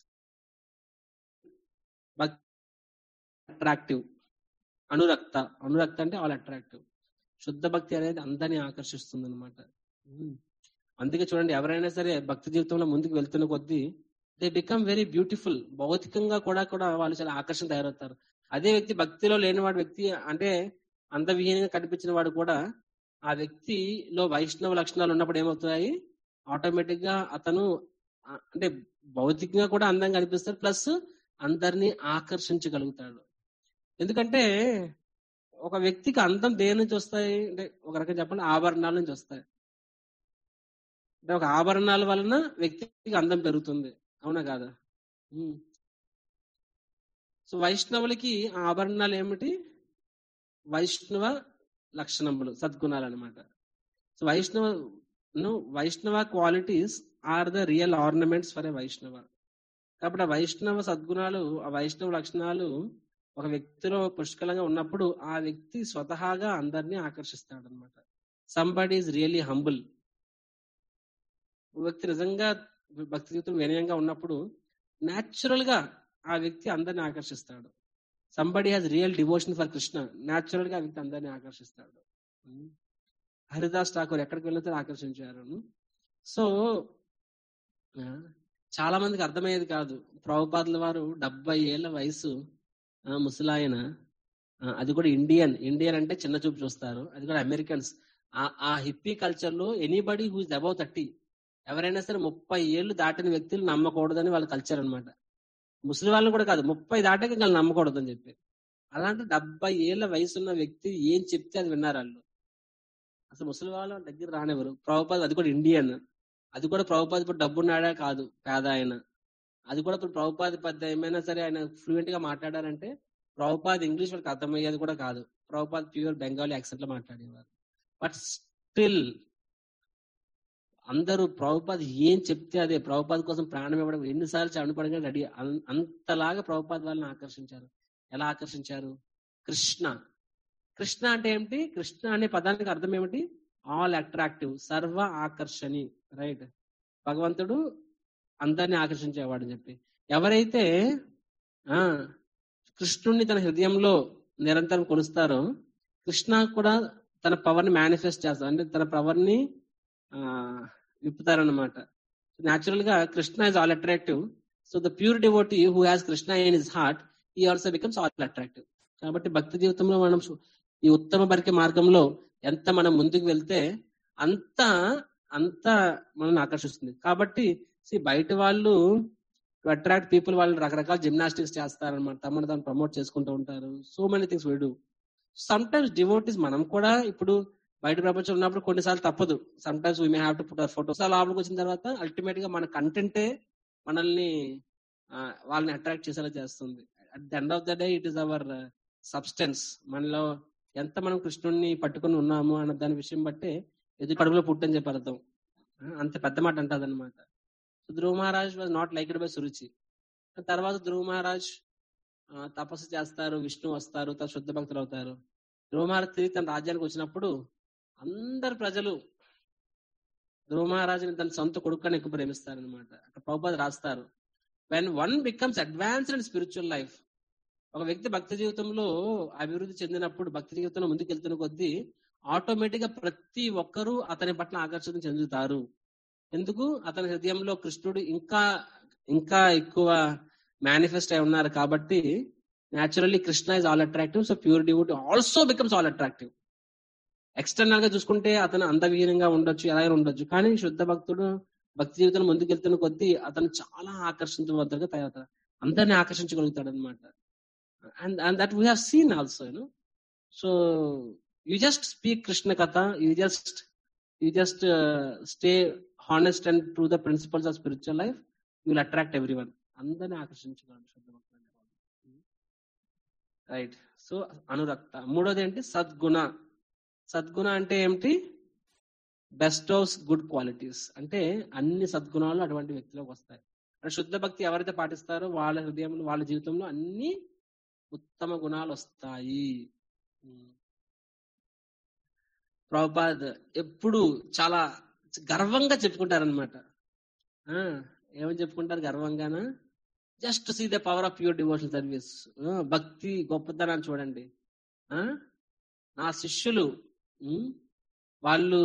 అట్రాక్టివ్ అనురక్త అనురక్త అంటే ఆల్ అట్రాక్టివ్ శుద్ధ భక్తి అనేది అందరినీ ఆకర్షిస్తుంది అనమాట అందుకే చూడండి ఎవరైనా సరే భక్తి జీవితంలో ముందుకు వెళ్తున్న కొద్దీ దే బికమ్ వెరీ బ్యూటిఫుల్ భౌతికంగా కూడా కూడా వాళ్ళు చాలా ఆకర్షణ తయారవుతారు అదే వ్యక్తి భక్తిలో లేనివాడు వ్యక్తి అంటే అందవిహీనంగా కనిపించిన వాడు కూడా ఆ వ్యక్తిలో వైష్ణవ లక్షణాలు ఉన్నప్పుడు ఏమవుతాయి ఆటోమేటిక్ గా అతను ఆ, అంటే భౌతికంగా కూడా అందంగా కనిపిస్తాడు ప్లస్ అందరినీ ఆకర్షించగలుగుతాడు ఎందుకంటే ఒక వ్యక్తికి అందం దేని నుంచి వస్తాయి అంటే ఒక రకంగా చెప్పండి ఆభరణాల నుంచి వస్తాయి అంటే ఒక ఆభరణాల వలన వ్యక్తికి అందం పెరుగుతుంది అవునా కాదా ఉమ్. సో వైష్ణవులకి ఆ ఆభరణాలు ఏమిటి వైష్ణవ లక్షణములు సద్గుణాలు అనమాట so Vaishnava Vaishnava qualities are the real ornaments for a Vaishnava కాబట్టి ఆ వైష్ణవ సద్గుణాలు ఆ వైష్ణవ లక్షణాలు ఒక వ్యక్తిలో పుష్కలంగా ఉన్నప్పుడు ఆ వ్యక్తి స్వతహాగా అందరినీ ఆకర్షిస్తాడు అనమాట సంబడి ఈజ్ రియలీ హంబుల్ వ్యక్తి నిజంగా భక్తి జీవితం వినయంగా ఉన్నప్పుడు న్యాచురల్ గా ఆ వ్యక్తి అందరిని ఆకర్షిస్తాడు somebody has real devotion for Krishna natural గా ఆ వ్యక్తి అందరిని ఆకర్షిస్తాడు ఉమ్. హరిదాస్ ఠాకూర్ ఎక్కడికి వెళ్ళితే ఆకర్షించారు సో ఆ, చాలా మందికి అర్థమయ్యేది కాదు ప్రభుపాదుల వారు డెబ్బై ఏళ్ల వయసు ఆ, ముసలాయన ఆ, అది కూడా ఇండియన్ ఇండియన్ అంటే చిన్న చూపు చూస్తారు అది కూడా అమెరికన్స్ ఆ- ఆ హిప్పీ కల్చర్ లో anybody who is above thirty ఎవరైనా సరే ముప్పై ఏళ్ళు దాటిన వ్యక్తులు నమ్మకూడదని వాళ్ళ కల్చర్ అన్నమాట ముసలి వాళ్ళని కూడా కాదు ముప్పై దాటాక ఇంకా నమ్మకూడదు అని చెప్పి అలాంటి డెబ్బై ఏళ్ల వయసున్న వ్యక్తి ఏం చెప్తే అది విన్నారు వాళ్ళు అసలు ముసలి వాళ్ళ దగ్గర రానివ్వరు ప్రభుపాద్ అది కూడా ఇండియన్ అది కూడా ప్రభుపాద్ ఇప్పుడు డబ్బున్నాడా కాదు పేద ఆయన అది కూడా ఇప్పుడు ప్రభుపాద్ పెద్ద ఏమైనా సరే ఆయన ఫ్లూయెంట్ గా మాట్లాడారంటే ప్రభుపాద్ ఇంగ్లీష్ వాళ్ళకి అర్థమయ్యేది కూడా కాదు ప్రభుపాద్ ప్యూర్ బెంగాలీ యాక్సెంట్ లో మాట్లాడేవారు బట్ స్టిల్ అందరూ ప్రభుపాద్ ఏం చెప్తే అదే ప్రభుపాద్ కోసం ప్రాణం ఇవ్వడం ఎన్నిసార్లు చనిపడగా రెడీ అంతలాగా ప్రభుపాద్ వాళ్ళని ఆకర్షించారు ఎలా ఆకర్షించారు కృష్ణ కృష్ణ అంటే ఏమిటి కృష్ణ అనే పదానికి అర్థం ఏమిటి ఆల్ అట్రాక్టివ్ సర్వ ఆకర్షణి రైట్ భగవంతుడు అందరిని ఆకర్షించేవాడు అని చెప్పి ఎవరైతే ఆ కృష్ణుణ్ణి తన హృదయంలో నిరంతరం కొలుస్తారో కృష్ణ కూడా తన పవర్ ని మేనిఫెస్ట్ చేస్తారు అంటే తన పవర్ ని ఆ విప్పుతారనమాట న్యాచురల్ గా Krishna is all attractive so the pure devotee who has Krishna in his heart he also becomes all attractive కాబట్టి భక్తి జీవితంలో మనం సు- ఈ ఉత్తమ బరిక మార్గంలో ఎంత మనం ముందుకు వెళ్తే అంత అంత మనల్ని ఆకర్షిస్తుంది కాబట్టి see, బయట వాళ్ళు టు అట్రాక్ట్ పీపుల్ వాళ్ళు రకరకాల జిమ్నాస్టిక్స్ చేస్తారనమాట తమను తాను ప్రమోట్ చేసుకుంటూ ఉంటారు so many things we do sometimes devotees మనం కూడా ఇప్పుడు బయట ప్రపంచం ఉన్నప్పుడు కొన్నిసార్లు తప్పదు sometimes we may have to put photos లోపలికి వచ్చిన తర్వాత అల్టిమేట్ గా మన కంటెంటే మనల్ని ఆ, వాళ్ళని అట్రాక్ట్ చేసేలా చేస్తుంది at the end of the day it is our substance మనలో ఎంత మనం కృష్ణుడిని పట్టుకొని ఉన్నాము అన్న దాని విషయం బట్టే ఎదురు కడుపులో పుట్టని చెప్పి అర్థం ఆ, అంత పెద్ద మాట అంటది అనమాట Dhruva Maharaj was not liked by Suruchi తర్వాత ధ్రువ మహారాజ్ ఆ, తపస్సు చేస్తారు విష్ణు వస్తారు తర్వాత శుద్ధ భక్తులు అవుతారు ధ్రువ మహారాజ్ తిరిగి తన రాజ్యానికి వచ్చినప్పుడు అందరు ప్రజలు ధ్రువ మహారాజుని తన సొంత కొడుకుని ఎక్కువ ప్రేమిస్తారనమాట అక్కడ ప్రభుపాద రాస్తారు when one becomes advanced in spiritual life ఒక వ్యక్తి భక్తి జీవితంలో అభివృద్ధి చెందినప్పుడు భక్తి జీవితంలో ముందుకెళ్తున్న కొద్దీ ఆటోమేటిక్ గా ప్రతి ఒక్కరూ అతని పట్ల ఆకర్షణ చెందుతారు ఎందుకు అతని హృదయంలో కృష్ణుడు ఇంకా ఇంకా ఎక్కువ మేనిఫెస్ట్ అయి ఉన్నారు కాబట్టి naturally Krishna is all attractive so pure devotee also becomes all attractive external గా చూసుకుంటే అతను అందవిహీనంగా ఉండొచ్చు ఎలాగైనా ఉండొచ్చు కానీ శుద్ధ భక్తుడు భక్తి జీవితంలో ముందుకెళ్తున్న కొద్దీ అతను చాలా ఆకర్షించబద్దగా తయారవుతాడు అందరిని ఆకర్షించగలుగుతాడు అనమాట and and that we have seen also you know so you just speak Krishna katha you just you just stay honest and true the principles of spiritual life you will attract everyone అందరిని ఆకర్షించగలడు శుద్ధ భక్తుడు రైట్ సో అనురక్త మూడోది ఏంటి సద్గుణ సద్గుణ అంటే ఏమిటి బెస్ట్ ఆఫ్ గుడ్ క్వాలిటీస్ అంటే అన్ని సద్గుణాలు అటువంటి వ్యక్తిలోకి వస్తాయి అంటే శుద్ధ భక్తి ఎవరైతే పాటిస్తారో వాళ్ళ హృదయంలో వాళ్ళ జీవితంలో అన్ని ఉత్తమ గుణాలు వస్తాయి ప్రభుపాద్ ఎప్పుడు చాలా గర్వంగా చెప్పుకుంటారనమాట ఏమని చెప్పుకుంటారు గర్వంగానా just see the power of pure devotional service భక్తి గొప్పతనాన్ని చూడండి ఆ నా శిష్యులు ఉమ్, వాళ్ళు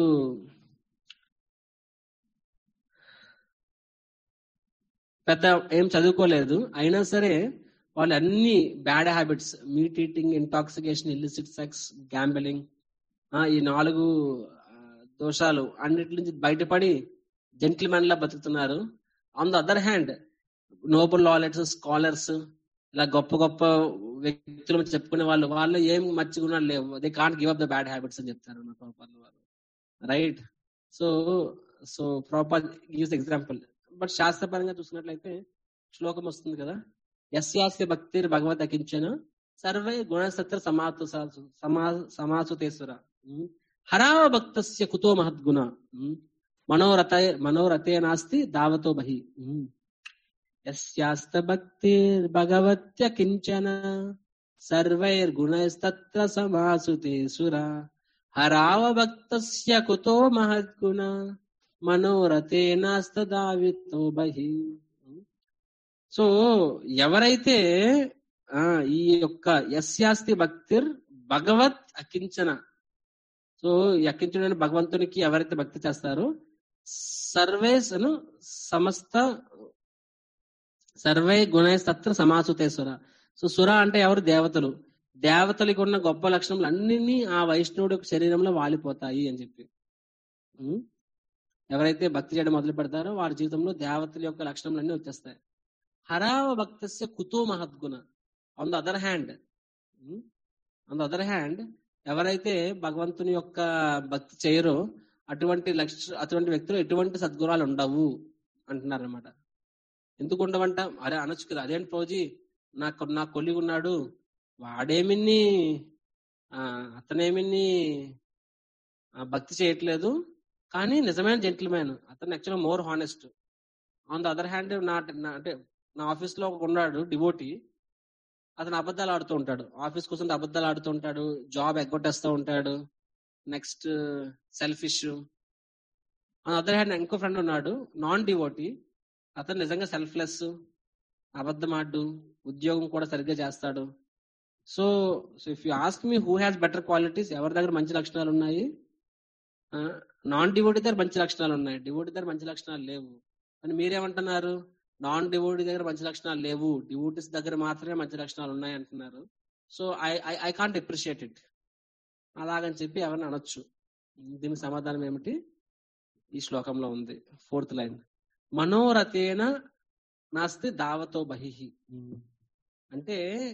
పెద్ద ఏం చదువుకోలేదు అయినా సరే వాళ్ళు అన్ని bad habits meat eating intoxication illicit sex gambling ఈ నాలుగు ఆ, దోషాలు అన్నిటి నుంచి బయటపడి జెంటిల్మెన్ లా బతుకుతున్నారు on the other hand noble knowledge scholars ఇలా గొప్ప గొప్ప వ్యక్తులు చెప్పుకునే వాళ్ళు వాళ్ళు ఏం మంచి గుణాలు లేవు they can't give up the bad habits అని చెప్తారు మన ప్రభుపాద వాళ్ళు right so so proper gives example but శాస్త్రపరంగా చూసినట్లయితే శ్లోకం వస్తుంది కదా యస్యాస్య భక్తిర్ భగవద్ అకించన సర్వే గుణసత్ర సమాతు సమా సమాసుతేశ్వర ఉమ్. హరావ భక్తస్య కుతో మహద్గుణ ఉమ్. మనోరథ మనోరథే నాస్తి దావతో బహి ఉమ్. యస్యాస్త భక్తిర్ భగవత్య కించన సర్వైర్గుణస్తత్ర సమాసుతే సుర హరావ భక్తస్య కుతో మహద్గుణ మనోరథే నాస్తదావితో బహి సో ఎవరైతే ఆ ఈ యొక్క యస్యాస్తి భక్తిర్ భగవత్ అకించన సో ఈ అకించన భగవంతునికి ఎవరైతే భక్తి చేస్తారో సర్వేసను సమస్త సర్వే గుణేస్తత్ర సమాసుతే సుర సో సుర అంటే ఎవరు దేవతలు దేవతలకు ఉన్న గొప్ప లక్షణములు అన్ని ఆ వైష్ణవుడి యొక్క శరీరంలో వాలిపోతాయి అని చెప్పి ఉం? ఎవరైతే భక్తి చేయడం మొదలు పెడతారో వారి జీవితంలో దేవతల యొక్క లక్షణములన్నీ వచ్చేస్తాయి హరావ భక్తస్య కుతో మహద్గుణ on the other hand on the other hand ఎవరైతే భగవంతుని యొక్క భక్తి చేయరో అటువంటి లక్ష అటువంటి వ్యక్తులు ఎటువంటి సద్గుణాలు ఉండవు అంటున్నారు అనమాట ఎందుకు ఉండవంట అరే అనొచ్చు కదా అదేంటి ఫౌజీ నా కొ- నా కొలిగి ఉన్నాడు వాడేమిన్ని ఆ, అతనేమిన్ని ఆ, భక్తి చేయట్లేదు కానీ నిజమైన జెంటిల్మ్యాన్ అతను యాక్చువల్గా more honest on the other hand నా నా- అంటే నా ఆఫీస్ లో ఒక ఉన్నాడు డివోటీ అతను అబద్ధాలు ఆడుతూ ఉంటాడు ఆఫీస్ కోసం అబద్ధాలు ఆడుతూ ఉంటాడు జాబ్ ఎగ్గొట్టేస్తూ ఉంటాడు next selfish on other hand ఇంకో ఫ్రెండ్ ఉన్నాడు నాన్ డివోటీ అతను నిజంగా సెల్ఫ్లెస్ అబద్ధం ఆడు ఉద్యోగం కూడా సరిగ్గా చేస్తాడు so so if you ask me who has better qualities ఎవరి దగ్గర మంచి లక్షణాలు ఉన్నాయి నాన్ డివోటీ దగ్గర మంచి లక్షణాలు ఉన్నాయి డివోటీ దగ్గర మంచి లక్షణాలు లేవు అని మీరేమంటున్నారు నాన్ డివోటీ దగ్గర మంచి లక్షణాలు లేవు డివోటీస్ దగ్గర మాత్రమే మంచి లక్షణాలు ఉన్నాయి అంటున్నారు so I I can't appreciate it అలాగని చెప్పి ఎవరిని అనొచ్చు దీనికి సమాధానం ఏమిటి ఈ శ్లోకంలో ఉంది ఫోర్త్ లైన్ మనోరథేన నాస్తి దావతో బహిహి అంటే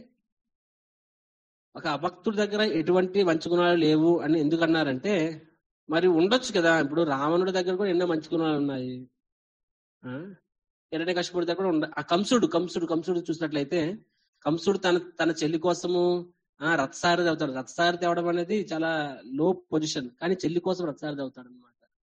ఒక అభక్తుడి దగ్గర ఎటువంటి మంచి గుణాలు లేవు అని ఎందుకు అన్నారంటే మరి ఉండొచ్చు కదా ఇప్పుడు రావణుడి దగ్గర కూడా ఎన్నో మంచి గుణాలు ఉన్నాయి ఎర్రటి కష్టపడి దగ్గర కూడా ఉండ ఆ కంసుడు కంసుడు కంసుడు చూసినట్లయితే కంసుడు తన తన చెల్లి కోసము ఆ రథసారథి అవుతాడు రథసారథి అవడం అనేది చాలా లో పొజిషన్ కానీ చెల్లి కోసం రథసారథి అవుతాడు అనమాట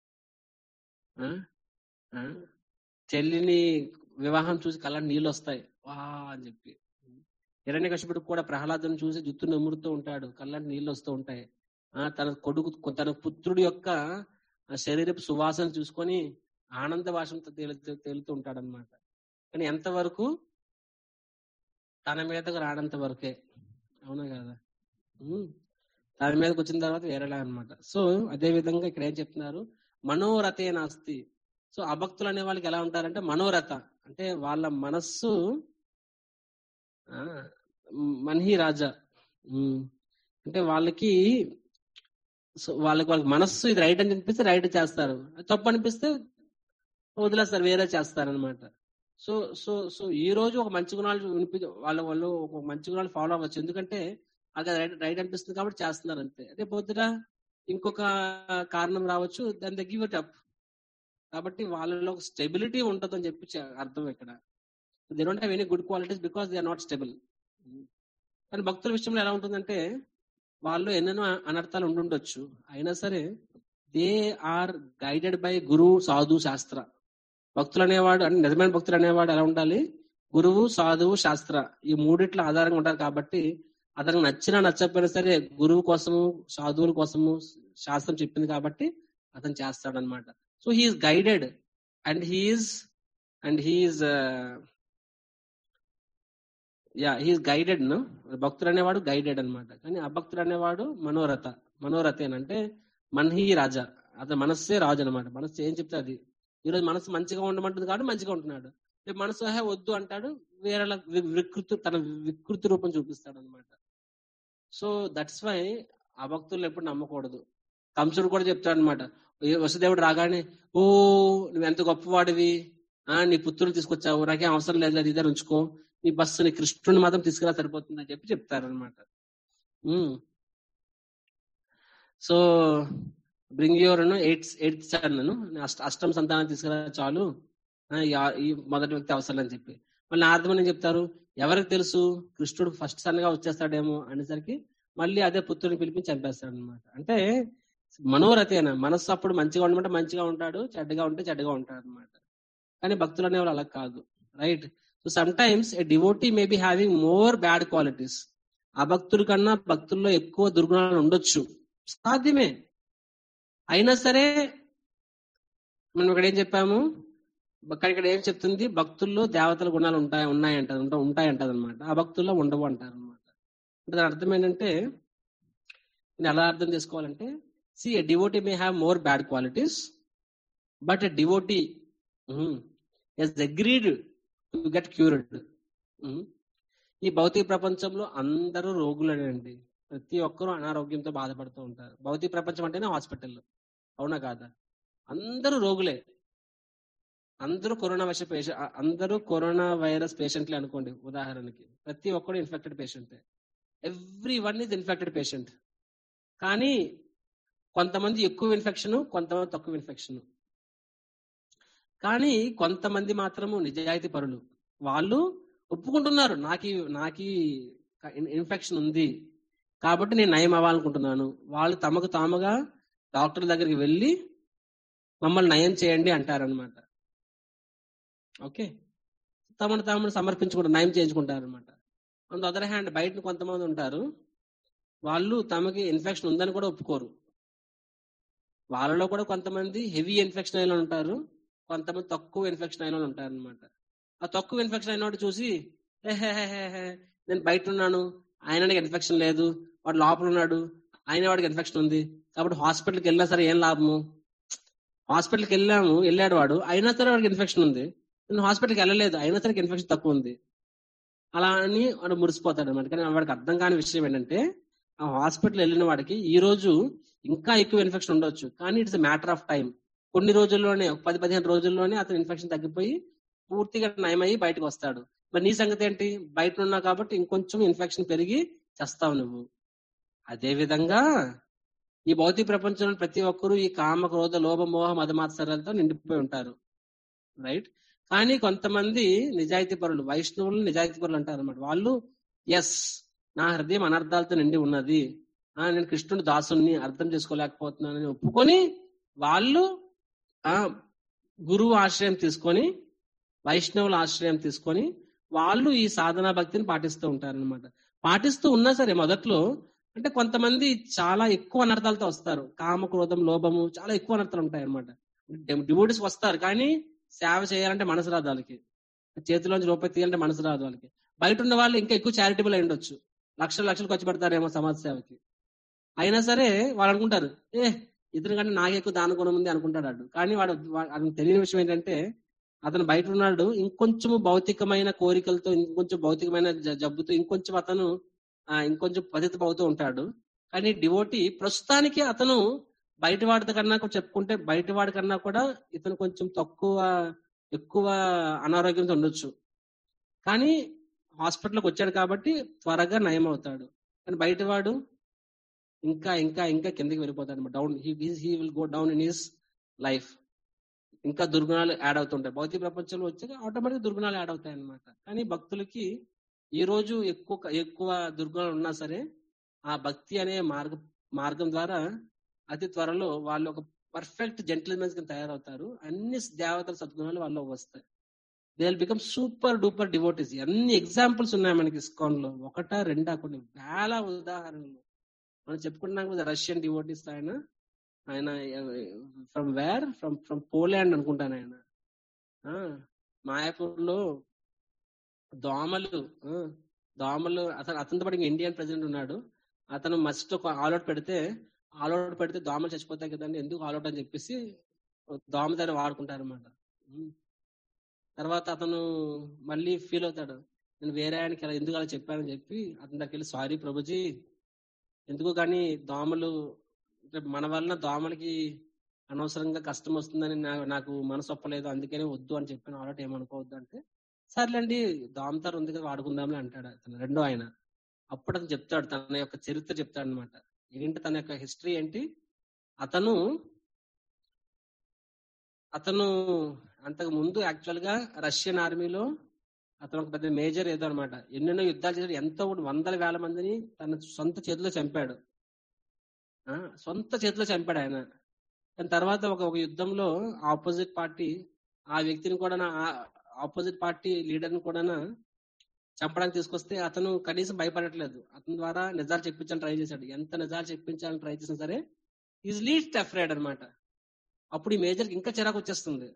చెల్లిని వివాహం చూసి కళ్ళ నీళ్ళు వస్తాయి వా అని చెప్పి హిరణ్య కశ్యపుడు కూడా ప్రహ్లాదను చూసి జుత్తు నమ్ముడుతూ ఉంటాడు కళ్ళంటి నీళ్ళు వస్తూ ఉంటాయి ఆ తన కొడుకు తన పుత్రుడి యొక్క ఆ శరీరపు సువాసన చూసుకొని ఆనంద భాషంతో తేలుతూ తేలుతూ ఉంటాడు అనమాట కానీ ఎంతవరకు తన మీదకు రానంత వరకే అవునా కదా ఉమ్. తన మీదకి వచ్చిన తర్వాత వేరేలా అన్నమాట సో అదే విధంగా ఇక్కడ ఏం చెప్తున్నారు మనోరథే నాస్తి సో అభక్తులు అనే వాళ్ళకి ఎలా ఉంటారంటే మనోరథ అంటే వాళ్ళ మనస్సు ఆ, మన్హి రాజా ఉమ్. అంటే వాళ్ళకి సో వాళ్ళకి వాళ్ళకి మనస్సు ఇది రైట్ అని అనిపిస్తే రైట్ చేస్తారు అది తప్పు అనిపిస్తే వదిలేస్తారు వేరే చేస్తారు అనమాట సో సో సో ఈ రోజు ఒక మంచి గుణాలు వినిపి వాళ్ళ వాళ్ళు ఒక మంచి గుణాలు ఫాలో అవ్వచ్చు ఎందుకంటే అది రైట్ రైట్ అనిపిస్తుంది కాబట్టి చేస్తున్నారు అంతే అదే పొద్దున ఇంకొక కారణం రావచ్చు దాని గివ్ ఇట్ అప్ కాబట్టి వాళ్ళలో ఒక స్టెబిలిటీ ఉంటుందని చెప్పి చ- అర్థం ఇక్కడ they don't have any good qualities because they are not stable కానీ భక్తుల విషయంలో ఎలా ఉంటుందంటే వాళ్ళు ఎన్నెన్నో అనర్థాలు ఉండుండొచ్చు అయినా సరే they are guided by guru sadhu shastra భక్తులు అనేవాడు అంటే నిజమైన భక్తులు అనేవాడు ఎలా ఉండాలి గురువు సాధువు శాస్త్ర ఈ మూడిట్ల ఆధారంగా ఉంటారు కాబట్టి అతనికి నచ్చినా నచ్చకపోయినా సరే గురువు కోసము సాధువుల కోసము శాస్త్రం చెప్పింది కాబట్టి అతను చేస్తాడు అనమాట so he's guided and he's and he's yeah he's guided ను భక్తుడు అనేవాడు గైడెడ్ అన్నమాట కానీ అభక్తుడు అనేవాడు మనోరథ మనోరథేన్ అంటే మన్హి రాజా అతని మనస్సే రాజు అనమాట మనస్సు ఏం చెప్తే అది ఈరోజు మనసు మంచిగా ఉండమంటుంది కాబట్టి మంచిగా ఉంటున్నాడు రేపు మనసు హే వద్దు అంటాడు వేరేలా వి- వికృతి తన వికృతి రూపం చూపిస్తాడు అనమాట సో దట్స్ వై ఆ భక్తులు ఎప్పుడు నమ్మకూడదు కంసుడు కూడా చెప్తాడు అనమాట వసుదేవుడు రాగానే ఓ నువ్వు ఎంత గొప్పవాడివి ఆ నీ పుత్రులు తీసుకొచ్చావు నాకేం అవసరం లేదు అది ఇద్దరు ఉంచుకో నీ బస్సు నీ కృష్ణుని మాత్రం తీసుకురా సరిపోతుంది అని చెప్పి చెప్తారు అనమాట so bring your eighth eighth son అష్ట అష్టం సంతానం తీసుకురా చాలు ఆ, ఈ ఆ- ఈ మొదటి వ్యక్తి అవసరం అని చెప్పి మళ్ళీ నారదమని ఏం చెప్తారు ఎవరికి తెలుసు కృష్ణుడు ఫస్ట్ సన్ గా వచ్చేస్తాడేమో అనేసరికి మళ్ళీ అదే పుత్రుని పిలిపించి చంపేస్తాడు అనమాట అంటే మనోరథేన మనస్సు అప్పుడు మంచిగా ఉండమంటే మంచిగా ఉంటాడు చెడ్డగా ఉంటే చెడ్డగా ఉంటాడు అనమాట కానీ భక్తులు అనేవాళ్ళు అలా కాదు right so sometimes a devotee may be having more bad qualities ఆ భక్తుల కన్నా భక్తుల్లో ఎక్కువ దుర్గుణాలు ఉండొచ్చు సాధ్యమే అయినా సరే మనం ఇక్కడ ఏం చెప్పాము కానీ ఇక్కడ ఏం చెప్తుంది భక్తుల్లో దేవతల గుణాలు ఉంటాయి ఉన్నాయంట ఉంటాయి అంటది అనమాట ఆ భక్తుల్లో ఉండవు అంటారు అనమాట అంటే దాని అర్థం ఏంటంటే నేను ఎలా అర్థం చేసుకోవాలంటే see a devotee may have more bad qualities but a devotee is agreed to get cured ఈ భౌతిక ప్రపంచంలో అందరూ రోగులేనండి ప్రతి ఒక్కరూ అనారోగ్యంతో బాధపడుతూ ఉంటారు భౌతిక ప్రపంచం అంటేనే హాస్పిటల్ అవునా కాదా అందరూ రోగులే అందరూ కరోనా వైరస్ పేషెంట్ అందరూ కరోనా వైరస్ పేషెంట్లే అనుకోండి ఉదాహరణకి ప్రతి ఒక్కరు ఇన్ఫెక్టెడ్ పేషెంటే everyone is infected patient కానీ కొంతమంది ఎక్కువ ఇన్ఫెక్షన్ కొంతమంది తక్కువ ఇన్ఫెక్షన్ కానీ కొంతమంది మాత్రము నిజాయితీ పరులు వాళ్ళు ఒప్పుకుంటున్నారు నాకు నాకు ఇన్ఫెక్షన్ ఉంది కాబట్టి నేను నయం అవ్వాలనుకుంటున్నాను వాళ్ళు తమకు తాముగా డాక్టర్ దగ్గరికి వెళ్ళి మమ్మల్ని నయం చేయండి అంటారనమాట ఓకే తమను తాము సమర్పించుకుంటారు నయం చేయించుకుంటారు అనమాట ఆన్ ద అదర్ హ్యాండ్ బయట కొంతమంది ఉంటారు వాళ్ళు తమకి ఇన్ఫెక్షన్ ఉందని కూడా ఒప్పుకోరు వాళ్ళలో కూడా కొంతమంది హెవీ ఇన్ఫెక్షన్ అయిన ఉంటారు కొంతమంది తక్కువ ఇన్ఫెక్షన్ అయిన ఉంటారు అనమాట ఆ తక్కువ ఇన్ఫెక్షన్ అయిన వాడు చూసి నేను బయట ఉన్నాను ఆయనకి ఇన్ఫెక్షన్ లేదు వాడు లోపల ఉన్నాడు ఆయన వాడికి ఇన్ఫెక్షన్ ఉంది కాబట్టి హాస్పిటల్కి వెళ్ళినా సరే ఏం లాభము హాస్పిటల్కి వెళ్ళాము వెళ్ళాడు వాడు అయినా సరే వాడికి ఇన్ఫెక్షన్ ఉంది నేను హాస్పిటల్కి వెళ్ళలేదు అయినా సరే ఇన్ఫెక్షన్ తక్కువ ఉంది అలా అని వాడు మురిసిపోతాడు అనమాట కానీ వాడికి అర్థం కాని విషయం ఏంటంటే ఆ హాస్పిటల్ వెళ్ళిన వాడికి ఈ రోజు ఇంకా ఎక్కువ ఇన్ఫెక్షన్ ఉండొచ్చు కానీ ఇట్స్ మ్యాటర్ ఆఫ్ టైం కొన్ని రోజుల్లోనే ఒక పది పదిహేను రోజుల్లోనే అతను ఇన్ఫెక్షన్ తగ్గిపోయి పూర్తిగా నయమయ్యి బయటకు వస్తాడు మరి నీ సంగతి ఏంటి బయట ఉన్నావు కాబట్టి ఇంకొంచెం ఇన్ఫెక్షన్ పెరిగి చేస్తావు నువ్వు అదే విధంగా ఈ భౌతిక ప్రపంచంలో ప్రతి ఒక్కరూ ఈ కామ క్రోధ లోభ మోహ మదమాత్సరాలతో నిండిపోయి ఉంటారు రైట్ కానీ కొంతమంది నిజాయితీ పరులు వైష్ణవులు నిజాయితీ పరులు అంటారు అనమాట వాళ్ళు ఎస్ నా హృదయం అనర్థాలతో నిండి ఉన్నది ఆ నేను కృష్ణుడు దాసుని అర్థం చేసుకోలేకపోతున్నానని ఒప్పుకొని వాళ్ళు ఆ గురువు ఆశ్రయం తీసుకొని వైష్ణవుల ఆశ్రయం తీసుకొని వాళ్ళు ఈ సాధనా భక్తిని పాటిస్తూ ఉంటారు అనమాట పాటిస్తూ ఉన్నా సరే మొదట్లో అంటే కొంతమంది చాలా ఎక్కువ అనర్థాలతో వస్తారు కామ క్రోధం లోభము చాలా ఎక్కువ అనర్థాలు ఉంటాయి అనమాట డివోటీస్ వస్తారు కానీ సేవ చేయాలంటే మనసు రాదు వాళ్ళకి చేతిలోంచి రూపాయి తీయాలంటే మనసు రాదు వాళ్ళకి బయట ఉన్న వాళ్ళు ఇంకా ఎక్కువ చారిటబుల్ అయి ఉండొచ్చు లక్షలు లక్షలు ఖర్చు పెడతారేమో సమాజ సేవకి అయినా సరే వాళ్ళు అనుకుంటారు ఏ ఇతని కంటే నాకే ఎక్కువ దాన గుణం ఉంది అనుకుంటాడు వాడు కానీ వాడు అతను తెలియని విషయం ఏంటంటే అతను బయట ఉన్నాడు ఇంకొంచెం భౌతికమైన కోరికలతో ఇంకొంచెం భౌతికమైన జబ్బుతో ఇంకొంచెం అతను ఇంకొంచెం పతిత అవుతూ ఉంటాడు కానీ డివోటి ప్రస్తుతానికి అతను బయట వాడి కన్నా చెప్పుకుంటే బయట వాడి కన్నా కూడా ఇతను కొంచెం తక్కువ ఎక్కువ అనారోగ్యంతో ఉండొచ్చు కానీ హాస్పిటల్కి వచ్చాడు కాబట్టి త్వరగా నయం అవుతాడు కానీ బయటవాడు ఇంకా ఇంకా ఇంకా కిందకి వెళ్ళిపోతాడు అనమాట down he will go down in his life ఇంకా దుర్గుణాలు యాడ్ అవుతుంటాయి భౌతిక ప్రపంచంలో వచ్చాక ఆటోమేటిక్ దుర్గుణాలు యాడ్ అవుతాయి అనమాట కానీ భక్తులకి ఈ రోజు ఎక్కువ ఎక్కువ దుర్గుణాలు ఉన్నా సరే ఆ భక్తి అనే మార్గ మార్గం ద్వారా అతి త్వరలో వాళ్ళు ఒక పర్ఫెక్ట్ జెంటిల్మెన్స్ కింద తయారవుతారు అన్ని దేవతల సద్గుణాలు వాళ్ళు వస్తాయి they will become super duper devotees అన్ని ఎగ్జాంపుల్స్ ఉన్నాయి మనకి ఇస్కాన్ లో ఒకటా రెండా కొన్ని వేల ఉదాహరణలు మనం చెప్పుకున్నాం కదా రష్యన్ డివోటీస్ ఆయన ఆయన from where from from Poland అనుకుంటాను ఆయన మాయాపూర్ లో దోమలు దోమలు అతను అతనితో పాటు ఇండియన్ ప్రెసిడెంట్ ఉన్నాడు అతను మస్ట్ ఒక ఆల్అౌట్ పెడితే ఆల్అౌట్ పెడితే దోమలు చచ్చిపోతాయి కదండి ఎందుకు ఆల్అౌట్ అని చెప్పేసి దోమ దాన్ని వాడుకుంటారు అనమాట తర్వాత అతను మళ్ళీ ఫీల్ అవుతాడు నేను వేరే ఆయనకి అలా ఎందుకు అలా చెప్పానని చెప్పి అతని దగ్గరికి వెళ్ళి సారీ ప్రభుజీ ఎందుకు కానీ దోమలు మన వలన దోమలకి అనవసరంగా కష్టం వస్తుందని నాకు మనసు ఒప్పలేదు అందుకనే వద్దు అని చెప్పాను ఆల్రెడీ ఏమనుకోవద్దు అంటే సర్లేండి దోమతారు ఉంది కదా వాడుకుందాంలే అంటాడు అతను రెండో ఆయన అప్పుడు అతను చెప్తాడు తన యొక్క చరిత్ర చెప్తాడు అనమాట ఏంటి తన యొక్క హిస్టరీ ఏంటి అతను అతను అంతకు ముందు యాక్చువల్ గా రష్యన్ ఆర్మీలో అతను ఒక పెద్ద మేజర్ ఏదో అనమాట ఎన్నెన్నో యుద్ధాలు చేశాడు ఎంతో వందల వేల మందిని తన సొంత చేతిలో చంపాడు సొంత చేతిలో చంపాడు ఆయన దాని తర్వాత ఒక ఒక యుద్ధంలో ఆపోజిట్ పార్టీ ఆ వ్యక్తిని కూడా ఆపోజిట్ పార్టీ లీడర్ ని కూడా చంపడానికి తీసుకొస్తే అతను కనీసం భయపడట్లేదు అతని ద్వారా నిజాలు చెప్పించాలని ట్రై చేశాడు ఎంత నిజాలు చెప్పించాలని ట్రై చేసినా సరే ఈజ్ లీస్ట్ అఫ్రైడ్ అనమాట అప్పుడు ఈ మేజర్కి ఇంకా చిరాకు వచ్చేస్తుంది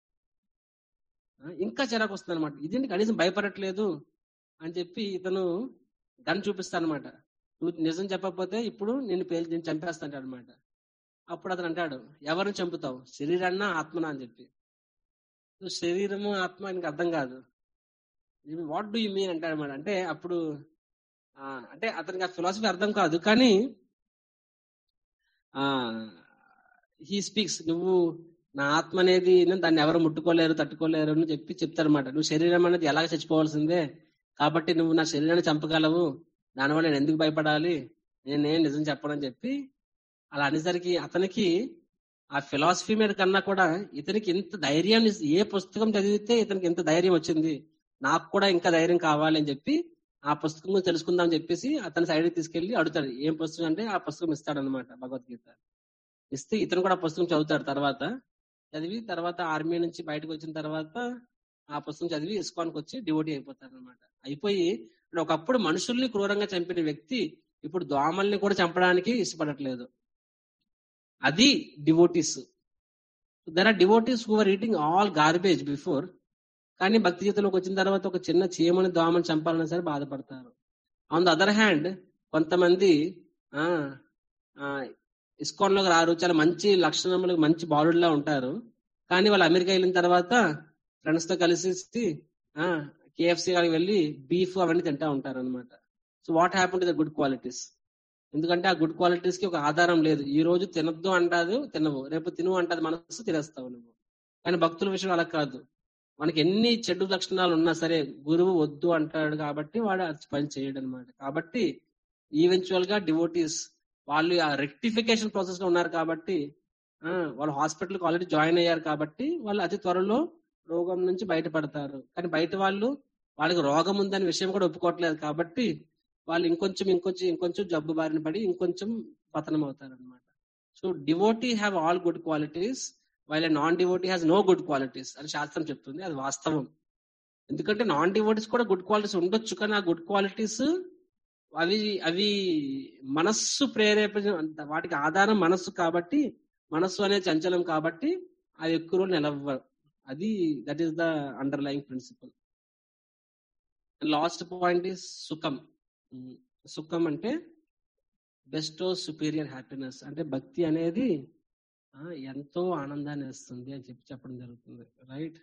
ఇంకా చిరాకు వస్తుంది అనమాట ఇదేంటి కనీసం భయపడట్లేదు అని చెప్పి ఇతను గన్ చూపిస్తాను అనమాట నువ్వు నిజం చెప్పకపోతే ఇప్పుడు నేను పేరు నేను చంపేస్తాను అనమాట అప్పుడు అతను అంటాడు ఎవరిని చంపుతావు శరీరాన్న ఆత్మనా అని చెప్పి శరీరము ఆత్మ ఆయనకి అర్థం కాదు వాట్ డూ యూ మీన్ అంటాడు అనమాట అంటే అప్పుడు ఆ, అంటే అతనికి ఆ ఫిలాసఫీ అర్థం కాదు కానీ హీ స్పీక్స్ నువ్వు నా ఆత్మ అనేది నేను దాన్ని ఎవరు ముట్టుకోలేరు తట్టుకోలేరు అని చెప్పి చెప్తారన్నమాట నువ్వు శరీరం అనేది ఎలాగ చచ్చిపోవాల్సిందే కాబట్టి నువ్వు నా శరీరాన్ని చంపగలవు దానివల్ల నేను ఎందుకు భయపడాలి నేనేం నిజం చెప్పనని చెప్పి అలా అనేసరికి అతనికి ఆ ఫిలాసఫీ మీద కన్నా కూడా ఇతనికి ఇంత ధైర్యాన్ని ఏ పుస్తకం చదివితే ఇతనికి ఇంత ధైర్యం వచ్చింది నాకు కూడా ఇంకా ధైర్యం కావాలి అని చెప్పి ఆ పుస్తకం గురించి తెలుసుకుందాం అని చెప్పేసి అతని సైడ్ తీసుకెళ్లి అడుగుతాడు ఏం పుస్తకం అంటే ఆ పుస్తకం ఇస్తాడు అనమాట భగవద్గీత ఇస్తే ఇతను కూడా ఆ పుస్తకం చదువుతాడు తర్వాత చదివి తర్వాత ఆర్మీ నుంచి బయటకు వచ్చిన తర్వాత ఆ పుస్తకం చదివి ఇస్కాన్కి వచ్చి డివోటీ అయిపోతారు అనమాట అయిపోయి అంటే ఒకప్పుడు మనుషుల్ని క్రూరంగా చంపిన వ్యక్తి ఇప్పుడు దోమల్ని కూడా చంపడానికి ఇష్టపడట్లేదు అది devotees there are devotees who are eating all garbage before కానీ భక్తి జీవితంలోకి వచ్చిన తర్వాత ఒక చిన్న చీమని దోమని చంపాలన్నా సరే బాధపడతారు ఆన్ ద అదర్ హ్యాండ్ కొంతమంది ఆ ఆ, ఇస్కాన్ లోకి రారు చాలా మంచి లక్షణములు మంచి బాలుడిలా ఉంటారు కానీ వాళ్ళు అమెరికా వెళ్ళిన తర్వాత ఫ్రెండ్స్ తో కలిసి ఆ కేఎఫ్సి కాడికి వెళ్ళి బీఫ్ అవన్నీ తింటా ఉంటారు అనమాట so what happen to the good qualities ఎందుకంటే ఆ గుడ్ క్వాలిటీస్ కి ఒక ఆధారం లేదు ఈ రోజు తినద్దు అంటాదు తినవు రేపు తిను అంటది మనసు తినేస్తావు నువ్వు కానీ భక్తుల విషయం అలా కాదు మనకి ఎన్ని చెడు లక్షణాలు ఉన్నా సరే గురువు వద్దు అంటాడు కాబట్టి వాడు అది పని చేయడు అనమాట కాబట్టి ఈవెన్చువల్ గా డివోటీస్ వాళ్ళు ఆ రెక్టిఫికేషన్ ప్రాసెస్ లో ఉన్నారు కాబట్టి ఆ, వాళ్ళు హాస్పిటల్ కి ఆల్రెడీ జాయిన్ అయ్యారు కాబట్టి వాళ్ళు అతి త్వరలో రోగం నుంచి బయటపడతారు కానీ బయట వాళ్ళు వాళ్ళకి రోగం ఉందనే విషయం కూడా ఒప్పుకోవట్లేదు కాబట్టి వాళ్ళు ఇంకొంచెం ఇంకొంచెం ఇంకొంచెం జబ్బు బారిన పడి ఇంకొంచెం పతనం అవుతారు అనమాట so devotee have all good qualities while non devotee has no good qualities అని శాస్త్రం చెప్తుంది అది వాస్తవం ఎందుకంటే నాన్ డివోటీస్ కూడా గుడ్ క్వాలిటీస్ ఉండొచ్చు కానీ ఆ గుడ్ క్వాలిటీస్ అవి అవి మనస్సు ప్రేరేపణ వాటికి ఆధారం మనస్సు కాబట్టి మనస్సు అనేది చంచలం కాబట్టి అవి ఎక్కువ రోజులు నిలవ అది that is the underline principle last point is సుఖం ఉమ్, సుఖం అంటే బెస్ట్ సుపీరియర్ హ్యాపీనెస్ అంటే భక్తి అనేది ఆ, ఎంతో ఆనందాన్ని ఇస్తుంది అని చెప్పి చెప్పడం జరుగుతుంది రైట్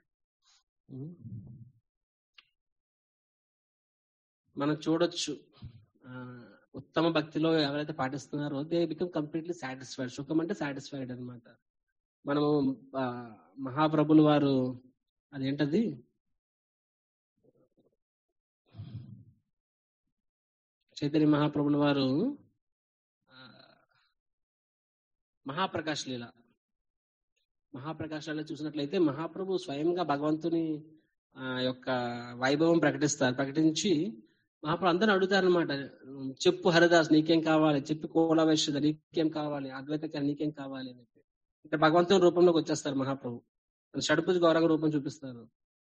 మనం చూడొచ్చు ఆ, ఉత్తమ భక్తిలో ఎవరైతే పాటిస్తున్నారో దే బికమ్ కంప్లీట్లీ సాటిస్ఫైడ్ సుఖం అంటే సాటిస్ఫైడ్ అన్నమాట మనము ఆ, మహాప్రభులు వారు అదేంటది చైతన్య మహాప్రభుల వారు ఆ, మహాప్రకాష్ లీల మహాప్రకాష్ లీల చూసినట్లయితే మహాప్రభు స్వయంగా భగవంతుని ఆ, యొక్క వైభవం ప్రకటిస్తారు ప్రకటించి మహాప్రభు అందరూ అడుగుతారు అనమాట చెప్పు హరిదాస్ నీకేం కావాలి చెప్పు కోలవేశ్వర నీకేం కావాలి అద్వైతచారి నీకేం కావాలి అని చెప్పి అంటే భగవంతుని రూపంలోకి వచ్చేస్తారు మహాప్రభు షడుపుజ గౌరవ రూపం చూపిస్తారు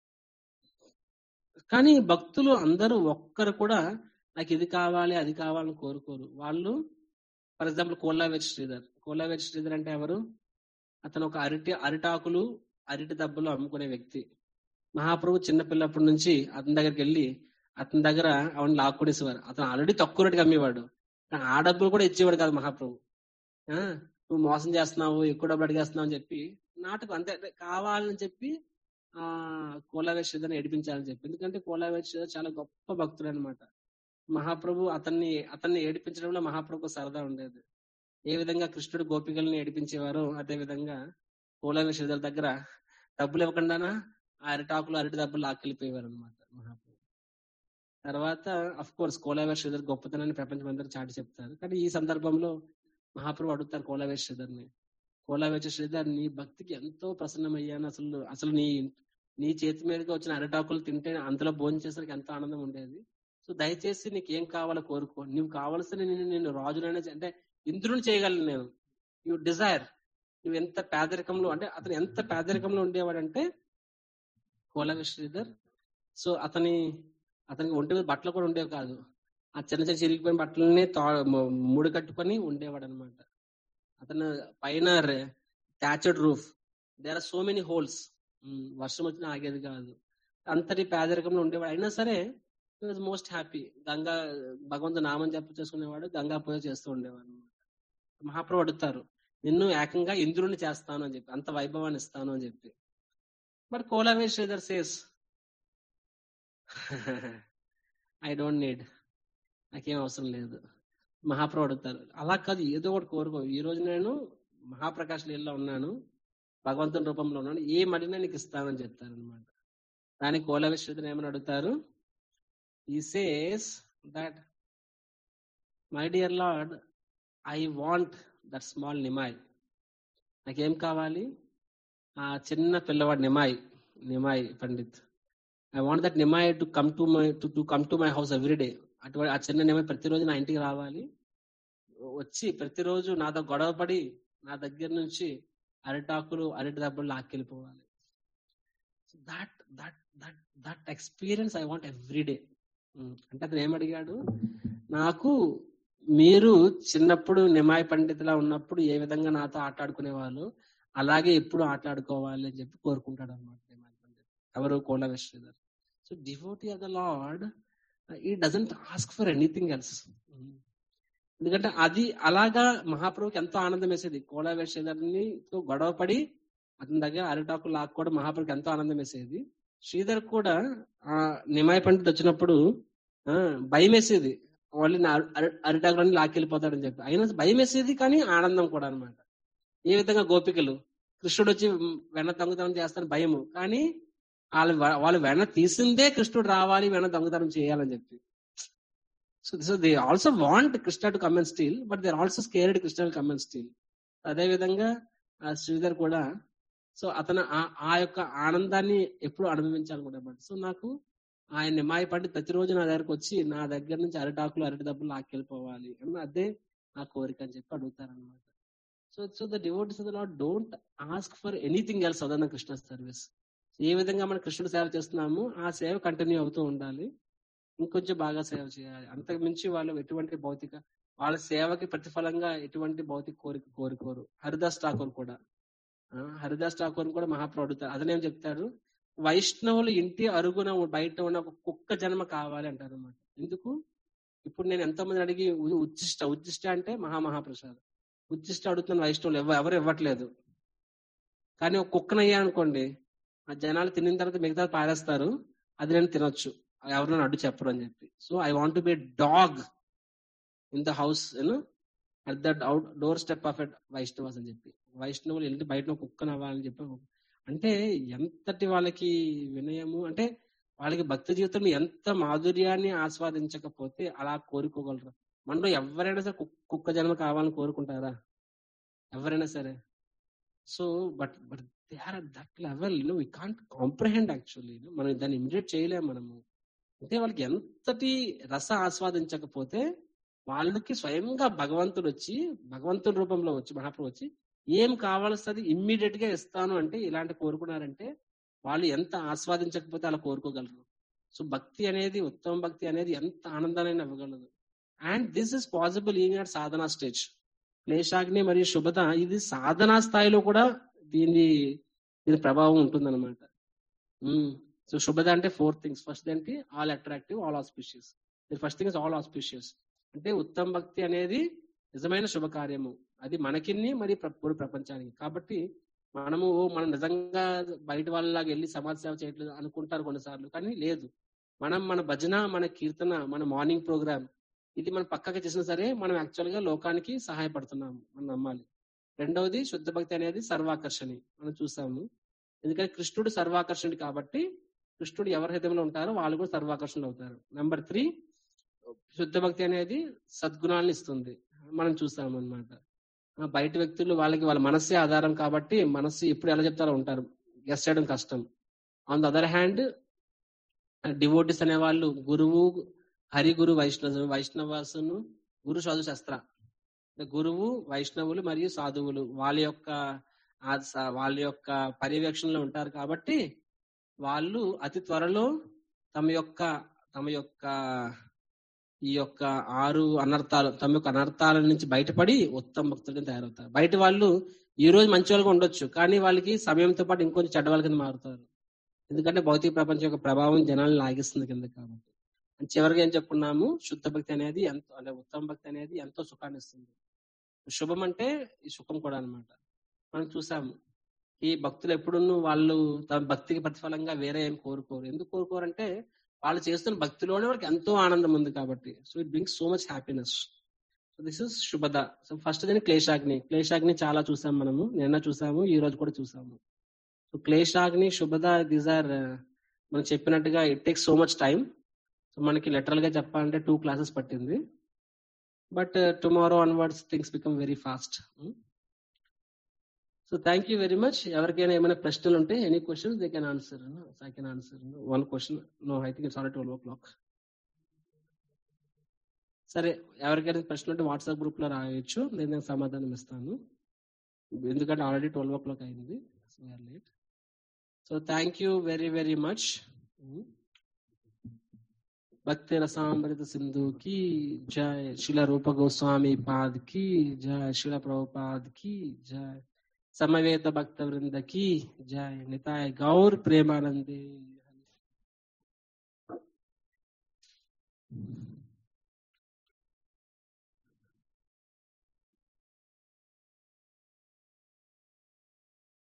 కానీ భక్తులు అందరూ ఒక్కరు కూడా నాకు ఇది కావాలి అది కావాలని కోరుకోరు వాళ్ళు ఫర్ ఎగ్జాంపుల్ కోల్లావేట్ శ్రీధర్ కోల్లావేట్ శ్రీధర్ అంటే ఎవరు అతను ఒక అరటి అరిటాకులు అరటి దెబ్బలు అమ్ముకునే వ్యక్తి మహాప్రభు చిన్నపిల్లప్పటి నుంచి అతని దగ్గరికి వెళ్ళి అతని దగ్గర అవన్నీ లాక్కునేసేవారు అతను ఆల్రెడీ తక్కువ రేటుకి అమ్మేవాడు కానీ ఆ డబ్బులు కూడా ఇచ్చేవాడు కాదు మహాప్రభు ఆ, నువ్వు మోసం చేస్తున్నావు ఎక్కువ డబ్బులు అడిగేస్తున్నావు అని చెప్పి నాటకం అంతే అంటే కావాలని చెప్పి ఆ కోలావేశ్వరిని ఏడిపించాలని చెప్పి ఎందుకంటే కోలావేశ్వర చాలా గొప్ప భక్తుడు అనమాట మహాప్రభు అతన్ని అతన్ని ఏడిపించడంలో మహాప్రభు సరదా ఉండేది ఏ విధంగా కృష్ణుడు గోపికల్ని ఏడిపించేవారో అదే విధంగా కోలావేశ్వర దగ్గర డబ్బులు ఇవ్వకుండానా ఆ అరిటాకులు అరటి డబ్బులు లాక్కెళ్ళిపోయేవారు అనమాట మహాప్రభు తర్వాత అఫ్ కోర్స్ కోలావేర్ శ్రీధర్ గొప్పతనాన్ని ప్రపంచం అందరూ చాటి చెప్తారు కానీ ఈ సందర్భంలో మహాప్రభు అడుగుతారు కోలావేర్ శ్రీధర్ని కోలావేర్ శ్రీధర్ నీ భక్తికి ఎంతో ప్రసన్నమయ్యాను అసలు అసలు నీ నీ చేతి మీదకి వచ్చిన అరిటాకులు తింటే అంతలో భోజనం చేసరికి ఎంతో ఆనందం ఉండేది సో దయచేసి నీకు ఏం కావాలో కోరుకో నువ్వు కావలసిన నేను నేను రాజులనే చే- అంటే ఇంద్రుని చేయగలను నేను యు డిజైర్ నువ్వు ఎంత పేదరికంలో అంటే అతను ఎంత పేదరికంలో ఉండేవాడంటే కోలావేర్ శ్రీధర్ సో అతని అతనికి ఒంటి మీద బట్టలు కూడా ఉండేవి కాదు ఆ చిన్న చిన్న చిరిగిపోయిన బట్టలనే తా మ- ముడి కట్టుకొని ఉండేవాడు అనమాట అతను పైన thatched roof there are so many holes వర్షం వచ్చినా ఆగేది కాదు అంతటి పేదరికంలో ఉండేవాడు అయినా సరే వాజ్ మోస్ట్ హ్యాపీ గంగా భగవంతు నామం జప చేసుకునేవాడు గంగా పూజ చేస్తూ ఉండేవాడు అనమాట మహాప్రభు అడుగుతారు నిన్ను ఏకంగా ఇంద్రుని చేస్తాను అని చెప్పి అంత వైభవాన్ని ఇస్తాను అని చెప్పి but Kholavecha Sridhar says I don't need నాకేం అవసరం లేదు మహాప్రభు అడుగుతారు అలా కాదు ఏదో ఒకటి కోరుకో ఈ రోజు నేను మహాప్రకాశ్ లీలలో ఉన్నాను భగవంతుని రూపంలో ఉన్నాను ఏం అడిగినా నీకు ఇస్తానని చెప్తారు అనమాట దానికి కోల విశ్వనాథన్ ఏమని అడుగుతారు ఈ says that my dear lord I want that small Nimai నాకేం కావాలి ఆ చిన్న పిల్లవాడు Nimai Nimai Pandit I want that Nimai to come to my to to come to my house every day అటువంటి ఆ చిన్న నిమాయ్ ప్రతిరోజు నా ఇంటికి రావాలి వచ్చి ప్రతిరోజు నాతో గొడవపడి నా దగ్గర నుంచి అరిటాకులు అరటి దెబ్బలు లాక్కెళ్ళిపోవాలి that that that that experience I want every day అంటే అతను ఏమడిగాడు నాకు మీరు చిన్నప్పుడు నిమాయ్ పండితులా ఉన్నప్పుడు ఏ విధంగా నాతో ఆట ఆడుకునే వాళ్ళు అలాగే ఎప్పుడు ఆట ఆడుకోవాలి అని చెప్పి కోరుకుంటాడు అనమాట నిమాయ్ పండిత్ ఎవరు Kola Vishwadhar so devotee of the lord he doesn't ask for anything else ఎందుకంటే అది అలాగా మహాప్రభుకి ఎంతో ఆనందం వేసేది కోలా వేసేదాన్ని గొడవ పడి అతని దగ్గర అరిటాకు లాక్కోవడం మహాప్రభుకి ఎంతో ఆనందం వేసేది శ్రీధర్ కూడా ఆ నిమాయ పండిత్ వచ్చినప్పుడు ఆ భయం వేసేది వాళ్ళు నా అరి- అరిటాకులన్నీ లాక్కెళ్ళిపోతాడని చెప్పి అయినా భయం వేసేది కానీ ఆనందం కూడా అన్నమాట ఏ విధంగా గోపికలు కృష్ణుడు వచ్చి వెన్న దొంగతనం చేస్తాను భయము కానీ వాళ్ళు వాళ్ళు వెన్న తీసిందే కృష్ణుడు రావాలి వెన్న దొంగతనం చేయాలని చెప్పి so so they also want Krishna to come and steal but they also scared Krishna come and steal అదే విధంగా ఆ శ్రీధర్ కూడా సో అతను ఆ- ఆ యొక్క ఆనందాన్ని ఎప్పుడు అనుభవించాలనుకుంటాడు సో నాకు ఆయన నిమాయి పండి ప్రతిరోజు నా దగ్గరకు వచ్చి నా దగ్గర నుంచి అరిటాకులు అరటి దెబ్బలు లాక్కెళ్ళిపోవాలి అన్న అదే నా కోరిక అని చెప్పి అడుగుతారనమాట so so the devotees of the lord don't ask for anything else other Krishna service ఏ విధంగా మనం కృష్ణుడు సేవ చేస్తున్నామో ఆ సేవ కంటిన్యూ అవుతూ ఉండాలి ఇంకొంచెం బాగా సేవ చేయాలి అంతకు మించి వాళ్ళు ఎటువంటి భౌతిక వాళ్ళ సేవకి ప్రతిఫలంగా ఎటువంటి భౌతిక కోరిక కోరుకోరు హరిదాస్ ఠాకూర్ కూడా ఆ, హరిదాస్ ఠాకూర్ కూడా మహాప్రభు అడుగుతారు అతనేం చెప్తారు వైష్ణవులు ఇంటి అరుగున బయట ఉన్న ఒక కుక్క జన్మ కావాలి అంటారు అనమాట ఎందుకు ఇప్పుడు నేను ఎంతో మంది అడిగి ఉ- ఉచ్చిష్ట ఉచ్చిష్ట అంటే మహామహాప్రసాద్ ఉచ్చిష్ట అడుగుతున్న వైష్ణవులు ఎవ- ఎవరు ఇవ్వట్లేదు కానీ ఒక కుక్కనయ్యా అనుకోండి ఆ జనాలు తినిన తర్వాత మిగతా పారేస్తారు అది నేను తినొచ్చు ఎవరు అడ్డు చెప్పరు అని చెప్పి so I want be dog in the house you know at that out doorstep of at Vaishnavas అని చెప్పి వైష్ణవులు ఇంటి బయట ఒక కుక్కను అవ్వాలని చెప్పి అంటే ఎంతటి వాళ్ళకి వినయము అంటే వాళ్ళకి భక్తి జీవితంలో ఎంత మాధుర్యాన్ని ఆస్వాదించకపోతే అలా కోరుకోగలరు మనలో ఎవరైనా సరే కుక్- కుక్క జన్మ కావాలని కోరుకుంటారా ఎవరైనా సరే so but but they are at that level no we can't comprehend actually మనం దాన్ని ఇమిడియేట్ చేయలేము మనము అంటే వాళ్ళకి ఎంతటి రస ఆస్వాదించకపోతే వాళ్ళకి స్వయంగా భగవంతుడు వచ్చి భగవంతుడి రూపంలో వచ్చి మహాప్రభు వచ్చి ఏం కావాల్సింది ఇమ్మీడియట్ గా ఇస్తాను అంటే ఇలాంటి కోరుకున్నారంటే వాళ్ళు ఎంత ఆస్వాదించకపోతే అలా కోరుకోగలరు సో భక్తి అనేది ఉత్తమ భక్తి అనేది ఎంత ఆనందాన్ని ఇవ్వగలదు and this is possible in at sadhana stage క్లేశాగ్ని మరియు శుభత ఇది సాధనా స్థాయిలో కూడా దీని దీని ప్రభావం ఉంటుందన్నమాట సో శుభత అంటే ఫోర్ థింగ్స్ ఫస్ట్ ఏంటి all attractive all auspicious first thing is all auspicious అంటే ఉత్తమ భక్తి అనేది నిజమైన శుభకార్యము అది మనకిన్ని మరి ప్ర- పూర్వ ప్రపంచానికి కాబట్టి మనము "ఓ, మనం నిజంగా బయట వాళ్ళలాగా వెళ్ళి సమాజ సేవ చేయట్లేదు అనుకుంటారు కొన్నిసార్లు కానీ లేదు మనం మన భజన మన కీర్తన మన మార్నింగ్ ప్రోగ్రామ్ ఇది మనం పక్కకి చేసినా సరే మనం యాక్చువల్ గా లోకానికి సహాయపడుతున్నాము మనం నమ్మాలి రెండవది శుద్ధ భక్తి అనేది సర్వాకర్షణి మనం చూసాము ఎందుకంటే కృష్ణుడు సర్వాకర్షణుడు కాబట్టి కృష్ణుడు ఎవరి హృదయంలో ఉంటారో వాళ్ళు కూడా సర్వాకర్షణలు అవుతారు నెంబర్ త్రీ శుద్ధ భక్తి అనేది సద్గుణాలను ఇస్తుంది మనం చూసాము అనమాట బయట వ్యక్తులు వాళ్ళకి వాళ్ళ మనస్సే ఆధారం కాబట్టి మనస్సు ఎప్పుడు ఎలా చెప్తారో ఉంటారు గెస్ చేయడం కష్టం on the other hand devotees అనే వాళ్ళు గురువు హరి గురు వైష్ణవ వైష్ణవాసును గురు సాధు శస్త్ర గురువు వైష్ణవులు మరియు సాధువులు వాళ్ళ యొక్క ఆ స- వాళ్ళ యొక్క పర్యవేక్షణలో ఉంటారు కాబట్టి వాళ్ళు అతి త్వరలో తమ యొక్క తమ యొక్క ఈ యొక్క ఆరు అనర్థాలు తమ యొక్క అనర్థాల నుంచి బయటపడి ఉత్తమ భక్తులుగా తయారవుతారు బయట వాళ్ళు ఈ రోజు మంచి వాళ్ళగా ఉండొచ్చు కానీ వాళ్ళకి సమయంతో పాటు ఇంకొంచెం చెడ్డ వాళ్ళ కింద మారుతారు ఎందుకంటే భౌతిక ప్రపంచం యొక్క ప్రభావం జనాలను లాగిస్తుంది కింద కాబట్టి అని చివరిగా ఏం చెప్పుకున్నాము శుద్ధ భక్తి అనేది ఎంతో అంటే ఉత్తమ భక్తి అనేది ఎంతో సుఖాన్ని ఇస్తుంది శుభం అంటే ఈ సుఖం కూడా అన్నమాట మనం చూసాము ఈ భక్తులు ఎప్పుడున్నూ వాళ్ళు తమ భక్తికి ప్రతిఫలంగా వేరే ఏం కోరుకోరు ఎందుకు కోరుకోరంటే వాళ్ళు చేస్తున్న భక్తిలోనే వాళ్ళకి ఎంతో ఆనందం ఉంది కాబట్టి so it brings so much happiness so this is శుభద సో ఫస్ట్ దీని క్లేశాగ్ని క్లేశాగ్ని చాలా చూసాం మనము నిన్న చూసాము ఈ రోజు కూడా చూసాము సో క్లేశాగ్ని శుభద దీస్ ఆర్ మనం చెప్పినట్టుగా it takes so much time so మనకి లిటరల్ గా చెప్పాలంటే టూ క్లాసెస్ పట్టింది but tomorrow onwards things become very fast so thank you very much ఎవరికైనా ఏమైనా ప్రశ్నలు ఉంటే any questions they can answer I can answer one question no I think it's already twelve o'clock సరే ఎవరికైనా ప్రశ్నలు ఉంటే WhatsApp group లో రాయొచ్చు నేను దానికి సమాధానం ఇస్తాను ఎందుకంటే ఆల్రెడీ ట్వెల్వ్ ఓ క్లాక్ అయింది so late so thank you very very much Bhakti Rasamrita Sindhu की जय शिला रूप गोस्वामी पाद की जय शिला प्रभुपाद की जय समवेत भक्त वृंद की जय निताय गौर प्रेमानंदे